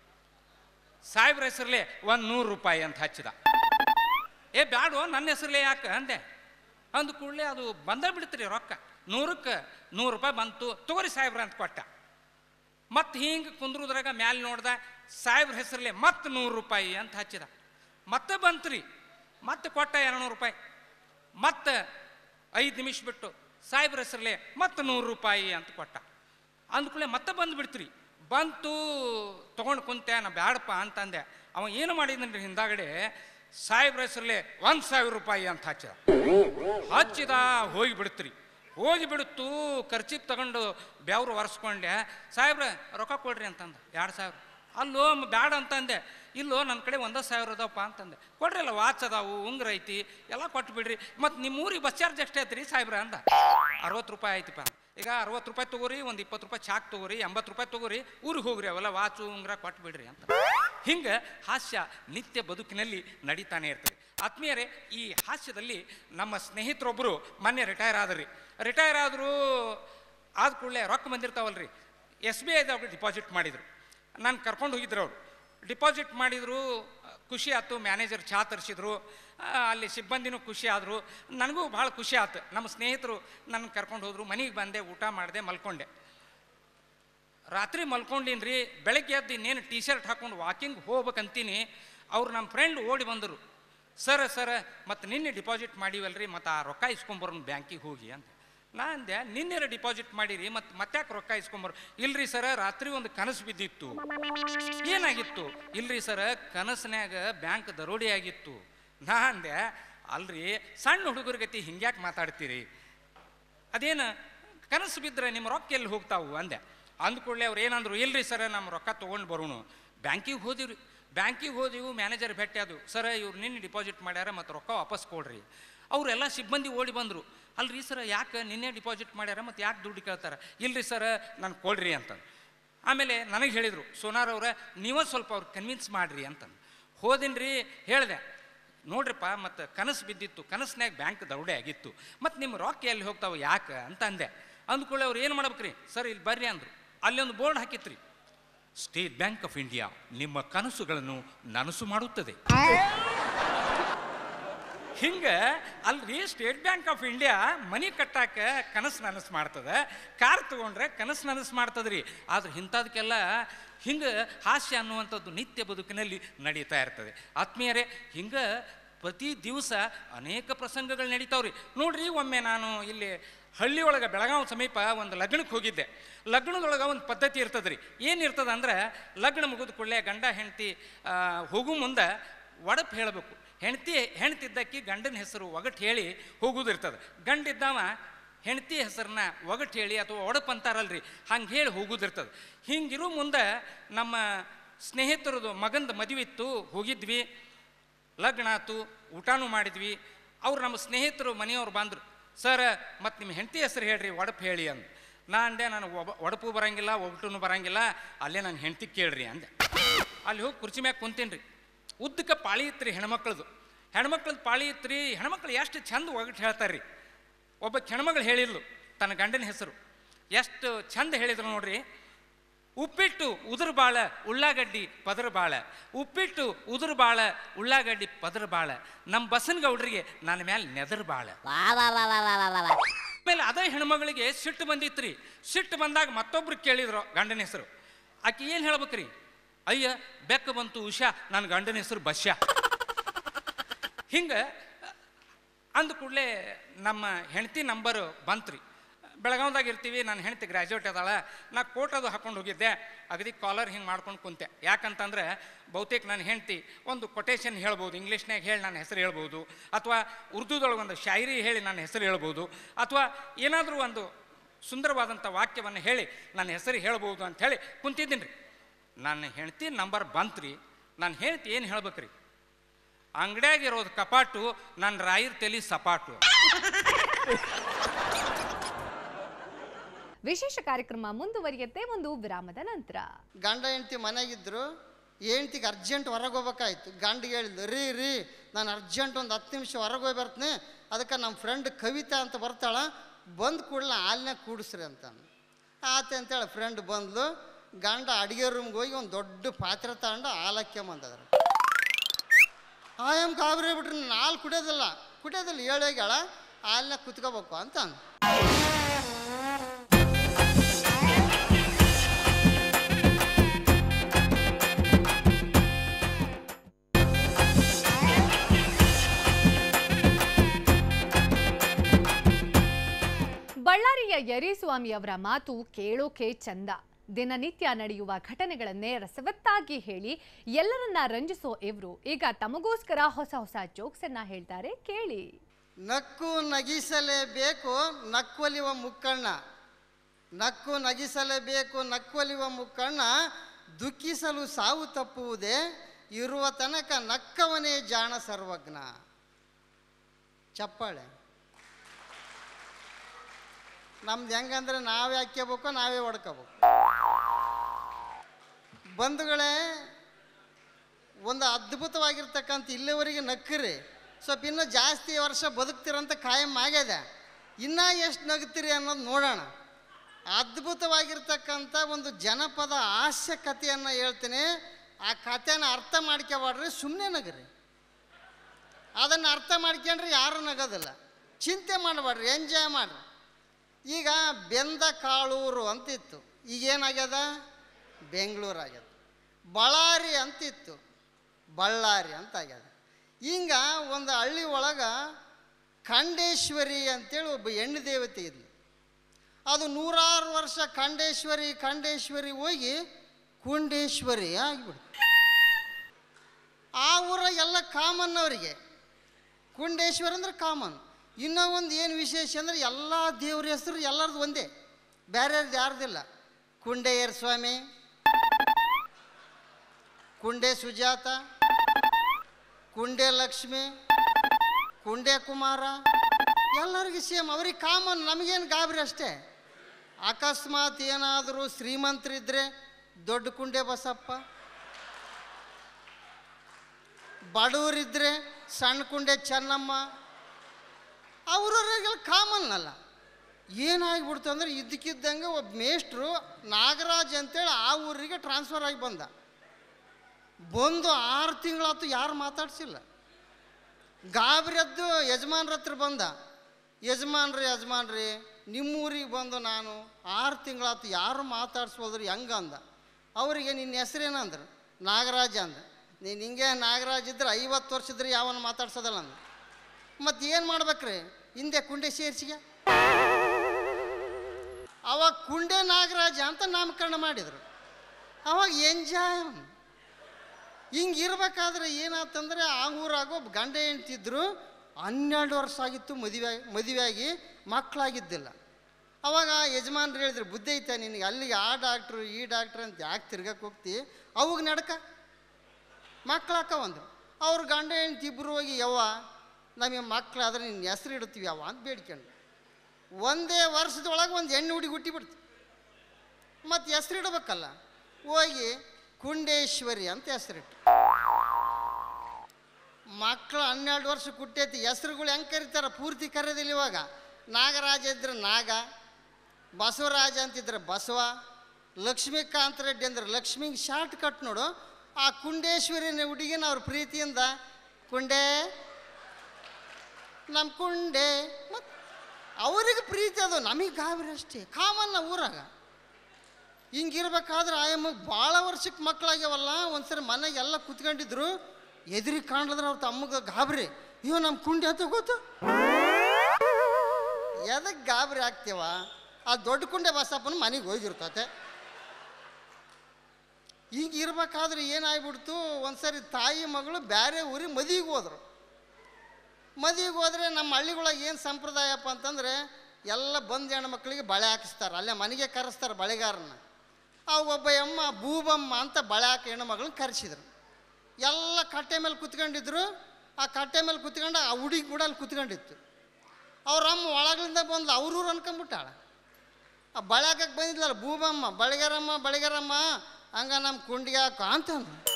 E: ಸಾಹೇಬ್ರ ಹೆಸರಲ್ಲೇ ಒಂದು ನೂರು ರೂಪಾಯಿ ಅಂತ ಹಚ್ಚಿದ ಏ ಬ್ಯಾಡೋ ನನ್ನ ಹೆಸರಲ್ಲೇ ಯಾಕೆ ಅಂದೆ ಅಂದ ಕೂಡಲೇ ಅದು ಬಂದ ಬಿಡ್ತೀರಿ ರೊಕ್ಕ ನೂರಕ್ಕೆ ನೂರು ರೂಪಾಯಿ ಬಂತು ತಗೋರಿ ಸಾಹೇಬ್ರ ಅಂತ ಕೊಟ್ಟ ಮತ್ತು ಹಿಂಗೆ ಕುಂದ್ರುದ್ರಾಗ ಮ್ಯಾಲೆ ನೋಡ್ದ ಸಾಹೇಬ್ರ ಹೆಸರಲ್ಲೇ ಮತ್ತೆ ನೂರು ರೂಪಾಯಿ ಅಂತ ಹಚ್ಚಿದ ಮತ್ತೆ ಬಂತ್ರಿ ಮತ್ತೆ ಕೊಟ್ಟ ಎರಡುನೂರು ರೂಪಾಯಿ ಮತ್ತೆ ಐದು ನಿಮಿಷ ಬಿಟ್ಟು ಸಾಹೇಬ್ರ ಹೆಸರಲ್ಲೇ ಮತ್ತೆ ನೂರು ರೂಪಾಯಿ ಅಂತ ಕೊಟ್ಟ ಅಂದ್ಕೂಳೆ ಮತ್ತೆ ಬಂದು ಬಿಡ್ತ್ರಿ ಬಂತು ತೊಗೊಂಡು ಕುಂತೆ ನಾ ಬ್ಯಾಡಪ್ಪ ಅಂತಂದೆ ಅವ ಏನು ಮಾಡಿದ್ರಿ ಹಿಂದಾಗಡೆ ಸಾಹೇಬ್ರ ಹೆಸರಲ್ಲೇ ಒಂದು ಸಾವಿರ ರೂಪಾಯಿ ಅಂತ ಹಚ್ಚಿದ ಹಚ್ಚಿದ ಹೋಗಿ ಬಿಡ್ತ್ರಿ ಹೋಗಿ ಬಿಡುತ್ತು ಖರ್ಚಿಪ್ ತಗೊಂಡು ಬೆವ್ರು ಒರೆಸ್ಕೊಂಡೆ ಸಾಹೇಬ್ರ ರೊಕ್ಕ ಕೊಡ್ರಿ ಅಂತಂದ ಎರಡು ಸಾವಿರ ಅಲ್ಲೋ ಮ- ಬ್ಯಾಡ ಅಂತಂದೆ ಇಲ್ಲೋ ನನ್ನ ಕಡೆ ಒಂದೇ ಸಾವಿರ ಅದಾವಪ್ಪ ಅಂತಂದೆ ಕೊಡ್ರಿ ಅಲ್ಲ ವಾಚ್ ಅದಾವು ಉಂಗ್ರ ಐತಿ ಎಲ್ಲ ಕೊಟ್ಟು ಬಿಡ್ರಿ ಮತ್ತು ನಿಮ್ಮ ಊರಿಗೆ ಬಸ್ ಚಾರ್ಜ್ ಎಷ್ಟೇ ಐತ್ರಿ ಸಾಹೇಬ್ರ ಅಂದ ಅರವತ್ತು ರೂಪಾಯಿ ಆಯ್ತಪ್ಪ ಈಗ ಅರವತ್ತು ರೂಪಾಯಿ ತಗೋರಿ ಒಂದು ಇಪ್ಪತ್ತು ರೂಪಾಯಿ ಚಾಕ್ ತಗೋರಿ ಎಂಬತ್ತು ರೂಪಾಯಿ ತಗೋರಿ ಊರಿಗೆ ಹೋಗ್ರಿ ಅವೆಲ್ಲ ವಾಚು ಉಂಗ್ರ ಕೊಟ್ಟು ಬಿಡ್ರಿ ಅಂತ ಹಿಂಗೆ ಹಾಸ್ಯ ನಿತ್ಯ ಬದುಕಿನಲ್ಲಿ ನಡೀತಾನೆ ಇರ್ತದೆ ಆತ್ಮೀಯರೇ ಈ ಹಾಸ್ಯದಲ್ಲಿ ನಮ್ಮ ಸ್ನೇಹಿತರೊಬ್ಬರು ಮೊನ್ನೆ ರಿಟೈರ್ ಆದ್ರಿ ರಿಟೈರ್ ಆದರೂ ಆದ ಕೂಡಲೇ ರೊಕ್ಕ ಬಂದಿರ್ತಾವಲ್ರಿ ಎಸ್ ಬಿ ಐದವ್ರಿಗೆ ಡಿಪಾಸಿಟ್ ಮಾಡಿದರು ನಾನು ಕರ್ಕೊಂಡು ಹೋಗಿದ್ರು ಅವರು ಡಿಪಾಸಿಟ್ ಮಾಡಿದರು ಖುಷಿ ಆಯ್ತು ಮ್ಯಾನೇಜರ್ ಚಹಾ ತರಿಸಿದ್ರು ಅಲ್ಲಿ ಸಿಬ್ಬಂದಿನೂ ಖುಷಿ ಆದರು ನನಗೂ ಭಾಳ ಖುಷಿ ಆಯ್ತು ನಮ್ಮ ಸ್ನೇಹಿತರು ನನ್ನ ಕರ್ಕೊಂಡು ಹೋದರು ಮನೆಗೆ ಬಂದೆ ಊಟ ಮಾಡಿದೆ ಮಲ್ಕೊಂಡೆ ರಾತ್ರಿ ಮಲ್ಕೊಂಡಿನಿ ರೀ ಬೆಳಗ್ಗೆ ಎದ್ದು ಇನ್ನೇನು ಟೀ ಶರ್ಟ್ ಹಾಕೊಂಡು ವಾಕಿಂಗ್ ಹೋಗ್ಬೇಕಂತೀನಿ ಅವ್ರು ನಮ್ಮ ಫ್ರೆಂಡ್ ಓಡಿ ಬಂದರು ಸರ್ ಸರ್ ಮತ್ತು ನಿನ್ನೆ ಡಿಪಾಸಿಟ್ ಮಾಡಿವಲ್ರಿ ಮತ್ತು ಆ ರೊಕ್ಕ ಇಸ್ಕೊಂಬರೋನು ಬ್ಯಾಂಕಿಗೆ ಹೋಗಿ ಅಂತ ನಾ ಅಂದೆ ನಿನ್ನೆ ಡಿಪಾಸಿಟ್ ಮಾಡಿರಿ ಮತ್ತು ಮತ್ತ್ಯಾಕೆ ರೊಕ್ಕ ಇಸ್ಕೊಂಬರು ಇಲ್ರಿ ಸರ ರಾತ್ರಿ ಒಂದು ಕನಸು ಬಿದ್ದಿತ್ತು ಏನಾಗಿತ್ತು ಇಲ್ರಿ ಸರ ಕನಸಿನ್ಯಾಗ ಬ್ಯಾಂಕ್ ದರೋಡಿ ಆಗಿತ್ತು ನಾ ಅಂದೆ ಅಲ್ರಿ ಸಣ್ಣ ಹುಡುಗರ ಗತಿ ಹಿಂಗ್ಯಾಕೆ ಮಾತಾಡ್ತೀರಿ ಅದೇನು ಕನಸು ಬಿದ್ದರೆ ನಿಮ್ಮ ರೊಕ್ಕ ಎಲ್ಲಿ ಹೋಗ್ತಾವು ಅಂದೆ ಅಂದ್ಕೂಡಲೇ ಅವ್ರು ಏನಂದ್ರು ಇಲ್ರಿ ಸರ್ ನಮ್ಮ ರೊಕ್ಕ ತೊಗೊಂಡು ಬರೋನು ಬ್ಯಾಂಕಿಗೆ ಹೋದಿವ್ರಿ ಬ್ಯಾಂಕಿಗೆ ಹೋದಿವು ಮ್ಯಾನೇಜರ್ ಭೇಟಿ ಅದು ಸರ್ ಇವ್ರು ನಿನ್ನೆ ಡಿಪಾಸಿಟ್ ಮಾಡ್ಯಾರ ಮತ್ತು ರೊಕ್ಕ ವಾಪಸ್ ಕೊಡ್ರಿ ಅವರೆಲ್ಲ ಸಿಬ್ಬಂದಿ ಓಡಿ ಬಂದರು ಅಲ್ರಿ ಸರ್ ಯಾಕೆ ನಿನ್ನೆ ಡಿಪಾಸಿಟ್ ಮಾಡ್ಯಾರ ಮತ್ತು ಯಾಕೆ ದುಡ್ಡು ಕೇಳ್ತಾರೆ ಇಲ್ರಿ ಸರ್ ನಾನು ಕೊಡ್ರಿ ಅಂತ ಆಮೇಲೆ ನನಗೆ ಹೇಳಿದರು ಸೋನಾರ್ ಅವ್ರ ನೀವೇ ಸ್ವಲ್ಪ ಅವ್ರು ಕನ್ವಿನ್ಸ್ ಮಾಡ್ರಿ ಅಂತ ಹೋದಿನ್ರಿ ಹೇಳಿದೆ ನೋಡ್ರಿಪ್ಪ ಮತ್ತು ಕನಸು ಬಿದ್ದಿತ್ತು ಕನಸಿನಾಗ ಬ್ಯಾಂಕ್ ದೌಡೆ ಆಗಿತ್ತು ಮತ್ತು ನಿಮ್ಮ ರೊಕ್ಕ ಎಲ್ಲಿ ಹೋಗ್ತಾವೆ ಯಾಕೆ ಅಂತ ಅಂದೆ ಅಂದ್ಕೊಳ್ಳಿ ಅವ್ರು ಏನು ಮಾಡ್ಬೇಕ್ರಿ ಸರ್ ಇಲ್ಲಿ ಬರ್ರಿ ಅಂದರು ಅಲ್ಲಿ ಒಂದು ಬೋರ್ಡ್ ಹಾಕಿತ್ರಿ ಸ್ಟೇಟ್ ಬ್ಯಾಂಕ್ ಆಫ್ ಇಂಡಿಯಾ ನಿಮ್ಮ ಕನಸುಗಳನ್ನು ನನಸು ಮಾಡುತ್ತದೆ ಹಿಂಗೆ ಅಲ್ರಿ State Bank of India money ಕಟ್ಟಾಕ ಕನಸು ನನಸು ಮಾಡ್ತದ ಕಾರ್ ತಗೊಂಡ್ರೆ ಕನಸು ನನಸು ಮಾಡ್ತದ್ರಿ ಆದ್ರೆ ಇಂಥದಕ್ಕೆಲ್ಲ ಹಿಂಗೆ ಹಾಸ್ಯ ಅನ್ನುವಂಥದ್ದು ನಿತ್ಯ ಬದುಕಿನಲ್ಲಿ ನಡೀತಾ ಇರ್ತದೆ ಆತ್ಮೀಯರೇ ಹಿಂಗೆ ಪ್ರತಿ ದಿವಸ ಅನೇಕ ಪ್ರಸಂಗಗಳು ನಡೀತಾವ್ರಿ ನೋಡ್ರಿ ಒಮ್ಮೆ ನಾನು ಇಲ್ಲಿ ಹಳ್ಳಿ ಒಳಗೆ ಬೆಳಗಾವಿ ಸಮೀಪ ಒಂದು ಲಗ್ನಕ್ಕೆ ಹೋಗಿದ್ದೆ ಲಗ್ನದೊಳಗೆ ಒಂದು ಪದ್ಧತಿ ಇರ್ತದ್ರಿ ಏನಿರ್ತದ ಅಂದ್ರೆ ಲಗ್ನ ಮುಗಿದ ಕೂಡಲೇ ಗಂಡ ಹೆಂಡತಿ ಹೋಗು ಮುಂದೆ ಒಡಪ್ ಹೇಳಬೇಕು ಹೆಂಡತಿ ಹೆಣ್ತಿದ್ದಕ್ಕಿ ಗಂಡನ ಹೆಸರು ಒಗಟ್ ಹೇಳಿ ಹೋಗುದಿರ್ತದೆ ಗಂಡಿದ್ದವ ಹೆಂಡತಿ ಹೆಸರನ್ನ ಒಗಟ್ ಹೇಳಿ ಅಥವಾ ಒಡಪ್ ಅಂತಾರಲ್ರಿ ಹಂಗೆ ಹೇಳಿ ಹೋಗುದಿರ್ತದೆ ಹಿಂಗಿರೋ ಮುಂದೆ ನಮ್ಮ ಸ್ನೇಹಿತರದು ಮಗಂದು ಮದುವೆ ಇತ್ತು ಹೋಗಿದ್ವಿ ಲಗ್ನ ಆತು ಊಟನೂ ಮಾಡಿದ್ವಿ ಅವ್ರು ನಮ್ಮ ಸ್ನೇಹಿತರು ಮನೆಯವ್ರು ಬಂದರು ಸರ್ ಮತ್ತು ನಿಮ್ಮ ಹೆಂಡತಿ ಹೆಸರು ಹೇಳ್ರಿ ಒಡಪ್ ಹೇಳಿ ಅಂದು ನಾ ಅಂದೆ ನಾನು ಒಬ ಒಡಪು ಬರಂಗಿಲ್ಲ ಒಗಟೂ ಬರಂಗಿಲ್ಲ ಅಲ್ಲೇ ನನ್ನ ಹೆಂಡತಿ ಕೇಳ್ರಿ ಅಂದೆ ಅಲ್ಲಿ ಹೋಗಿ ಕುರ್ಚಿ ಮ್ಯಾಗ ಕುಂತೀನಿ ರೀ ಉದ್ದಕ್ಕೆ ಪಾಳಿ ಇತ್ರಿ ಹೆಣ್ಮಕ್ಳದು ಹೆಣ್ಮಕ್ಳದ್ದು ಪಾಳಿ ಇತ್ರಿ ಹೆಣ್ಮಕ್ಳು ಎಷ್ಟು ಚಂದ ಒಗಟ್ಟು ಹೇಳ್ತಾರೆ ರೀ ಒಬ್ಬ ಹೆಣ್ಮಗಳು ಹೇಳಿದ್ಲು ತನ್ನ ಗಂಡನ ಹೆಸರು ಎಷ್ಟು ಚಂದ ಹೇಳಿದ್ರು ನೋಡ್ರಿ ಉಪ್ಪಿಟ್ಟು ಉದುರು ಬಾಳ ಉಳ್ಳಾಗಡ್ಡಿ ಪದರ ಬಾಳ ಉಪ್ಪಿಟ್ಟು ಉದುರು ಬಾಳ ಉಳ್ಳಾಗಡ್ಡಿ ಪದರ ಬಾಳ ನಮ್ಮ ಬಸನ್ ಗೌಡ್ರಿಗೆ ನನ್ನ ಮೇಲೆ ನೆದರ್ ಬಾಳ
F: ವಾ ವಾ ವಾ ವಾ ವಾ ವಾ ವಾ ವಾ
E: ಆಮೇಲೆ ಅದೇ ಹೆಣ್ಮಗಳಿಗೆ ಸಿಟ್ಟು ಬಂದಿತ್ರಿ ಸಿಟ್ಟು ಬಂದಾಗ ಮತ್ತೊಬ್ರು ಕೇಳಿದ್ರು ಗಂಡನ ಹೆಸರು ಆಕೆ ಏನು ಹೇಳ್ಬೇಕ್ರಿ ಅಯ್ಯ ಬೆಕ್ಕ ಬಂತು ಉಷಾ ನನ್ನ ಗಂಡನ ಹೆಸರು ಬಶ್ಯ ಹಿಂಗೆ ಅಂದ ಕೂಡಲೇ ನಮ್ಮ ಹೆಂಡತಿ ನಂಬರು ಬಂತ್ರಿ ಬೆಳಗಾವ್ದಾಗ ಇರ್ತೀವಿ ನನ್ನ ಹೆಂಡತಿ ಗ್ರ್ಯಾಜುಯೇಟ್ ಅದಾಳ ನಾ ಕೋಟ್ ಅದು ಹಾಕೊಂಡು ಹೋಗಿದ್ದೆ ಅಗದಿ ಕಾಲರ್ ಹಿಂಗೆ ಮಾಡ್ಕೊಂಡು ಕುಂತೆ ಯಾಕಂತಂದ್ರೆ ಬಹುತೇಕ ನನ್ನ ಹೆಂಡತಿ ಒಂದು ಕೊಟೇಶನ್ ಹೇಳ್ಬೋದು ಇಂಗ್ಲೀಷ್ನಾಗ ಹೇಳಿ ನನ್ನ ಹೆಸರು ಹೇಳ್ಬೋದು ಅಥವಾ ಉರ್ದುದೊಳಗೆ ಒಂದು ಶಾಯರಿ ಹೇಳಿ ನನ್ನ ಹೆಸರು ಹೇಳ್ಬೋದು ಅಥವಾ ಏನಾದರೂ ಒಂದು ಸುಂದರವಾದಂಥ ವಾಕ್ಯವನ್ನು ಹೇಳಿ ನನ್ನ ಹೆಸರು ಹೇಳ್ಬೋದು ಅಂತ ಹೇಳಿ ಕುಂತಿದ್ದೀನಿ ರೀ ನನ್ನ ಹೆಂಡತಿ ನಂಬರ್ ಬಂತ್ರಿ ನನ್ನ ಹೆಂಡತಿ ಏನು ಹೇಳ್ಬೇಕ್ರಿ ಅಂಗಡ್ಯಾಗ ಇರೋದು ಕಪಾಟು ನನ್ನ ರಾಯರ್ ತಲಿ ಸಪಾಟು
A: ವಿಶೇಷ ಕಾರ್ಯಕ್ರಮ ಮುಂದುವರಿಯುತ್ತೆ ಒಂದು ವಿರಾಮದ ನಂತರ
F: ಗಂಡ ಹೆಂಡ್ತಿ ಮನೆಗಿದ್ರು ಹೆಂಡ್ತಿಗೆ ಅರ್ಜೆಂಟ್ ಹೊರಗೆ ಹೋಗ್ಬೇಕಾಯ್ತು ಗಂಡಿಗೆ ಹೇಳಿದ್ಲು ರೀ ರೀ ನಾನು ಅರ್ಜೆಂಟ್ ಒಂದು ಹತ್ತು ನಿಮಿಷ ಹೊರಗೆ ಹೋಗಿ ಬರ್ತೀನಿ ಅದಕ್ಕೆ ನಮ್ಮ ಫ್ರೆಂಡ್ ಕವಿತಾ ಅಂತ ಬರ್ತಾಳ ಬಂದು ಕೂಡಲ ಹಾಲ್ನಾಗ ಕೂಡಿಸ್ರಿ ಅಂತ ಆತ ಅಂತೇಳಿ ಫ್ರೆಂಡ್ ಬಂದ್ಲು ಗಂಡ ಅಡುಗೆ ರೂಮ್ಗೆ ಹೋಗಿ ಒಂದು ದೊಡ್ಡ ಪಾತ್ರೆ ತಗೊಂಡು ಹಾಲಕ್ಕೆ ಬಂದದ್ರ ಆಯಮ್ ಗಾಬರಿ ಬಿಟ್ರಿ ನಾನು ಹಾಲು ಕುಡಿಯೋದಿಲ್ಲ ಕುಡಿಯೋದಿಲ್ಲ ಹೇಳೋಗ್ಯಾಳ ಹಾಲ್ನಾಗ ಕುತ್ಕೋಬೇಕು ಅಂತ ಅಂದ.
A: ಬಳ್ಳಾರಿಯ ಯರಿಸ್ವಾಮಿ ಅವರ ಮಾತು ಕೇಳೋಕೆ ಚಂದ ದಿನನಿತ್ಯ ನಡೆಯುವ ಘಟನೆಗಳನ್ನೇ ರಸವತ್ತಾಗಿ ಹೇಳಿ ಎಲ್ಲರನ್ನ ರಂಜಿಸೋ ಇವರು ಈಗ ತಮಗೋಸ್ಕರ ಹೊಸ ಹೊಸ ಜೋಕ್ಸ್ ಅನ್ನ ಹೇಳ್ತಾರೆ ಕೇಳಿ
F: ನಕ್ಕು ನಗಿಸಲೇಬೇಕು ನಕ್ಕೊಲಿವ ಮುಕ್ಕಣ್ಣ ನಕ್ಕು ನಗಿಸಲೇಬೇಕು ನಕ್ಕೊಲಿವ ಮುಕ್ಕಣ್ಣ ದುಃಖಿಸಲು ಸಾವು ತಪ್ಪುವುದೇ ಇರುವ ತನಕ ನಕ್ಕವನೇ ಜಾಣ ಸರ್ವಜ್ಞ ಚಪ್ಪಾಳೆ ನಮ್ದು ಹೆಂಗಂದ್ರೆ ನಾವೇ ಹಾಕ್ಕೋಬೇಕು ನಾವೇ ಹೊಡ್ಕೋಬೇಕು ಬಂಧುಗಳೇ ಒಂದು ಅದ್ಭುತವಾಗಿರ್ತಕ್ಕಂಥ ಇಲ್ಲಿವರೆಗೆ ನಕ್ಕರಿ ಸ್ವಲ್ಪ ಇನ್ನೂ ಜಾಸ್ತಿ ವರ್ಷ ಬದುಕ್ತಿರಂತ ಕಾಯಂ ಆಗ್ಯದ ಇನ್ನೂ ಎಷ್ಟು ನಗ್ತೀರಿ ಅನ್ನೋದು ನೋಡೋಣ ಅದ್ಭುತವಾಗಿರ್ತಕ್ಕಂಥ ಒಂದು ಜನಪದ ಹಾಸ್ಯ ಕಥೆಯನ್ನು ಹೇಳ್ತೀನಿ ಆ ಕಥೆನ ಅರ್ಥ ಮಾಡ್ಕೊಬಾಡ್ರಿ ಸುಮ್ಮನೆ ನಗರಿ ಅದನ್ನು ಅರ್ಥ ಮಾಡ್ಕೊಂಡ್ರೆ ಯಾರೂ ನಗೋದಿಲ್ಲ ಚಿಂತೆ ಮಾಡಬೇಡ್ರಿ ಎಂಜಾಯ್ ಮಾಡ್ರಿ ಈಗ ಬೆಂದ ಕಾಳೂರು ಅಂತಿತ್ತು ಈಗ ಏನಾಗ್ಯದ ಬೆಂಗಳೂರು ಆಗ್ಯದ ಬಳ್ಳಾರಿ ಅಂತಿತ್ತು ಬಳ್ಳಾರಿ ಅಂತ ಆಗ್ಯದ ಹಿಂಗ ಒಂದು ಹಳ್ಳಿ ಒಳಗೆ ಖಂಡೇಶ್ವರಿ ಅಂತೇಳಿ ಒಬ್ಬ ಹೆಣ್ಣು ದೇವತೆ ಇದ್ಲು ಅದು ನೂರಾರು ವರ್ಷ ಖಂಡೇಶ್ವರಿ ಖಂಡೇಶ್ವರಿ ಹೋಗಿ ಕುಂಡೇಶ್ವರಿ ಆಗಿಬಿಡ್ತು ಆ ಊರ ಎಲ್ಲ ಕಾಮನ್ ಅವರಿಗೆ ಕುಂಡೇಶ್ವರ ಅಂದ್ರೆ ಕಾಮನ್ ಇನ್ನೂ ಒಂದು ಏನು ವಿಶೇಷ ಅಂದ್ರೆ ಎಲ್ಲ ದೇವ್ರ ಹೆಸರು ಎಲ್ಲರದು ಒಂದೇ ಬೇರೆಯವ್ರದ್ದು ಯಾರ್ದಿಲ್ಲ ಕುಂಡೆಯರ್ ಸ್ವಾಮಿ ಕುಂಡೆ ಸುಜಾತ ಕುಂಡೆ ಲಕ್ಷ್ಮಿ ಕುಂಡೆ ಕುಮಾರ ಎಲ್ಲರಿಗೂ ಸೇಮ್ ಅವ್ರಿಗೆ ಕಾಮನ್ ನಮಗೇನು ಗಾಬರಿ ಅಷ್ಟೇ ಅಕಸ್ಮಾತ್ ಏನಾದರೂ ಶ್ರೀಮಂತರಿದ್ರೆ ದೊಡ್ಡ ಕುಂಡೆ ಬಸಪ್ಪ ಬಡವರಿದ್ರೆ ಸಣ್ಣ ಕುಂಡೆ ಚೆನ್ನಮ್ಮ ಅವ್ರವ್ರಿಗೆಲ್ಲ ಕಾಮನ್ ಅಲ್ಲ ಏನಾಗ್ಬಿಡ್ತು ಅಂದ್ರೆ ಇದ್ದಕ್ಕಿದ್ದಂಗೆ ಒಬ್ಬ ಮೇಷ್ಟ್ರು ನಾಗರಾಜ್ ಅಂತೇಳಿ ಆ ಊರಿಗೆ ಟ್ರಾನ್ಸ್ಫರ್ ಆಗಿ ಬಂದ ಬಂದು ಆರು ತಿಂಗಳಾತು ಯಾರು ಮಾತಾಡ್ಸಿಲ್ಲ ಗಾಬರಿಯದ್ದು ಯಜಮಾನ್ರ ಹತ್ರ ಬಂದ ಯಜಮಾನ್ರಿ ಯಜಮಾನ್ರಿ ನಿಮ್ಮೂರಿಗೆ ಬಂದು ನಾನು ಆರು ತಿಂಗಳಾತು ಯಾರು ಮಾತಾಡ್ಸ್ಬೋದ್ರಿ ಹೆಂಗ ಅಂದ ಅವರಿಗೆ ನಿನ್ನ ಹೆಸರೇನಂದ್ರು ನಾಗರಾಜ ಅಂದ ನೀನು ಹಿಂಗೆ ನಾಗರಾಜ್ ಇದ್ರೆ ಐವತ್ತು ವರ್ಷದ್ರಿ ಯಾವನ್ನ ಮಾತಾಡ್ಸೋದಲ್ಲ ಅಂದ ಮತ್ತು ಏನು ಮಾಡ್ಬೇಕ್ರಿ ಹಿಂದೆ ಕುಂಡೆ ಸೇರ್ಸಿಗೆ ಅವಾಗ ಕುಂಡೆ ನಾಗರಾಜ ಅಂತ ನಾಮಕರಣ ಮಾಡಿದರು ಅವಾಗ ಎಂಜಾಯ್ ಹಿಂಗೆ ಇರ್ಬೇಕಾದ್ರೆ ಏನಾತಂದ್ರೆ ಆ ಊರಾಗ ಒಬ್ಬ ಗಂಡ ಹೆಂಡ್ತಿದ್ರು ಹನ್ನೆರಡು ವರ್ಷ ಆಗಿತ್ತು ಮದುವೆ ಮದುವೆಯಾಗಿ ಮಕ್ಕಳಾಗಿದ್ದಿಲ್ಲ ಅವಾಗ ಯಜಮಾನ್ರು ಹೇಳಿದ್ರು ಬುದ್ಧಿ ಐತೆ ನಿನಗೆ ಅಲ್ಲಿಗೆ ಆ ಡಾಕ್ಟ್ರು ಈ ಡಾಕ್ಟ್ರು ಅಂತ ಯಾಕೆ ತಿರ್ಗಕ್ಕೆ ಹೋಗ್ತಿ ಅವಾಗ ನಡ್ಕ ಮಕ್ಕಳಾಕ ಒಂದು ಅವ್ರ ಗಂಡ ಹೆಂಡ್ತಿ ಇಬ್ಬರು ಹೋಗಿ ಯವ್ವ ನಮಗೆ ಮಕ್ಕಳಾದ್ರೆ ನಿನ್ನ ಹೆಸರು ಇಡ್ತೀವಿ ಯಾವ ಅಂತ ಬೇಡ್ಕೊಂಡು ಒಂದೇ ವರ್ಷದೊಳಗೆ ಒಂದು ಹೆಣ್ಣು ಹುಡುಗಿ ಹುಟ್ಟಿಬಿಡ್ತು ಮತ್ತು ಹೆಸರು ಇಡಬೇಕಲ್ಲ ಹೋಗಿ ಕುಂಡೇಶ್ವರಿ ಅಂತ ಹೆಸರಿಟ್ಟು ಮಕ್ಕಳು ಹನ್ನೆರಡು ವರ್ಷ ಕುಟ್ಟೈತಿ ಹೆಸರುಗಳು ಹೆಂಗೆ ಕರೀತಾರೆ ಪೂರ್ತಿ ಕರೆಯೋದಿಲ್ಲ ಇವಾಗ ನಾಗರಾಜ ಇದ್ರೆ ನಾಗ ಬಸವರಾಜ ಅಂತಿದ್ರೆ ಬಸವ ಲಕ್ಷ್ಮೀಕಾಂತ ರೆಡ್ಡಿ ಅಂದ್ರೆ ಲಕ್ಷ್ಮಿಗೆ ಶಾರ್ಟ್ ಕಟ್ ನೋಡು ಆ ಕುಂಡೇಶ್ವರಿನ ಹುಡುಗಿನ ಅವ್ರ ಪ್ರೀತಿಯಿಂದ ಕುಂಡೆ ನಮ್ಮ ಕುಂಡೆ ಮತ್ತು ಅವ್ರಿಗೆ ಪ್ರೀತಿ ಅದು ನಮಗೆ ಗಾಬರಿ ಅಷ್ಟೇ ಕಾಮನ್ನ ಊರಾಗ ಹಿಂಗಿರ್ಬೇಕಾದ್ರೆ ಆಯಮ್ಮಗೆ ಭಾಳ ವರ್ಷಕ್ಕೆ ಮಕ್ಕಳಾಗ್ಯಾವಲ್ಲ ಒಂದ್ಸರಿ ಮನೆಗೆ ಎಲ್ಲ ಕುತ್ಕೊಂಡಿದ್ರು ಎದುರಿಗೆ ಕಾಣ್ಲಿದ್ರೆ ಅವ್ರ ತಮ್ಮಗೆ ಗಾಬರಿ ಅಯ್ಯೋ ನಮ್ಮ ಕುಂಡಿ ಅಂತ ಗೊತ್ತು ಎದಕ್ಕೆ ಗಾಬರಿ ಆಗ್ತೇವ ಆ ದೊಡ್ಡ ಕುಂಡೆ ಬಸಪ್ಪನ ಮನೆಗೆ ಹೋಗಿರ್ತತೆ ಈಗ ಇರ್ಬೇಕಾದ್ರೆ ಏನಾಗ್ಬಿಡ್ತು ಒಂದ್ಸರಿ ತಾಯಿ ಮಗಳು ಬೇರೆ ಊರಿಗೆ ಮದುವೆಗೆ ಹೋದ್ರು ಮದುವೆಗೆ ಹೋದ್ರೆ ನಮ್ಮ ಹಳ್ಳಿಗೊಳಗೆ ಏನು ಸಂಪ್ರದಾಯಪ್ಪ ಅಂತಂದರೆ ಎಲ್ಲ ಬಂದ ಹೆಣ್ಮಕ್ಳಿಗೆ ಬಳೆ ಹಾಕಿಸ್ತಾರೆ ಅಲ್ಲೇ ಮನೆಗೆ ಕರೆಸ್ತಾರೆ ಬಳೆಗಾರನ್ನ ಆ ಒಬ್ಬ ಅಮ್ಮ ಬೂಬಮ್ಮ ಅಂತ ಬಳೆ ಹಾಕಿ ಹೆಣ್ಮಗಳನ್ನ ಕರೆಸಿದ್ರು ಎಲ್ಲ ಕಟ್ಟೆ ಮೇಲೆ ಕುತ್ಕೊಂಡಿದ್ರು ಆ ಕಟ್ಟೆ ಮೇಲೆ ಕುತ್ಕೊಂಡು ಆ ಹುಡುಗಿ ಕೂಡ ಅಲ್ಲಿ ಕುತ್ಕೊಂಡಿತ್ತು ಅವ್ರ ಅಮ್ಮ ಒಳಗಳಿಂದ ಬಂದ್ಲು ಅವ್ರೂರು ಅನ್ಕೊಂಬಿಟ್ಟಾಳ ಆ ಬಳ್ಯಾಕಕ್ಕೆ ಬಂದಿದ್ಲಲ್ಲ ಭೂಬಮ್ಮ ಬಳಿಗಾರಮ್ಮ ಬಳಿಗಾರಮ್ಮ ಹಂಗ ನಮ್ಮ ಕುಂಡಿಗೆ ಹಾಕೋ ಅಂತ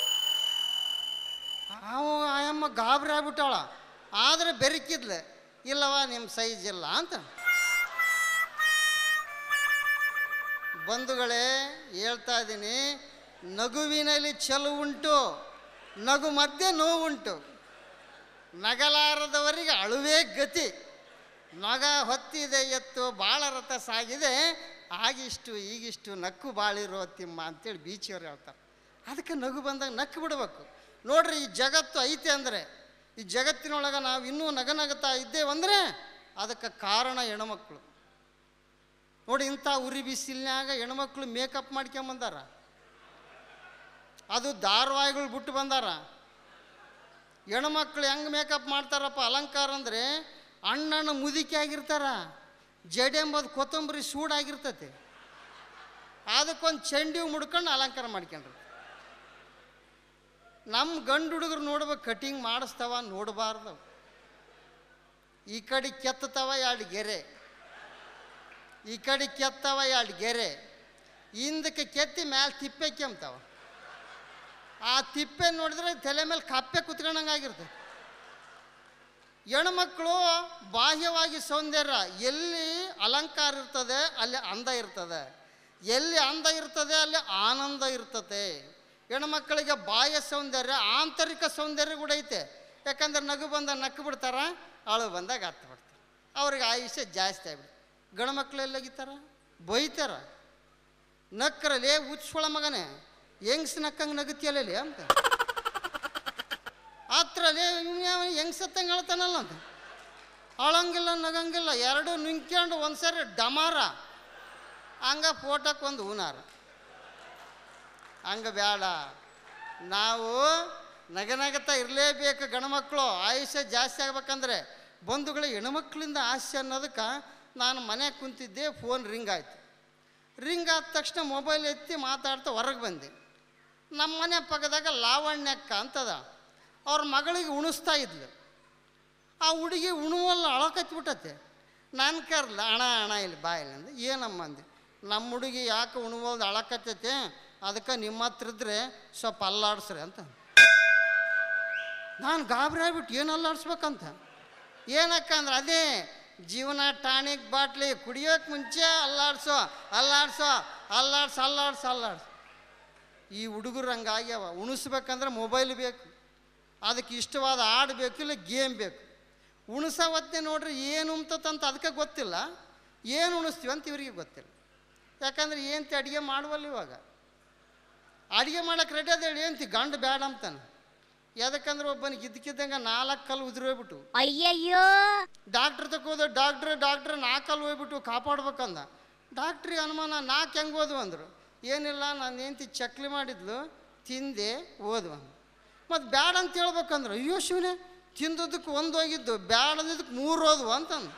F: ಅವ ಆಯಮ್ಮ ಗಾಬರಿ ಆಗ್ಬಿಟ್ಟಾಳ ಆದರೆ ಬೆರಕಿದ್ಲೆ ಇಲ್ಲವ ನಿಮ್ಮ ಸೈಜ್ ಇಲ್ಲ ಅಂತ ಬಂಧುಗಳೇ ಹೇಳ್ತಾ ಇದ್ದೀನಿ ನಗುವಿನಲ್ಲಿ ಚೆಲುವುಂಟು ನಗು ಮಧ್ಯೆ ನೋವುಂಟು ನಗಲಾರದವರಿಗೆ ಅಳುವೇ ಗತಿ ನಗ ಹೊತ್ತಿದೆ ಎತ್ತು ಬಾಳ ರಥ ಸಾಗಿದೆ ಆಗಿಷ್ಟು ಈಗಿಷ್ಟು ನಕ್ಕು ಬಾಳಿರೋ ತಿಮ್ಮ ಅಂತೇಳಿ ಬೀಚಿಯವ್ರು ಹೇಳ್ತಾರೆ ಅದಕ್ಕೆ ನಗು ಬಂದಾಗ ನಕ್ಕು ಬಿಡಬೇಕು ನೋಡ್ರಿ ಈ ಜಗತ್ತು ಐತೆ ಅಂದರೆ ಈ ಜಗತ್ತಿನೊಳಗೆ ನಾವು ಇನ್ನೂ ನಗನಗುತ್ತಾ ಇದ್ದೇವಂದರೆ ಅದಕ್ಕೆ ಕಾರಣ ಹೆಣ್ಮಕ್ಳು ನೋಡಿ ಇಂಥ ಉರಿ ಬಿಸಿಲಿನ್ಯಾಗ ಹೆಣ್ಮಕ್ಳು ಮೇಕಪ್ ಮಾಡ್ಕೊಂಬಂದಾರ ಅದು ಧಾರಾವಾಹಿಗಳು ಬಿಟ್ಟು ಬಂದಾರ ಹೆಣ್ಮಕ್ಳು ಹೆಂಗೆ ಮೇಕಪ್ ಮಾಡ್ತಾರಪ್ಪ ಅಲಂಕಾರ ಅಂದರೆ ಅಣ್ಣನ ಮುದುಕಿ ಆಗಿರ್ತಾರ ಜಡೆ ಎಂಬುದು ಕೊತ್ತಂಬರಿ ಸೂಡಾಗಿರ್ತೈತಿ ಅದಕ್ಕೊಂದು ಚೆಂಡಿ ಹೂ ಮುಡ್ಕೊಂಡು ಅಲಂಕಾರ ಮಾಡ್ಕೊಂಡ್ರು ನಮ್ಮ ಗಂಡು ಹುಡುಗರು ನೋಡ್ಬೇಕು ಕಟಿಂಗ್ ಮಾಡಿಸ್ತಾವ ನೋಡಬಾರ್ದು ಈ ಕಡೆ ಕೆತ್ತತವ ಎರಡು ಗೆರೆ ಈ ಕಡೆ ಕೆತ್ತವ ಎರಡು ಗೆರೆ ಹಿಂದಕ್ಕೆ ಕೆತ್ತಿ ಮ್ಯಾಲೆ ತಿಪ್ಪೆ ಕೆಮ್ತಾವ ಆ ತಿಪ್ಪೆ ನೋಡಿದ್ರೆ ತಲೆ ಮೇಲೆ ಕಪ್ಪೆ ಕುತ್ಕೊಂಡಂಗಾಗಿರ್ತದೆ ಹೆಣ್ಮಕ್ಳು ಬಾಹ್ಯವಾಗಿ ಸೌಂದರ್ಯ ಎಲ್ಲಿ ಅಲಂಕಾರ ಇರ್ತದೆ ಅಲ್ಲಿ ಅಂದ ಇರ್ತದೆ ಎಲ್ಲಿ ಅಂದ ಇರ್ತದೆ ಅಲ್ಲಿ ಆನಂದ ಇರ್ತದೆ ಹೆಣ್ಮಕ್ಳಿಗೆ ಬಾಹ್ಯ ಸೌಂದರ್ಯ ಆಂತರಿಕ ಸೌಂದರ್ಯ ಕೂಡ ಐತೆ ಯಾಕಂದ್ರೆ ನಗು ಬಂದಾಗ ನಕ್ಕು ಬಿಡ್ತಾರ ಅಳು ಬಂದಾಗ ಹತ್ತು ಬಿಡ್ತಾರೆ ಅವ್ರಿಗೆ ಆಯುಷ್ಯ ಜಾಸ್ತಿ ಆಗ್ಬಿಡುತ್ತೆ ಗಂಡು ಮಕ್ಳು ಎಲ್ಲೋಗಿತ್ತಾರ ಬೈತಾರ ನಕ್ಕರಲ್ಲಿ ಉಚ್ಛೊಳ ಮಗನೇ ಹೆಂಗ್ಸ್ ನಕ್ಕಂಗೆ ನಗುತ್ತಿಯಲ್ಲೇ ಅಂತ ಹತ್ರಲ್ಲಿ ಹೆಂಗ್ಸತ್ತಂಗೆ ಹೇಳ್ತಾನಲ್ಲ ಅಂತ ಅಳಂಗಿಲ್ಲ ನಗಂಗಿಲ್ಲ ಎರಡು ನುಂಗ್ಕೊಂಡು ಒಂದ್ಸರಿ ಡಮಾರ ಹಂಗ ಫೋಟೋಕ್ಕೆ ಒಂದು ಹೂನಾರ ಹಂಗ ಬೇಡ ನಾವು ನಗನಗತಾ ಇರಲೇಬೇಕು ಗಂಡ್ಮಕ್ಳು ಆಯುಷ್ಯ ಜಾಸ್ತಿ ಆಗ್ಬೇಕಂದ್ರೆ ಬಂಧುಗಳು ಹೆಣ್ಮಕ್ಳಿಂದ ಆಸೆ ಅನ್ನೋದಕ್ಕೆ ನಾನು ಮನೆಗೆ ಕುಂತಿದ್ದೆ ಫೋನ್ ರಿಂಗ್ ಆಯ್ತು ರಿಂಗ್ ಆದ ತಕ್ಷಣ ಮೊಬೈಲ್ ಎತ್ತಿ ಮಾತಾಡ್ತಾ ಹೊರಗೆ ಬಂದೆ ನಮ್ಮ ಮನೆ ಪಕ್ಕದಾಗ ಲಾವಣ್ಯಕ್ಕ ಅಂತದ ಅವ್ರ ಮಗಳಿಗೆ ಉಣಿಸ್ತಾ ಇದ್ಲು ಆ ಹುಡುಗಿ ಉಣುವಲ್ಲ ಅಳಕತ್ಬಿಟ್ಟತೆ ನಾನು ಕರ್ಲ ಅಣ ಅಣ ಇಲ್ಲಿ ಬಾ ಇಲ್ಲಿ ಅಂದೆ ಏನಮ್ಮ ಅಂದೆ ನಮ್ಮ ಹುಡುಗಿ ಯಾಕೆ ಉಣುವಲ್ದು ಅಳಕತ್ತೈತೆ ಅದಕ್ಕೆ ನಿಮ್ಮ ಹತ್ರ ಇದ್ರೆ ಸ್ವಲ್ಪ ಅಲ್ಲಾಡ್ಸ್ರಿ ಅಂತ ನಾನು ಗಾಬರಿ ಆಗ್ಬಿಟ್ಟು ಏನು ಅಲ್ಲಾಡ್ಸ್ಬೇಕಂತ ಏನಕ್ಕ ಅಂದ್ರೆ ಅದೇ ಜೀವನ ಟಾನಿಕ್ ಬಾಟ್ಲಿ ಕುಡಿಯೋಕೆ ಮುಂಚೆ ಅಲ್ಲಾಡ್ಸೋ ಅಲ್ಲಾಡ್ಸೋ ಅಲ್ಲಾಡ್ಸ ಅಲ್ಲಾಡ್ಸ ಅಲ್ಲಾಡ್ಸ ಈ ಹುಡುಗರು ಹಂಗಾಗ್ಯಾವ ಉಣಿಸ್ಬೇಕಂದ್ರೆ ಮೊಬೈಲ್ ಬೇಕು ಅದಕ್ಕೆ ಇಷ್ಟವಾದ ಹಾಡು ಬೇಕು ಇಲ್ಲ ಗೇಮ್ ಬೇಕು ಉಣಿಸೋ ಹೊತ್ತೆ ನೋಡ್ರಿ ಏನು ಉಮ್ತತಂತ ಅದಕ್ಕೆ ಗೊತ್ತಿಲ್ಲ ಏನು ಉಣಿಸ್ತೀವಿ ಅಂತ ಇವರಿಗೆ ಗೊತ್ತಿಲ್ಲ ಯಾಕಂದ್ರೆ ಏನಂತ ಅಡುಗೆ ಮಾಡುವಲ್ಲ ಇವಾಗ ಅಡುಗೆ ಮಾಡಕ್ಕೆ ರೆಡಿ ಅದ ಹೇಳಿ ಏನಂತಿ ಗಂಡು ಬೇಡ ಅಂತಾನೆ ಯಾದಕ್ಕಂದ್ರೆ ಒಬ್ಬನಿಗೆ ಇದ್ದಕ್ಕಿದ್ದಂಗೆ ನಾಲ್ಕು ಕಲ್ಲು ಉದುರೋಗ್ಬಿಟ್ಟು
G: ಅಯ್ಯಯ್ಯೋ
F: ಡಾಕ್ಟ್ರ್ ತಕೋದು ಡಾಕ್ಟ್ರ್ ಡಾಕ್ಟ್ರ್ ನಾಲ್ಕಲ್ಲಿ ಹೋಗ್ಬಿಟ್ಟು ಕಾಪಾಡ್ಬೇಕಂದ ಡಾಕ್ಟ್ರಿಗೆ ಅನುಮಾನ ನಾಲ್ಕು ಹೆಂಗೆ ಓದು ಅಂದರು ಏನಿಲ್ಲ ನಾನು ಹೆಂಡ್ತಿ ಚಕ್ಲಿ ಮಾಡಿದ್ಲು ತಿಂದೆ ಓದ್ವ ಮತ್ತು ಬ್ಯಾಡ ಅಂತ ಹೇಳ್ಬೇಕಂದ್ರೆ ಅಯ್ಯೋ ಶಿವನೇ ತಿಂದದಕ್ಕೆ ಒಂದು ಹೋಗಿದ್ದು ಬ್ಯಾಡದಿದ್ದಕ್ಕೆ ಮೂರು ಓದ್ವ ಅಂತಂದು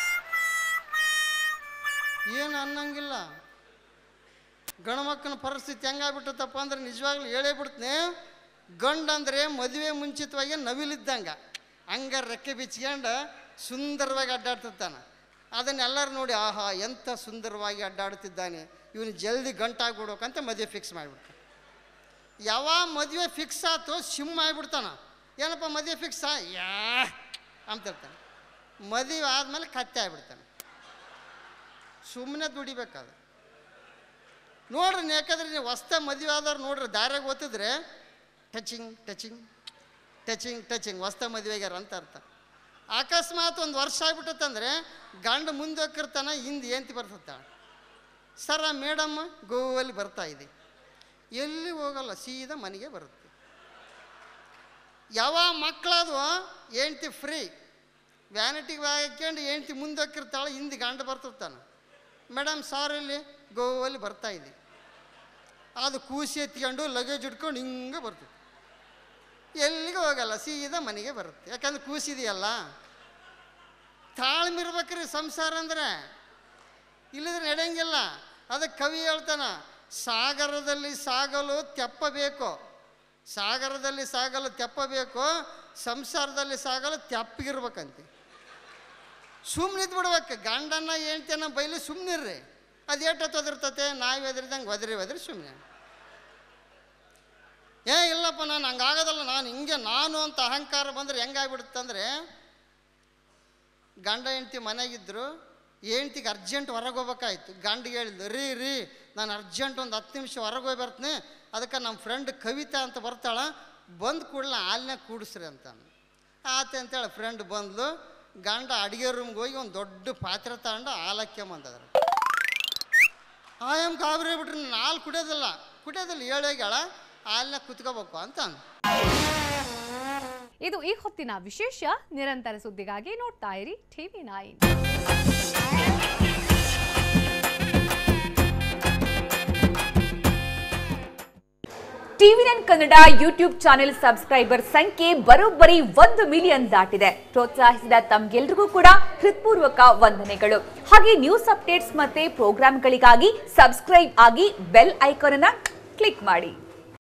F: ಏನು ಅನ್ನಂಗಿಲ್ಲ ಗಣಮಕ್ಕನ ಪರಿಸ್ಥಿತಿ ಹೆಂಗಾಗ್ಬಿಟ್ಟತಪ್ಪ ಅಂದ್ರೆ ನಿಜವಾಗ್ಲೂ ಹೇಳೇ ಬಿಡ್ತೀನಿ ಗಂಡಂದ್ರೆ ಮದುವೆ ಮುಂಚಿತವಾಗಿ ನವಿಲಿದ್ದಂಗೆ ಹಂಗ ರೆಕ್ಕೆ ಬಿಚ್ಕೊಂಡು ಸುಂದರವಾಗಿ ಅಡ್ಡಾಡ್ತಿರ್ತಾನೆ ಅದನ್ನೆಲ್ಲರೂ ನೋಡಿ ಆಹಾ ಎಂಥ ಸುಂದರವಾಗಿ ಅಡ್ಡಾಡ್ತಿದ್ದಾನೆ ಇವನು ಜಲ್ದಿ ಗಂಟಾಗ್ಬಿಡ್ಬೇಕಂತ ಮದುವೆ ಫಿಕ್ಸ್ ಮಾಡಿಬಿಡ್ತಾನೆ ಯಾವಾಗ ಮದುವೆ ಫಿಕ್ಸ್ ಆಯ್ತು ಸಿಮ್ ಆಗಿಬಿಡ್ತಾನ ಏನಪ್ಪ ಮದುವೆ ಫಿಕ್ಸಾ ಯಾ ಅಂತಿರ್ತಾನೆ ಮದುವೆ ಆದಮೇಲೆ ಕತ್ತೆ ಆಗಿಬಿಡ್ತಾನೆ ಸುಮ್ಮನೆ ದುಡಿಬೇಕಾದ ನೋಡ್ರಿ ಯಾಕಂದ್ರೆ ನೀವು ಹೊಸ್ತ ಮದುವೆ ಆದವ್ರು ನೋಡ್ರಿ ದಾರ್ಯಾಗ ಓದಿದ್ರೆ ಟಚಿಂಗ್ ಟಚಿಂಗ್ ಟಚಿಂಗ್ ಟಚಿಂಗ್ ಹೊಸ್ತ ಮದುವೆಗ್ಯಾರ ಅಂತ ಅರ್ಥ ಅಕಸ್ಮಾತ್ ಒಂದು ವರ್ಷ ಆಗ್ಬಿಟ್ಟತ್ತಂದ್ರೆ ಗಂಡ ಮುಂದೆ ಹೋಗಿರ್ತಾನ ಹಿಂದೆ ಏಂತಿ ಬರ್ತಿರ್ತಾಳೆ ಸರ ಮೇಡಮ್ಮ ಗೋವಲ್ಲಿ ಬರ್ತಾ ಇದೆ ಎಲ್ಲಿ ಹೋಗಲ್ಲ ಸೀದಾ ಮನೆಗೆ ಬರುತ್ತೆ ಯಾವ ಮಕ್ಕಳದು ಹೆಂಡ್ತಿ ಫ್ರೀ ವ್ಯಾನಿಟಿಗೆ ಹಾಕ್ಕೊಂಡು ಹೆಂಡ್ತಿ ಮುಂದೆ ಹೋಗಿರ್ತಾಳೆ ಹಿಂದೆ ಗಂಡ ಬರ್ತಿರ್ತಾನೆ ಮೇಡಮ್ ಸಾರ್ ಇಲ್ಲಿ ಗೋವಲ್ಲಿ ಬರ್ತಾ ಇದೆ ಅದು ಕೂಸಿ ಎತ್ಕೊಂಡು ಲಗೇಜ್ ಇಟ್ಕೊಂಡು ಹಿಂಗೆ ಬರ್ತದೆ ಎಲ್ಲಿಗೂ ಹೋಗಲ್ಲ ಸೀದಾ ಮನೆಗೆ ಬರುತ್ತೆ ಯಾಕಂದ್ರೆ ಕೂಸಿದೆಯಲ್ಲ ತಾಳ್ಮೆ ಇರ್ಬೇಕ್ರಿ ಸಂಸಾರ ಅಂದ್ರೆ ಇಲ್ಲದ್ರೆ ನಡೆಯಂಗಿಲ್ಲ ಅದಕ್ಕೆ ಕವಿ ಹೇಳ್ತಾನ ಸಾಗರದಲ್ಲಿ ಸಾಗಲು ತೆಪ್ಪಬೇಕು ಸಾಗರದಲ್ಲಿ ಸಾಗಲು ತೆಪ್ಪಬೇಕು ಸಂಸಾರದಲ್ಲಿ ಸಾಗಲ್ಲ ತೆಪ್ಪಗಿರ್ಬೇಕಂತೆ ಸುಮ್ಮನೆ ಬಿಡ್ಬೇಕು ಗಂಡನ್ನ ಹೇಳ್ತೇನೆ ಬೈಲಿ ಸುಮ್ಮನಿರ್ರಿ ಅದು ಏಟತ್ತು ಒದಿರ್ತತೆ ನಾಯಿ ಒದರಿದಂಗೆ ಒದರಿ ಒದರಿ ಸುಮ್ಮನೆ ಏ ಇಲ್ಲಪ್ಪ ನಾನು ಹಂಗಾಗೋದಲ್ಲ ನಾನು ಹಿಂಗೆ ನಾನು ಅಂತ ಅಹಂಕಾರ ಬಂದ್ರೆ ಹೆಂಗಾಗ್ಬಿಡುತ್ತಂದ್ರೆ ಗಂಡ ಹೆಂಡ್ತಿ ಮನೆಗಿದ್ರು ಹೆಂಡ್ತಿಗೆ ಅರ್ಜೆಂಟ್ ಹೊರಗೆ ಹೋಗ್ಬೇಕಾಯ್ತು ಗಂಡಿಗೆ ಹೇಳಿದ್ದು ರೀ ರೀ ನಾನು ಅರ್ಜೆಂಟ್ ಒಂದು ಹತ್ತು ನಿಮಿಷ ಹೊರಗೆ ಹೋಗಿ ಬರ್ತೀನಿ ಅದಕ್ಕೆ ನಮ್ಮ ಫ್ರೆಂಡ್ ಕವಿತಾ ಅಂತ ಬರ್ತಾಳ ಬಂದು ಕೂಡಲೇ ಹಾಲ್ನಾಗ ಕೂಡಿಸ್ರಿ ಅಂತ ಆತ ಅಂತೇಳಿ ಫ್ರೆಂಡ್ ಬಂದ್ಲು ಗಂಡ ಅಡುಗೆ ರೂಮ್ಗೆ ಹೋಗಿ ಒಂದು ದೊಡ್ಡ ಪಾತ್ರೆ ತಗೊಂಡು ಹಾಲಕ್ಕೆ ಬಂದದ್ರು ಆಯಮ್ ಗಾಬರಿ ಬಿಟ್ರಿ ನಾನು ಹಾಲು ಕುಡಿಯೋದಿಲ್ಲ ಕುಡಿಯೋದಿಲ್ಲ ಹೇಳೋಗ್ಯಾಳ ಹಾಲ್ನಾಗ ಕುತ್ಕೋಬೇಕು ಅಂತ ಅಂದ.
A: ಇದು ಈ ಹೊತ್ತಿನ ವಿಶೇಷ ನಿರಂತರ ಸುದ್ದಿಗಾಗಿ ನೋಡ್ತಾ ಇರಿ TV nine
G: TV nine Kannada YouTube channel subscriber ಸಂಖ್ಯೆ ಬರೋಬ್ಬರಿ ಒಂದು ಮಿಲಿಯನ್ ದಾಟಿದೆ ಪ್ರೋತ್ಸಾಹಿಸಿದ ತಮ್ಗೆಲ್ರಿಗೂ ಕೂಡ ಹೃತ್ಪೂರ್ವಕ ವಂದನೆಗಳು ಹಾಗೆ ನ್ಯೂಸ್ ಅಪ್ಡೇಟ್ಸ್ ಮತ್ತೆ ಪ್ರೋಗ್ರಾಂಗಳಿಗಾಗಿ ಸಬ್ಸ್ಕ್ರೈಬ್ ಆಗಿ ಬೆಲ್ ಐಕಾನ್ ಅನ್ನ ಕ್ಲಿಕ್ ಮಾಡಿ